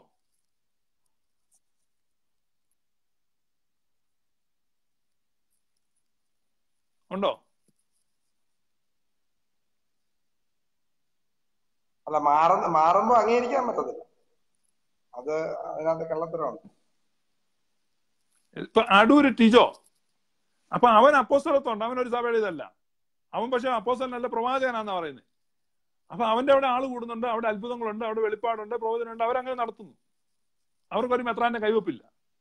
ഉണ്ടോ അല്ല മാറുന്ന മാറുമ്പോ അംഗീകരിക്കാൻ പറ്റത്തില്ല അത് അതിനകത്ത് കള്ളത്തരമാണ് ഇപ്പൊ അടൂര് ടിജോ അപ്പൊ അവൻ അപ്പോസ്തലത്തുണ്ട് അവൻ ഒരു സഭയുടെ ഇതല്ല അവൻ പക്ഷെ അപ്പോസ്തലനല്ല പ്രവാചകനാന്നാ പറയുന്നത് അപ്പൊ അവന്റെ അവിടെ ആള് കൂടുന്നുണ്ട് അവിടെ അത്ഭുതങ്ങളുണ്ട് അവിടെ വെളിപ്പാടുണ്ട് പ്രവചനമുണ്ട് അവരങ്ങനെ നടത്തുന്നു അവർക്കൊരു മെത്രാന്റെ കൈവപ്പില്ല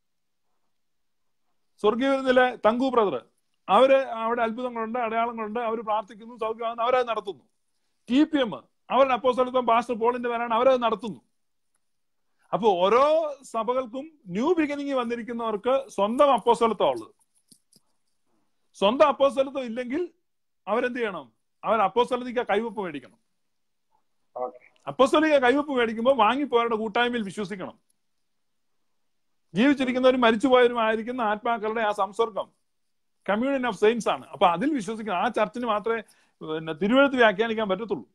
സ്വർഗീയ വിരുന്നിലെ തങ്കു ബ്രദർ അവര് അവിടെ അത്ഭുതങ്ങളുണ്ട് അടയാളങ്ങളുണ്ട് അവർ പ്രാർത്ഥിക്കുന്നു സൗഖ്യമാകുന്നു അവരത് നടത്തുന്നു ടി പി എം അവരുടെ അപ്പോസ്തലത്വം പാസ്റ്റർ പോളിന്റെ പേരാണ് അവരത് നടത്തുന്നു അപ്പൊ ഓരോ സഭകൾക്കും ന്യൂ ബിഗിനിങ് വന്നിരിക്കുന്നവർക്ക് സ്വന്തം അപ്പോസ്തലത്വം ഉള്ളത് സ്വന്തം അപ്പോസ്തലത്വം ഇല്ലെങ്കിൽ അവരെന്ത് ചെയ്യണം അവർ അപ്പോസ്തലത്തിക്ക് കൈവപ്പ് മേടിക്കണം ഓക്കെ അപ്പോസ്തലിക കൈവപ്പ് മേടിക്കുമ്പോൾ വാങ്ങിപ്പോയവരുടെ കൂട്ടായ്മയിൽ വിശ്വസിക്കണം ജീവിച്ചിരിക്കുന്നവരും മരിച്ചുപോയവരും ആയിരിക്കുന്ന ആത്മാക്കളുടെ ആ സംസർഗം കമ്മ്യൂണിയൻ ഓഫ് സെയിൻസ് ആണ് അപ്പൊ അതിൽ വിശ്വസിക്കണം ആ ചർച്ചിന് മാത്രമേ പിന്നെ തിരുവഴുത്ത് വ്യാഖ്യാനിക്കാൻ പറ്റത്തുള്ളൂ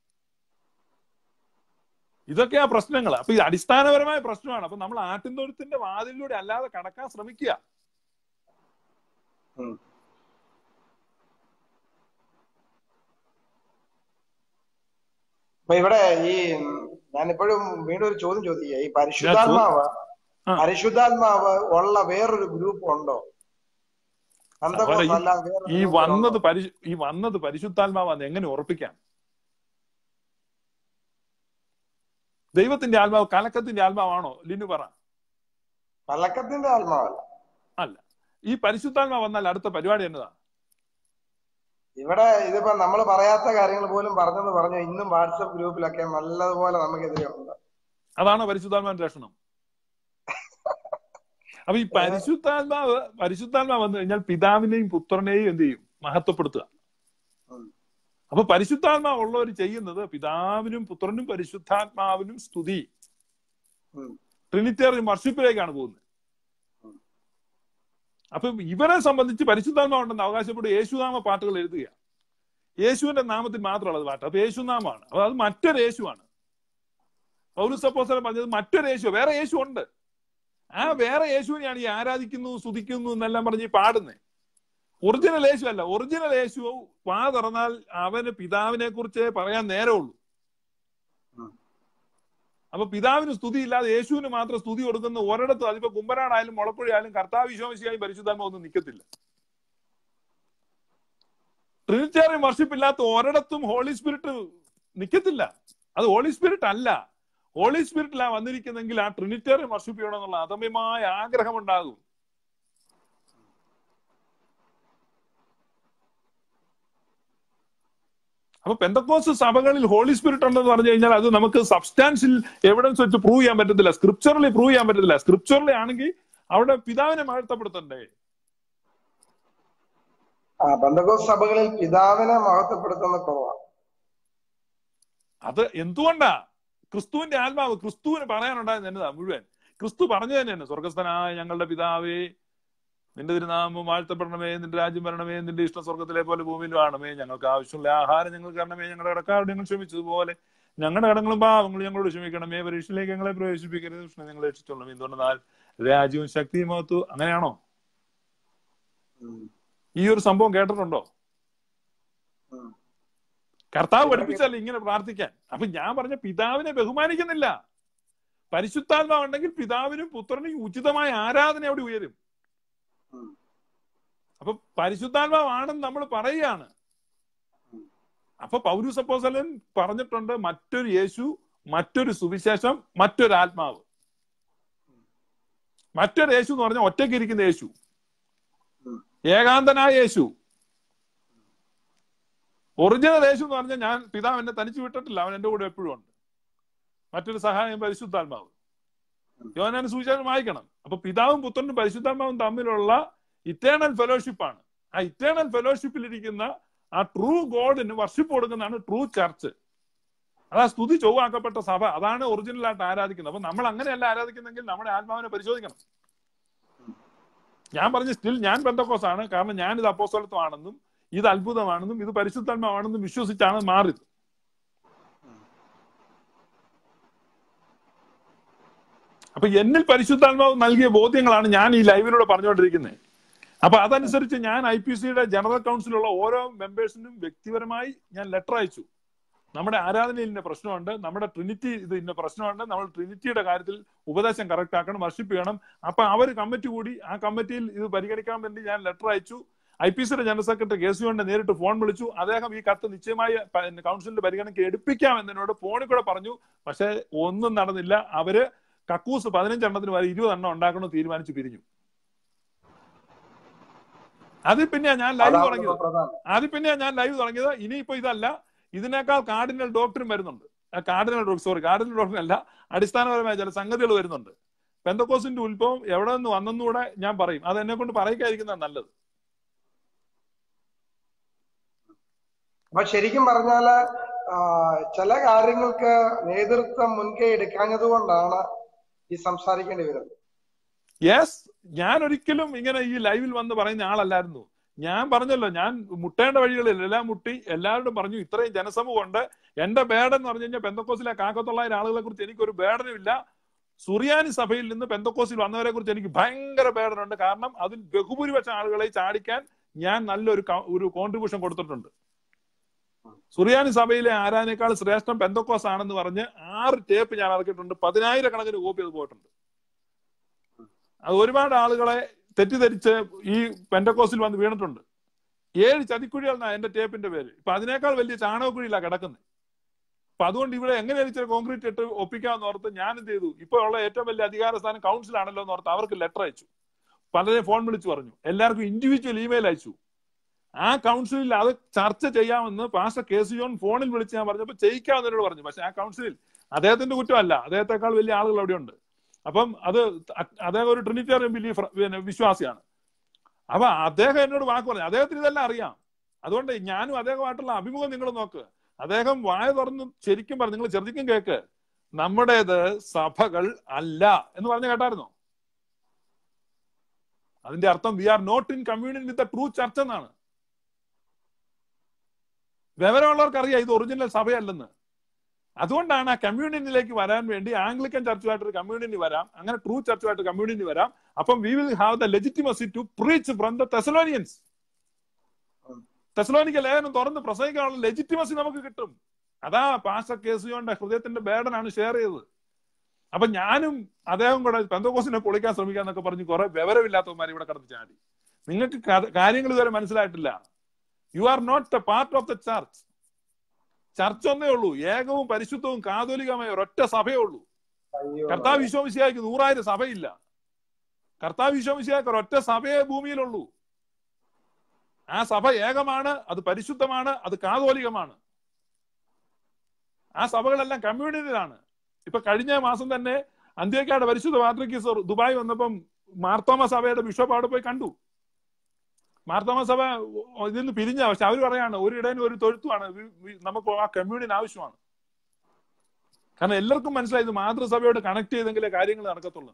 ഇതൊക്കെയാ പ്രശ്നങ്ങൾ അപ്പൊ ഇത് അടിസ്ഥാനപരമായ പ്രശ്നമാണ് അപ്പൊ നമ്മൾ ആട്ടിൻതൊഴുത്തിന്റെ വാതിലിലൂടെ അല്ലാതെ കടക്കാൻ ശ്രമിക്കുക ഉം. അപ്പൊ ഇവിടെ ഈ ഞാൻ ഇപ്പോഴും വീണ്ടും ഒരു ചോദ്യം ചോദിക്കുക ഈ പരിശുദ്ധാത്മാവ് ആ. പരിശുദ്ധാത്മാവ് ഉള്ള വേറൊരു ഗ്രൂപ്പ് ഉണ്ടോ പെന്തക്കോസ്ത് സഹോദരാ, ഈ- അല്ലാതെ വേറൊരു ഈ group വന്നത് ഉണ്ടോ? പരിശു ഈ വന്നത് പരിശുദ്ധാത്മാവാന്ന് എങ്ങനെ ഉറപ്പിക്കാം ദൈവത്തിന്റെ ആത്മാവ് കലക്കത്തിന്റെ ആത്മാവാണോ ലിനു പറ കലക്കത്തിന്റെ ആത്മാവല്ല അല്ല ഈ പരിശുദ്ധാത്മ വന്നാൽ അടുത്ത പരിപാടി എന്നതാ ഇവിടെ ഇതിപ്പോ നമ്മൾ പറയാത്ത കാര്യങ്ങൾ പോലും പറഞ്ഞെന്ന് പറഞ്ഞു ഇന്നും വാട്സപ്പ് ഗ്രൂപ്പിലൊക്കെ നല്ലതുപോലെ നമുക്കെതിരെ ഉണ്ട് അതാണ് പരിശുദ്ധാത്മാവിന്റെ ലക്ഷണം അപ്പൊ ഈ പരിശുദ്ധാത്മാവ് പരിശുദ്ധാത്മാവ് വന്നു കഴിഞ്ഞാൽ പിതാവിനെയും പുത്രനെയും എന്ത് ചെയ്യും മഹത്വപ്പെടുത്തുക ഉം. അപ്പൊ പരിശുദ്ധാത്മാവ് ഉള്ളവർ ചെയ്യുന്നത് പിതാവിനും പുത്രനും പരിശുദ്ധാത്മാവിനും സ്തുതി ഉം. ട്രിനിറ്റേറിയൻ വർഷിപ്പിലേക്കാണ് പോകുന്നത് ഉം. അപ്പൊ ഇവരെ സംബന്ധിച്ച് പരിശുദ്ധാത്മാവ് ഉണ്ടെന്ന് അവകാശപ്പെട്ട് യേശുനാമ പാട്ടുകൾ എഴുതുക യേശുവിന്റെ നാമത്തിൽ മാത്രമുള്ളത് പാട്ട് അപ്പൊ യേശുനാമാണ് അപ്പൊ അത് മറ്റൊരു യേശുവാണ് പൗരസ് അപ്പോസ്തലൻ പറഞ്ഞത് മറ്റൊരു യേശു വേറെ യേശു ഉണ്ട് ആ വേറെ യേശുവിനെയാണ് ഈ ആരാധിക്കുന്നു സ്തുതിക്കുന്നു എന്നെല്ലാം പറഞ്ഞ് ഈ പാടുന്നത് ഒറിജിനൽ യേശു അല്ല ഒറിജിനൽ യേശു വാ തുറന്നാൽ അവന് പിതാവിനെ കുറിച്ച് പറയാൻ നേരമുള്ളൂ ഉം. അപ്പൊ പിതാവിന് സ്തുതി ഇല്ലാതെ യേശുവിന് മാത്രം സ്തുതി കൊടുക്കുന്ന ഒരിടത്തും അതിപ്പോ കുമ്പനാടായാലും മുളപ്പുഴയായാലും കർത്താവ് വിശ്വാസിയായും പരിശുദ്ധാത്മ ഒന്നും നിൽക്കത്തില്ല ട്രിനിറ്റേറിയൻ വർഷിപ്പ് ഇല്ലാത്ത ഒരിടത്തും ഹോളി സ്പിരിറ്റ് നിൽക്കത്തില്ല അത് ഹോളി സ്പിരിറ്റ് അല്ല ഹോളി സ്പിരിറ്റിലാ വന്നിരിക്കുന്നെങ്കിൽ ആ ട്രിനിറ്റേറിയൻ വർഷിപ്പ് ചെയ്യണമെന്നുള്ള അതമ്യമായ ആഗ്രഹം ഉണ്ടാകും അപ്പൊ പെന്തക്കോസ് സഭകളിൽ ഹോളി സ്പിരിറ്റ് ഉണ്ടെന്ന് പറഞ്ഞു കഴിഞ്ഞാൽ അത് നമുക്ക് സബ്സ്റ്റാൻഷ്യൽ എവിഡൻസ് വെച്ച് പ്രൂവ് ചെയ്യാൻ പറ്റത്തില്ല സ്ക്രിപ്ചറലി പ്രൂവ് ചെയ്യാൻ പറ്റത്തില്ല സ്ക്രിപ്ചറലി ആണെങ്കിൽ അവിടെ പിതാവിനെ മഹത്വപ്പെടുത്തണ്ടേ ആ ബന്ധകോസ് സഭകളിൽ പിതാവിനെ മഹത്വപ്പെടുത്തുന്ന കുറവാണ് അത് എന്തുകൊണ്ടാ ക്രിസ്തുവിന്റെ ആത്മാവ് ക്രിസ്തുവിന് പറയാനുണ്ടായത് എന്നതാ മുഴുവൻ ക്രിസ്തു പറഞ്ഞു തന്നെയാണ് സ്വർഗസ്ഥനായ ഞങ്ങളുടെ പിതാവേ നിന്റെ തിരുനാമം വാഴ്ത്തപ്പെടണമേ നിന്റെ രാജ്യം വരണമേ നിന്റെ ഇഷ്ടം സ്വർഗത്തിലെ പോലെ ഭൂമിയിലും ആണമേ ഞങ്ങൾക്ക് ആവശ്യമുള്ള ആഹാരം ഞങ്ങൾക്ക് തരണമേ ഞങ്ങളുടെ കടക്കാരോട് ഞങ്ങൾ ക്ഷമിച്ചതുപോലെ ഞങ്ങളുടെ കടങ്ങളും പാവങ്ങളും ഞങ്ങളോട് ക്ഷമിക്കണമേ പരീക്ഷയിലേക്ക് ഞങ്ങളെ പ്രവേശിപ്പിക്കരുത് കൃഷ്ണൻ ഞങ്ങളെ രക്ഷിച്ചോളണം എന്തുകൊണ്ടെന്നാൽ രാജ്യവും ശക്തിയും മഹത്വം അങ്ങനെയാണോ ഉം. ഈ ഒരു സംഭവം കേട്ടിട്ടുണ്ടോ ഉം. കർത്താവ് പഠിപ്പിച്ചല്ല ഇങ്ങനെ പ്രാർത്ഥിക്കാൻ അപ്പൊ ഞാൻ പറഞ്ഞ പിതാവിനെ ബഹുമാനിക്കുന്നില്ല പരിശുദ്ധാത്മാവ് ഉണ്ടെങ്കിൽ പിതാവിനും പുത്രനും ഉചിതമായ ആരാധന അവിടെ ഉയരും ഉം. അപ്പൊ പരിശുദ്ധാത്മാവാണെന്ന് നമ്മൾ പറയുകയാണ് ഉം. അപ്പൊ പൗരസപ്പോസലൻ പറഞ്ഞിട്ടുണ്ട് മറ്റൊരു യേശു മറ്റൊരു സുവിശേഷം മറ്റൊരു ആത്മാവ് മറ്റൊരു യേശു എന്ന് പറഞ്ഞാൽ ഒറ്റയ്ക്ക് ഇരിക്കുന്ന യേശു ഉം. ഏകാന്തനായ യേശു ഒറിജിനൽ യേശു എന്ന് പറഞ്ഞാൽ ഞാൻ പിതാവ് എന്നെ തനിച്ചു വിട്ടിട്ടില്ല അവൻ എന്റെ കൂടെ എപ്പോഴും ഉണ്ട് മറ്റൊരു സഹായം പരിശുദ്ധാത്മാവ് യോനാൻ സൂചന വായിക്കണം അപ്പൊ പിതാവും പുത്രനും പരിശുദ്ധാത്മാവും തമ്മിലുള്ള ഇറ്റേണൽ ഫെലോഷിപ്പാണ് ആ ഇറ്റേണൽ ഫെലോഷിപ്പിൽ ഇരിക്കുന്ന ആ ട്രൂ ഗോഡിന് വർഷിപ്പ് കൊടുക്കുന്നതാണ് ട്രൂ ചർച്ച് അതാ സ്തുതി ചൊവ്വാക്കപ്പെട്ട സഭ അതാണ് ഒറിജിനൽ ആയിട്ട് ആരാധിക്കുന്നത് അപ്പൊ നമ്മൾ അങ്ങനെയല്ല ആരാധിക്കുന്നെങ്കിൽ നമ്മുടെ ആത്മാവിനെ പരിശോധിക്കണം ഞാൻ പറഞ്ഞ സ്റ്റിൽ ഞാൻ ബന്ധക്കോസ് ആണ് കാരണം ഞാൻ ഇത് അപ്പോസ്തലത്വമാണെന്നും ഇത് അത്ഭുതമാണെന്നും ഇത് പരിശുദ്ധാത്മാവാണെന്നും വിശ്വസിച്ചാണ് മാറിയത് അപ്പൊ എന്നിൽ പരിശുദ്ധാത്മാവ് നൽകിയ ബോധ്യങ്ങളാണ് ഞാൻ ഈ ലൈവിലൂടെ പറഞ്ഞുകൊണ്ടിരിക്കുന്നത് അപ്പൊ അതനുസരിച്ച് ഞാൻ ഐ പി സിയുടെ ജനറൽ കൗൺസിലുള്ള ഓരോ മെമ്പേഴ്സിനും വ്യക്തിപരമായി ഞാൻ ലെറ്റർ അയച്ചു നമ്മുടെ ആരാധനയിൽ ഇന്ന പ്രശ്നമുണ്ട് നമ്മുടെ ട്രിനിറ്റി ഇത് ഇന്ന പ്രശ്നമുണ്ട് നമ്മൾ ട്രിനിറ്റിയുടെ കാര്യത്തിൽ ഉപദേശം കറക്റ്റ് ആക്കണം വർഷിപ്പ് ചെയ്യണം അപ്പൊ അവർ കമ്മിറ്റി കൂടി ആ കമ്മിറ്റിയിൽ ഇത് പരിഗണിക്കാൻ വേണ്ടി ഞാൻ ലെറ്റർ അയച്ചു ഐ പി സിയുടെ ജനറൽ സെക്രട്ടറി കെ സുവിനെ നേരിട്ട് ഫോൺ വിളിച്ചു അദ്ദേഹം ഈ കത്ത് നിശ്ചയമായി പ- കൗൺസിലിന്റെ പരിഗണനയ്ക്ക് എടുപ്പിക്കാം എന്നോട് ഫോണിൽ കൂടെ പറഞ്ഞു പക്ഷെ ഒന്നും നടന്നില്ല അവര് കക്കൂസ് പതിനഞ്ചെണ്ണത്തിന് വരെ ഇരുപതെണ്ണം ഉണ്ടാക്കണം തീരുമാനിച്ച് പിരിഞ്ഞു അതിൽ പിന്നെ ഞാൻ ലൈവ് അതാണ് തുടങ്ങിയത് ഇപ്പൊ പ്രധാനം അതിൽ പിന്നെ ഞാൻ ലൈവ് തുടങ്ങിയത് ഇനിയിപ്പോ ഇതല്ല ഇതിനേക്കാൾ കാർഡിനൽ ഡോക്ടറും വരുന്നുണ്ട് ആ, cardinal doctor sorry cardinal doctor അല്ല അടിസ്ഥാനപരമായ ചില സംഗതികൾ വരുന്നുണ്ട് പെന്തക്കോസിന്റെ ഉത്ഭവം എവിടെ നിന്ന് വന്നെന്നൂടെ ഞാൻ പറയും അത് എന്നെ കൊണ്ട് പറയിക്കാതിരിക്കുന്നതാണ് നല്ലത് അപ്പൊ ശരിക്കും പറഞ്ഞാല് ആ, ചില കാര്യങ്ങൾക്ക് നേതൃത്വം മുൻകൈ എടുക്കാഞ്ഞത് കൊണ്ടാണ് ഈ സംസാരിക്കേണ്ടി വരുന്നത് യെസ് ഞാൻ ഒരിക്കലും ഇങ്ങനെ ഈ ലൈവിൽ വന്ന് പറയുന്ന ആളല്ലായിരുന്നു ഞാൻ പറഞ്ഞല്ലോ ഞാൻ മുട്ടേണ്ട വഴികളിൽ എല്ലാം മുട്ടി എല്ലാവരോടും പറഞ്ഞു ഇത്രയും ജനസമൂഹം ഉണ്ട് എന്റെ ബേഡൻ എന്ന് പറഞ്ഞു കഴിഞ്ഞാൽ പെന്തക്കോസിലെ കാക്കത്തൊള്ളായിരം ആളുകളെ കുറിച്ച് എനിക്കൊരു ബേഡനും ഇല്ല സുറിയാനി സഭയിൽ നിന്ന് പെന്തക്കോസിൽ വന്നവരെ കുറിച്ച് എനിക്ക് ഭയങ്കര ബേഡനുണ്ട് കാരണം അതിൽ ബഹുഭൂരിപക്ഷം ആളുകളെ ചാടിക്കാൻ ഞാൻ നല്ലൊരു ക- ഒരു കോൺട്രിബ്യൂഷൻ കൊടുത്തിട്ടുണ്ട് സുറിയാനി സഭയിലെ ആരാനേക്കാൾ ശ്രേഷ്ഠം പെന്തക്കോസ് ആണെന്ന് പറഞ്ഞ് ആറ് ടേപ്പ് ഞാൻ ഇറക്കിയിട്ടുണ്ട് പതിനായിരക്കണക്കിന് കോപ്പി അത് പോയിട്ടുണ്ട് അത് ഒരുപാട് ആളുകളെ തെറ്റിദ്ധരിച്ച് ഈ പെന്തക്കോസിൽ വന്ന് വീണിട്ടുണ്ട് ഏഴ് ചതിക്കുഴികൾ എന്നാ എന്റെ ടേപ്പിന്റെ പേര് ഇപ്പൊ അതിനേക്കാൾ വലിയ ചാണകക്കുഴിയിലാ കിടക്കുന്നത് അപ്പൊ അതുകൊണ്ട് ഇവിടെ എങ്ങനെയാണ് ഇച്ചിരി കോൺക്രീറ്റ് ഇട്ട് ഒപ്പിക്കാമെന്ന് ഓർത്ത് ഞാൻ എന്ത് ചെയ്തു ഇപ്പോൾ ഉള്ള ഏറ്റവും വലിയ അധികാര സ്ഥാനം കൗൺസിലാണല്ലോ എന്ന് ഓർത്ത് അവർക്ക് ലെറ്റർ അയച്ചു പലരെ ഫോൺ വിളിച്ചു പറഞ്ഞു എല്ലാവർക്കും ഇൻഡിവിജ്വൽ ഇമെയിൽ അയച്ചു ആ കൗൺസിലിൽ അത് ചർച്ച ചെയ്യാമെന്ന് പാസ്റ്റർ കെ സി ജോൺ ഫോണിൽ വിളിച്ച് ഞാൻ പറഞ്ഞപ്പോൾ ചെയ്യിക്കാമെന്നോട് പറഞ്ഞു പക്ഷെ ആ കൗൺസിലിൽ അദ്ദേഹത്തിന്റെ കുറ്റമല്ല അദ്ദേഹത്തെക്കാൾ വലിയ ആളുകൾ അവിടെയുണ്ട് അപ്പം അത് അദ്ദേഹം ഒരു ട്രിനിറ്റേറിയൻ ബിലീഫ് പിന്നെ വിശ്വാസിയാണ് അപ്പൊ അദ്ദേഹം എന്നോട് വാക്ക് പറഞ്ഞു അദ്ദേഹത്തിന് ഇതെല്ലാം അറിയാം അതുകൊണ്ട് ഞാനും അദ്ദേഹമായിട്ടുള്ള അഭിമുഖം നിങ്ങൾ നോക്ക് അദ്ദേഹം വായ തുറന്ന് ശരിക്കും പറഞ്ഞു നിങ്ങൾ ചെറുതിക്കും കേക്ക് നമ്മുടേത് സഭകൾ അല്ല എന്ന് പറഞ്ഞു കേട്ടായിരുന്നോ അതിന്റെ അർത്ഥം we are not in communion with the true church എന്നാണ് വിവരമുള്ളവർക്ക് അറിയാം ഇത് ഒറിജിനൽ സഭയല്ലെന്ന് അതുകൊണ്ടാണ് ആ കമ്മ്യൂണിറ്റിയിലേക്ക് വരാൻ വേണ്ടി ആംഗ്ലിക്കൻ ചർച്ചുമായിട്ട് ഒരു കമ്മ്യൂണിറ്റി വരാം അങ്ങനെ ട്രൂ ചർച്ചുമായിട്ട് കമ്മ്യൂണിറ്റി വരാം അപ്പം we will have the legitimacy to preach from the Thessalonians Thessalonica ലേഖനം തുറന്ന് പ്രസംഗിക്കാനുള്ള ലെജിറ്റിമസി നമുക്ക് കിട്ടും അതാ പാസ്റ്റർ കേസുകൊണ്ട് ഹൃദയത്തിന്റെ ബേഡനാണ് ഷെയർ ചെയ്തത് അപ്പൊ ഞാനും അദ്ദേഹം കൂടെ പെന്തോക്കോസിനെ പൊളിക്കാൻ ശ്രമിക്കാന്നൊക്കെ പറഞ്ഞ് കുറെ വിവരമില്ലാത്തവന്മാർ ഇവിടെ കിടന്ന് ചാടി നിങ്ങൾക്ക് കാര്യങ്ങൾ ഇതുവരെ മനസ്സിലായിട്ടില്ല you are not a part of the church ചർച്ച ഒന്നേ ഉള്ളൂ ഏകവും പരിശുദ്ധവും കാതോലികമായ ഒരൊറ്റ സഭയേ ഉള്ളൂ കർത്താവ് വിശ്വമിശിയായിക്ക് നൂറായിരം സഭയില്ല കർത്താവ് വിശ്വമിശിയായിക്ക് ഒരൊറ്റ സഭയെ ഭൂമിയിലുള്ളൂ ആ സഭ ഏകമാണ് അത് പരിശുദ്ധമാണ് അത് കാതോലികമാണ് ആ സഭകളെല്ലാം കമ്മ്യൂണിറ്റിയിലാണ് ഇപ്പൊ കഴിഞ്ഞ മാസം തന്നെ അന്ത്യക്കാട് പരിശുദ്ധ പാത്രിക്കീസർ ദുബായ് വന്നപ്പം മാർത്തോമ സഭയുടെ ബിഷപ്പ് അവിടെ പോയി കണ്ടു മാർത്തോമ സഭ ഇതിൽ നിന്ന് പിരിഞ്ഞ പക്ഷെ അവർ പറയാണ് ഒരു ഇടയിൽ ഒരു തൊഴുത്തുമാണ് നമുക്ക് ആ കമ്മ്യൂണിന് ആവശ്യമാണ് കാരണം എല്ലാവർക്കും മനസ്സിലായി ഇത് മാതൃസഭയോട് കണക്ട് ചെയ്തെങ്കിലേ കാര്യങ്ങൾ നടക്കത്തുള്ളൂ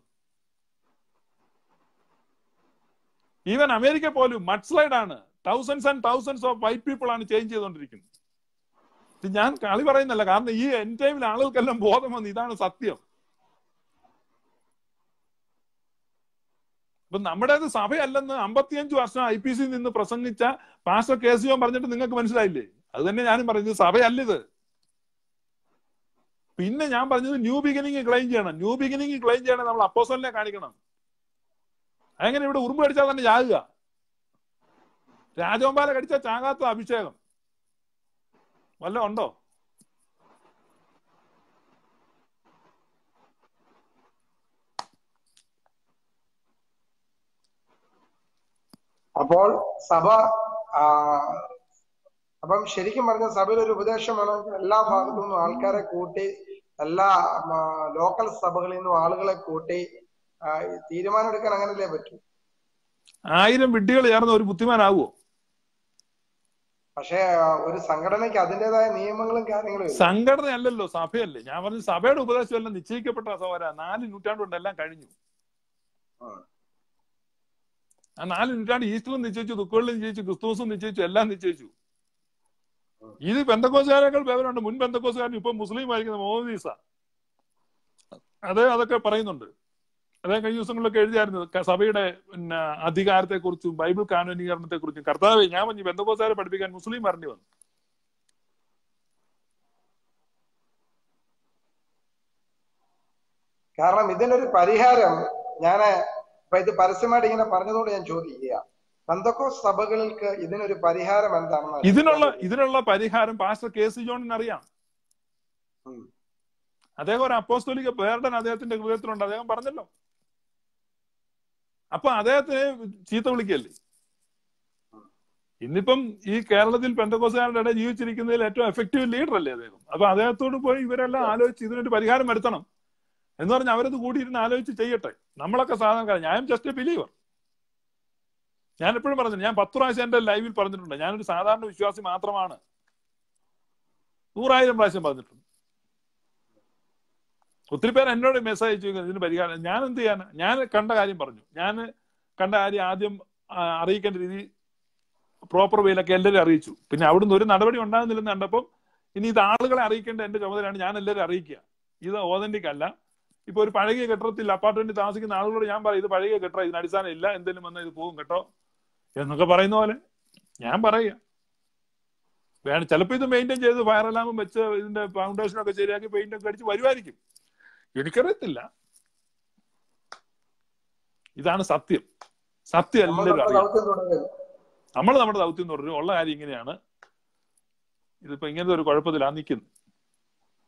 ഈവൻ അമേരിക്ക പോലും മഡ്സ്ലൈഡ് ആണ് thousands and thousands of white people ആണ് ചേഞ്ച് ചെയ്തുകൊണ്ടിരിക്കുന്നത് ഇത് ഞാൻ കളി പറയുന്നല്ല കാരണം ഈ എൻ ടൈമിൽ ആളുകൾക്കെല്ലാം ബോധം വന്നു ഇതാണ് സത്യം അപ്പൊ നമ്മുടേത് സഭയല്ലെന്ന് അമ്പത്തിയഞ്ചു വർഷം ഐ പി സി നിന്ന് പ്രസംഗിച്ച പാസ്റ്റർ കെ സി പറഞ്ഞിട്ട് നിങ്ങൾക്ക് മനസ്സിലായില്ലേ അത് തന്നെ ഞാനും പറഞ്ഞത് സഭയല്ലിത് പിന്നെ ഞാൻ പറഞ്ഞത് ന്യൂ ബിഗിനിങ് ക്ലെയിം ചെയ്യണം ന്യൂ ബിഗിനിങ് ക്ലെയിം ചെയ്യണം നമ്മൾ അപ്പോസലിനെ കാണിക്കണം അങ്ങനെ ഇവിടെ ഉറുമ്പ് കടിച്ചാൽ തന്നെ ചാകുക രാജഗോപാല കടിച്ചാൽ ചാകാത്ത അഭിഷേകം വല്ല ഉണ്ടോ അപ്പോൾ സഭ അപ്പം ശരിക്കും പറഞ്ഞ സഭയിൽ ഒരു ഉപദേശമാണ് എല്ലാ ഭാഗത്തു നിന്നും ആൾക്കാരെ കൂട്ടി എല്ലാ ലോക്കൽ സഭകളിൽ നിന്നും ആളുകളെ കൂട്ടി തീരുമാനം എടുക്കാൻ അങ്ങനല്ലേ പറ്റൂ ആയിരം വിഡ്ഢികൾ ചേർന്ന ഒരു ബുദ്ധിമാനാവോ പക്ഷേ ഒരു സംഘടനയ്ക്ക് അതിൻ്റെതായ നിയമങ്ങളും കാര്യങ്ങളും സംഘടനയല്ലല്ലോ സഭയല്ലേ ഞാൻ പറഞ്ഞു സഭയുടെ ഉപദേശം എല്ലാം നിശ്ചയിക്കപ്പെട്ട സഭ നാല് നൂറ്റാണ്ട് കൊണ്ട് എല്ലാം കഴിഞ്ഞു ആ നാല് നൂറ്റാണ്ട് ഈസ്റ്ററും നിശ്ചയിച്ചു ദുഃഖങ്ങളിലും നിശ്ചയിച്ചു ക്രിസ്തുമസും നിശ്ചയിച്ചു എല്ലാം നിശ്ചയിച്ചു ഇത് ബന്ധക്കോസുകാരേക്കാൾ വിവരമുണ്ട് മുൻ ബന്ധക്കോസുകാരൻ ഇപ്പൊ മുസ്ലിം ആയിരിക്കുന്ന മുഹമ്മദ് ഈസ അത് അതൊക്കെ പറയുന്നുണ്ട് അതേ കഴിഞ്ഞ ദിവസങ്ങളിലൊക്കെ എഴുതിയായിരുന്നു സഭയുടെ പിന്നെ അധികാരത്തെ കുറിച്ചും ബൈബിൾ കാനോനീകരണത്തെ കുറിച്ചും കർത്താവ് ഞാൻ പറഞ്ഞു ബന്ധക്കോസുകാരെ പഠിപ്പിക്കാൻ മുസ്ലിം വരേണ്ടി വന്നു കാരണം ഇതിനൊരു പരിഹാരം ഞാന് ഇപ്പൊ ഇത് പരസ്യമായിട്ട് ഇങ്ങനെ പറഞ്ഞതുകൊണ്ട് ഞാൻ ചോദിക്കുക പന്തക്കോസ് സഭകൾക്ക് ഇതിനൊരു പരിഹാരം എന്താണെന്ന് ഇതിനുള്ള ഇതിനുള്ള പരിഹാരം പാസ്റ്റർ കെ സി ജോണിന് അറിയാം അദ്ദേഹം ഒരു അപ്പോസ്തോലിക പേർഡൻ അദ്ദേഹത്തിന്റെ ഹൃദയത്തിലുണ്ട് അദ്ദേഹം പറഞ്ഞല്ലോ അപ്പൊ അദ്ദേഹത്തിനെ ചീത്ത വിളിക്കല്ലേ ഇന്നിപ്പം ഈ കേരളത്തിൽ പെന്തക്കോസുകാരുടെ ഇടയിൽ ജീവിച്ചിരിക്കുന്നതിൽ ഏറ്റവും എഫക്റ്റീവ് ലീഡർ അല്ലേ അദ്ദേഹം അപ്പൊ അദ്ദേഹത്തോട് പോയി ഇവരെല്ലാം ആലോചിച്ച് ഇതിനൊരു പരിഹാരം വരുത്തണം എന്ന് പറഞ്ഞ് അവരത് കൂടിയിരുന്ന് ആലോചിച്ച് ചെയ്യട്ടെ നമ്മളൊക്കെ സാധാരണക്കാരൻ ഞാൻ ജസ്റ്റ് എ ബിലീവർ ഞാൻ എപ്പോഴും പറഞ്ഞു ഞാൻ പത്ത് പ്രാവശ്യം എന്റെ ലൈവിൽ പറഞ്ഞിട്ടുണ്ട് ഞാനൊരു സാധാരണ വിശ്വാസി മാത്രമാണ് നൂറായിരം പ്രാവശ്യം പറഞ്ഞിട്ടുണ്ട് ഒത്തിരി പേര് എന്നോട് മെസ്സേജ് അയച്ചു ഇതിന് പരിഹാരം ഞാൻ എന്ത് ചെയ്യാൻ ഞാൻ കണ്ട കാര്യം പറഞ്ഞു ഞാൻ കണ്ട കാര്യം ആദ്യം അറിയിക്കേണ്ട രീതി പ്രോപ്പർ വേയിലൊക്കെ എല്ലാവരും അറിയിച്ചു പിന്നെ അവിടുന്ന് ഒരു നടപടി ഉണ്ടാകുന്നില്ലെന്ന് കണ്ടപ്പം ഇനി ഇത് ആളുകളെ അറിയിക്കേണ്ട എന്റെ ചുമതലയാണ് ഞാൻ എല്ലാവരും അറിയിക്കുക ഇത് ഓതന്റിക് അല്ല ഇപ്പൊ ഒരു പഴകിയ കെട്ടിടത്തിൽ അപ്പാർട്ട്മെന്റിൽ താമസിക്കുന്ന ആളുകളോട് ഞാൻ പറയും ഇത് പഴകിയ കെട്ടിടം ഇതിന് അടിസ്ഥാനം ഇല്ല എന്തെങ്കിലും വന്നാൽ ഇത് പോകും കേട്ടോ എന്നൊക്കെ പറയുന്ന പോലെ ഞാൻ പറയുക വേണം ചിലപ്പോൾ ഇത് മെയിൻറ്റെയിൻ ചെയ്ത് ഫയർ അലാമും വെച്ച് ഇതിന്റെ ഫൗണ്ടേഷനൊക്കെ ശരിയാക്കി പെയിന്റ് ഒക്കെ അടിച്ച് വരുമായിരിക്കും എനിക്കറിയത്തില്ല ഇതാണ് സത്യം സത്യം എല്ലാവരും അറിയാം നമ്മൾ നമ്മുടെ ദൗത്യം തുടരും ഉള്ള കാര്യം ഇങ്ങനെയാണ് ഇതിപ്പോ ഇങ്ങനത്തെ ഒരു കുഴപ്പത്തിലാണ് നിൽക്കുന്നത്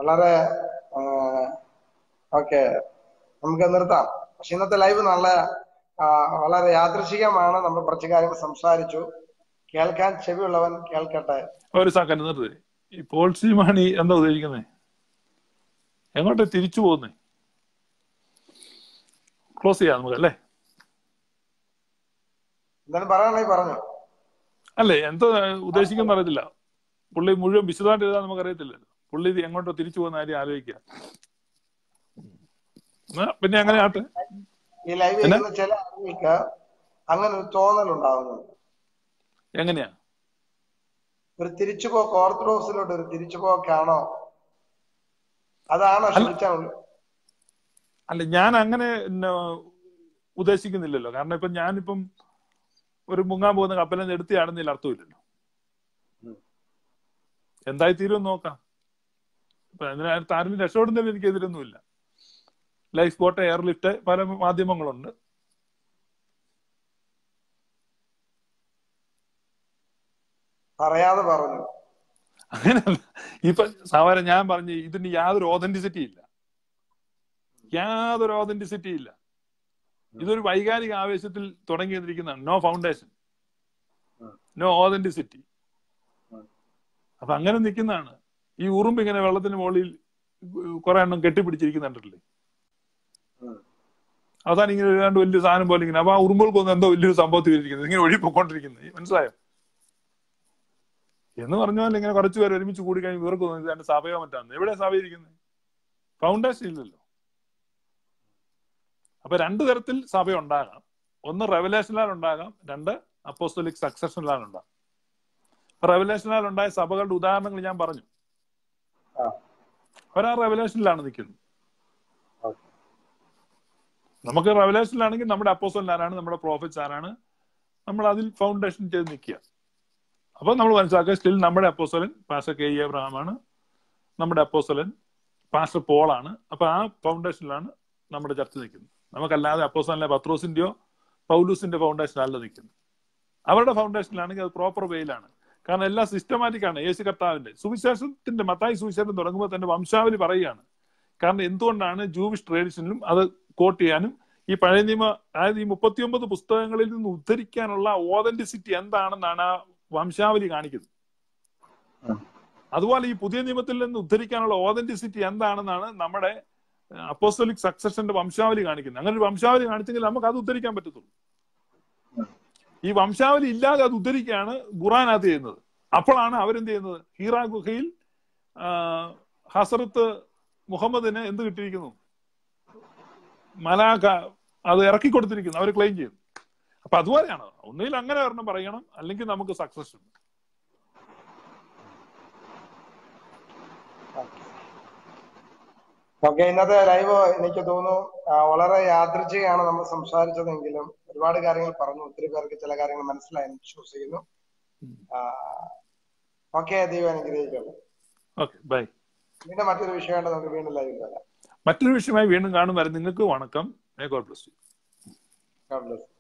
വളരെ ഓക്കെ നമുക്ക് നിർത്താം പക്ഷെ ഇന്നത്തെ ലൈവ് നല്ല ആ, വളരെ യാദൃശികമാണ് നമ്മൾ കുറച്ച് കാര്യങ്ങൾ സംസാരിച്ചു കേൾക്കാൻ ചെവിയുള്ളവൻ കേൾക്കട്ടെ ഒരു സെക്കൻഡ് നിർത്തി ഈ പോൾസി മാണി എന്താ ഉദ്ദേശിക്കുന്നേ എങ്ങോട്ട് തിരിച്ചു പോകുന്നേ ക്ലോസ് ചെയ്യാം നമുക്ക് അല്ലേ എന്തായാലും പറയാണെങ്കിൽ പറഞ്ഞു അല്ലേ എന്താ ഉദ്ദേശിക്കുന്ന അറിയത്തില്ല പുള്ളി മുഴുവൻ വിശദമായിട്ട് എഴുതാൻ നമുക്ക് അറിയത്തില്ലല്ലോ പുള്ളി ഇത് എങ്ങോട്ടോ തിരിച്ചു പോകുന്ന കാര്യം ആലോചിക്കുക എന്നാ പിന്നെ അങ്ങനെ ആട്ടെ ഈ ലൈവ് എന്നാ? ചെയ്യുന്ന ചില ആളുകൾക്ക് അങ്ങനെ ഒരു തോന്നൽ ഉണ്ടാകുന്നുണ്ട് എങ്ങനെയാ ഒരു തിരിച്ചുപോക്ക് ഓർത്തഡോക്സിലോട്ട് ഒരു തിരിച്ചുപോക്കാണോ അതാണോ ശ്രമിച്ചാൽ അല്ല ഞാൻ അങ്ങനെ പിന്നെ ഉദ്ദേശിക്കുന്നില്ലല്ലോ കാരണം ഇപ്പൊ ഞാനിപ്പം ഒരു മുങ്ങാൻ പോകുന്ന കപ്പലിൽ നിന്ന് എടുത്ത് ചാടുന്നതിൽ അർത്ഥമില്ലല്ലോ ഉം. എന്തായി തീരുമെന്ന് നോക്കാം ഇപ്പൊ അതിനകത്ത് ആരും രക്ഷപ്പെടുന്നതിൽ എനിക്ക് എതിരൊന്നുമില്ല ലൈഫ് ബോട്ട് എയർലിഫ്റ്റ് പല മാധ്യമങ്ങളുണ്ട് പറയാതെ പറഞ്ഞു അങ്ങനെയല്ല ഇപ്പൊ സാധാരണ ഞാൻ പറഞ്ഞു ഇതിന് യാതൊരു ഓതന്റിസിറ്റി ഇല്ല യാതൊരു ഓതന്റിസിറ്റി ഇല്ല ഇതൊരു വൈകാരിക ആവേശത്തിൽ തുടങ്ങി വന്നിരിക്കുന്നതാണ് നോ ഫൗണ്ടേഷൻ ഉം. നോ ഓതന്റിസിറ്റി ഉം. അപ്പൊ അങ്ങനെ നിൽക്കുന്നതാണ് ഈ ഉറുമ്പ് ഇങ്ങനെ വെള്ളത്തിന് മുകളിൽ കുറെ എണ്ണം കെട്ടിപ്പിടിച്ചിരിക്കുന്നുണ്ടല്ലേ ഉം. അതാണ് ഇങ്ങനെ ഏതാണ്ട് വലിയ സാധനം പോലെ ഇങ്ങനെ അപ്പൊ ആ ഉറുമ്പുകൾക്കൊന്നും എന്തോ വലിയൊരു സംഭവത്തിൽ ഇരിക്കുന്നത് ഇങ്ങനെ ഒഴിപ്പൊക്കൊണ്ടിരിക്കുന്നത് മനസ്സിലായോ എന്ന് പറഞ്ഞ പോലെ ഇങ്ങനെ കുറച്ച് പേര് ഒരുമിച്ച് കൂടി കഴിഞ്ഞ് ഇവർക്ക് തോന്നുന്നത് ഇതാണ്ട് സഭയോ മറ്റാണ് എവിടെ സഭ ഇരിക്കുന്നത് ഫൗണ്ടേഷൻ ഇല്ലല്ലോ അപ്പൊ രണ്ടു തരത്തിൽ സഭ ഉണ്ടാകാം ഒന്ന് റെവലേഷനാൽ ഉണ്ടാകാം രണ്ട് അപ്പോസ്റ്റോലിക് സക്സഷനിലാണ് ഉണ്ടാകാം റെവലേഷനാൽ ഉണ്ടായ സഭകളുടെ ഉദാഹരണങ്ങൾ ഞാൻ പറഞ്ഞു ആ. ഒരാ റെവലേഷനിലാണ് നിൽക്കുന്നത് ഓക്കെ. നമുക്ക് റെവലേഷനിലാണെങ്കിൽ നമ്മുടെ അപ്പോസ്റ്റൽ ആരാണ് നമ്മുടെ പ്രോഫിറ്റ്സ് ആരാണ് നമ്മൾ അതിൽ ഫൗണ്ടേഷൻ ചെയ്ത് നിൽക്കുക അപ്പൊ നമ്മൾ മനസ്സിലാക്കുക സ്റ്റിൽ നമ്മുടെ അപ്പോസ്റ്റലൻ പാസ്റ്റർ കെ ഇ എബ്രഹാമാണ് നമ്മുടെ അപ്പോസ്റ്റലൻ പാസ്റ്റർ പോളാണ് അപ്പൊ ആ ഫൗണ്ടേഷനിലാണ് നമ്മുടെ ചർച്ച നിൽക്കുന്നത് നമുക്കല്ലാതെ അപ്പോസ്റ്റലിനെ പത്രോസിന്റെയോ പൗലൂസിന്റെ ഫൗണ്ടേഷനല്ല നിൽക്കുന്നത് അവരുടെ ഫൗണ്ടേഷനിലാണെങ്കിൽ അത് പ്രോപ്പർ വേയിലാണ് കാരണം എല്ലാം സിസ്റ്റമാറ്റിക് ആണ് യേശു കർത്താവിന്റെ സുവിശേഷത്തിന്റെ മത്തായി സുവിശേഷം തുടങ്ങുമ്പോൾ തന്നെ വംശാവലി പറയുകയാണ് കാരണം എന്തുകൊണ്ടാണ് ജൂവിഷ് ട്രഡീഷനിലും അത് കോട്ട് ചെയ്യാനും ഈ പഴയ നിയമ അതായത് ഈ മുപ്പത്തിയൊമ്പത് പുസ്തകങ്ങളിൽ നിന്ന് ഉദ്ധരിക്കാനുള്ള ഓതന്റിസിറ്റി എന്താണെന്നാണ് ആ വംശാവലി കാണിക്കുന്നത് ഉം. അതുപോലെ ഈ പുതിയ നിയമത്തിൽ നിന്ന് ഉദ്ധരിക്കാനുള്ള ഓതന്റിസിറ്റി എന്താണെന്നാണ് നമ്മുടെ അപ്പോസ്റ്റോലിക് സക്സഷന്റെ വംശാവലി കാണിക്കുന്നത് അങ്ങനെ ഒരു വംശാവലി കാണിച്ചെങ്കിൽ നമുക്ക് അത് ഉദ്ധരിക്കാൻ പറ്റത്തുള്ളൂ ഉം. ഈ വംശാവലി ഇല്ലാതെ അത് ഉദ്ധരിക്കുകയാണ് ഖുറാനകത്ത് ചെയ്യുന്നത് അപ്പോഴാണ് അവരെന്ത് ചെയ്യുന്നത് ഹീറ ഗുഹയിൽ ആ, ഹസറത്ത് മുഹമ്മദിന് എന്ത് കിട്ടിയിരിക്കുന്നു മലാഖ അത് ഇറക്കി കൊടുത്തിരിക്കുന്നു അവർ ക്ലെയിം ചെയ്യുന്നു അപ്പൊ അതുപോലെയാണ് ഒന്നുകിൽ അങ്ങനെ ഒരെണ്ണം പറയണം അല്ലെങ്കിൽ നമുക്ക് സക്സസ് ഉണ്ട് ഓക്കെ ഇന്നത്തെ ലൈവ് എനിക്ക് തോന്നുന്നു ആ, വളരെ യാദൃച്ഛികയാണ് നമ്മൾ സംസാരിച്ചതെങ്കിലും ഒരുപാട് കാര്യങ്ങൾ പറഞ്ഞു ഒത്തിരി പേർക്ക് ചില കാര്യങ്ങൾ മനസ്സിലായെന്ന് വിശ്വസിക്കുന്നു ഓക്കെ ദൈവം അനുഗ്രഹിക്കട്ടെ ഓക്കെ ബൈ വീണ്ടും മറ്റൊരു വിഷയമായിട്ട് നമുക്ക് വീണ്ടും ലൈവ് വരാം മറ്റൊരു വിഷയമായി വീണ്ടും കാണും വരെ നിങ്ങൾക്ക് വണക്കം may God bless you God bless.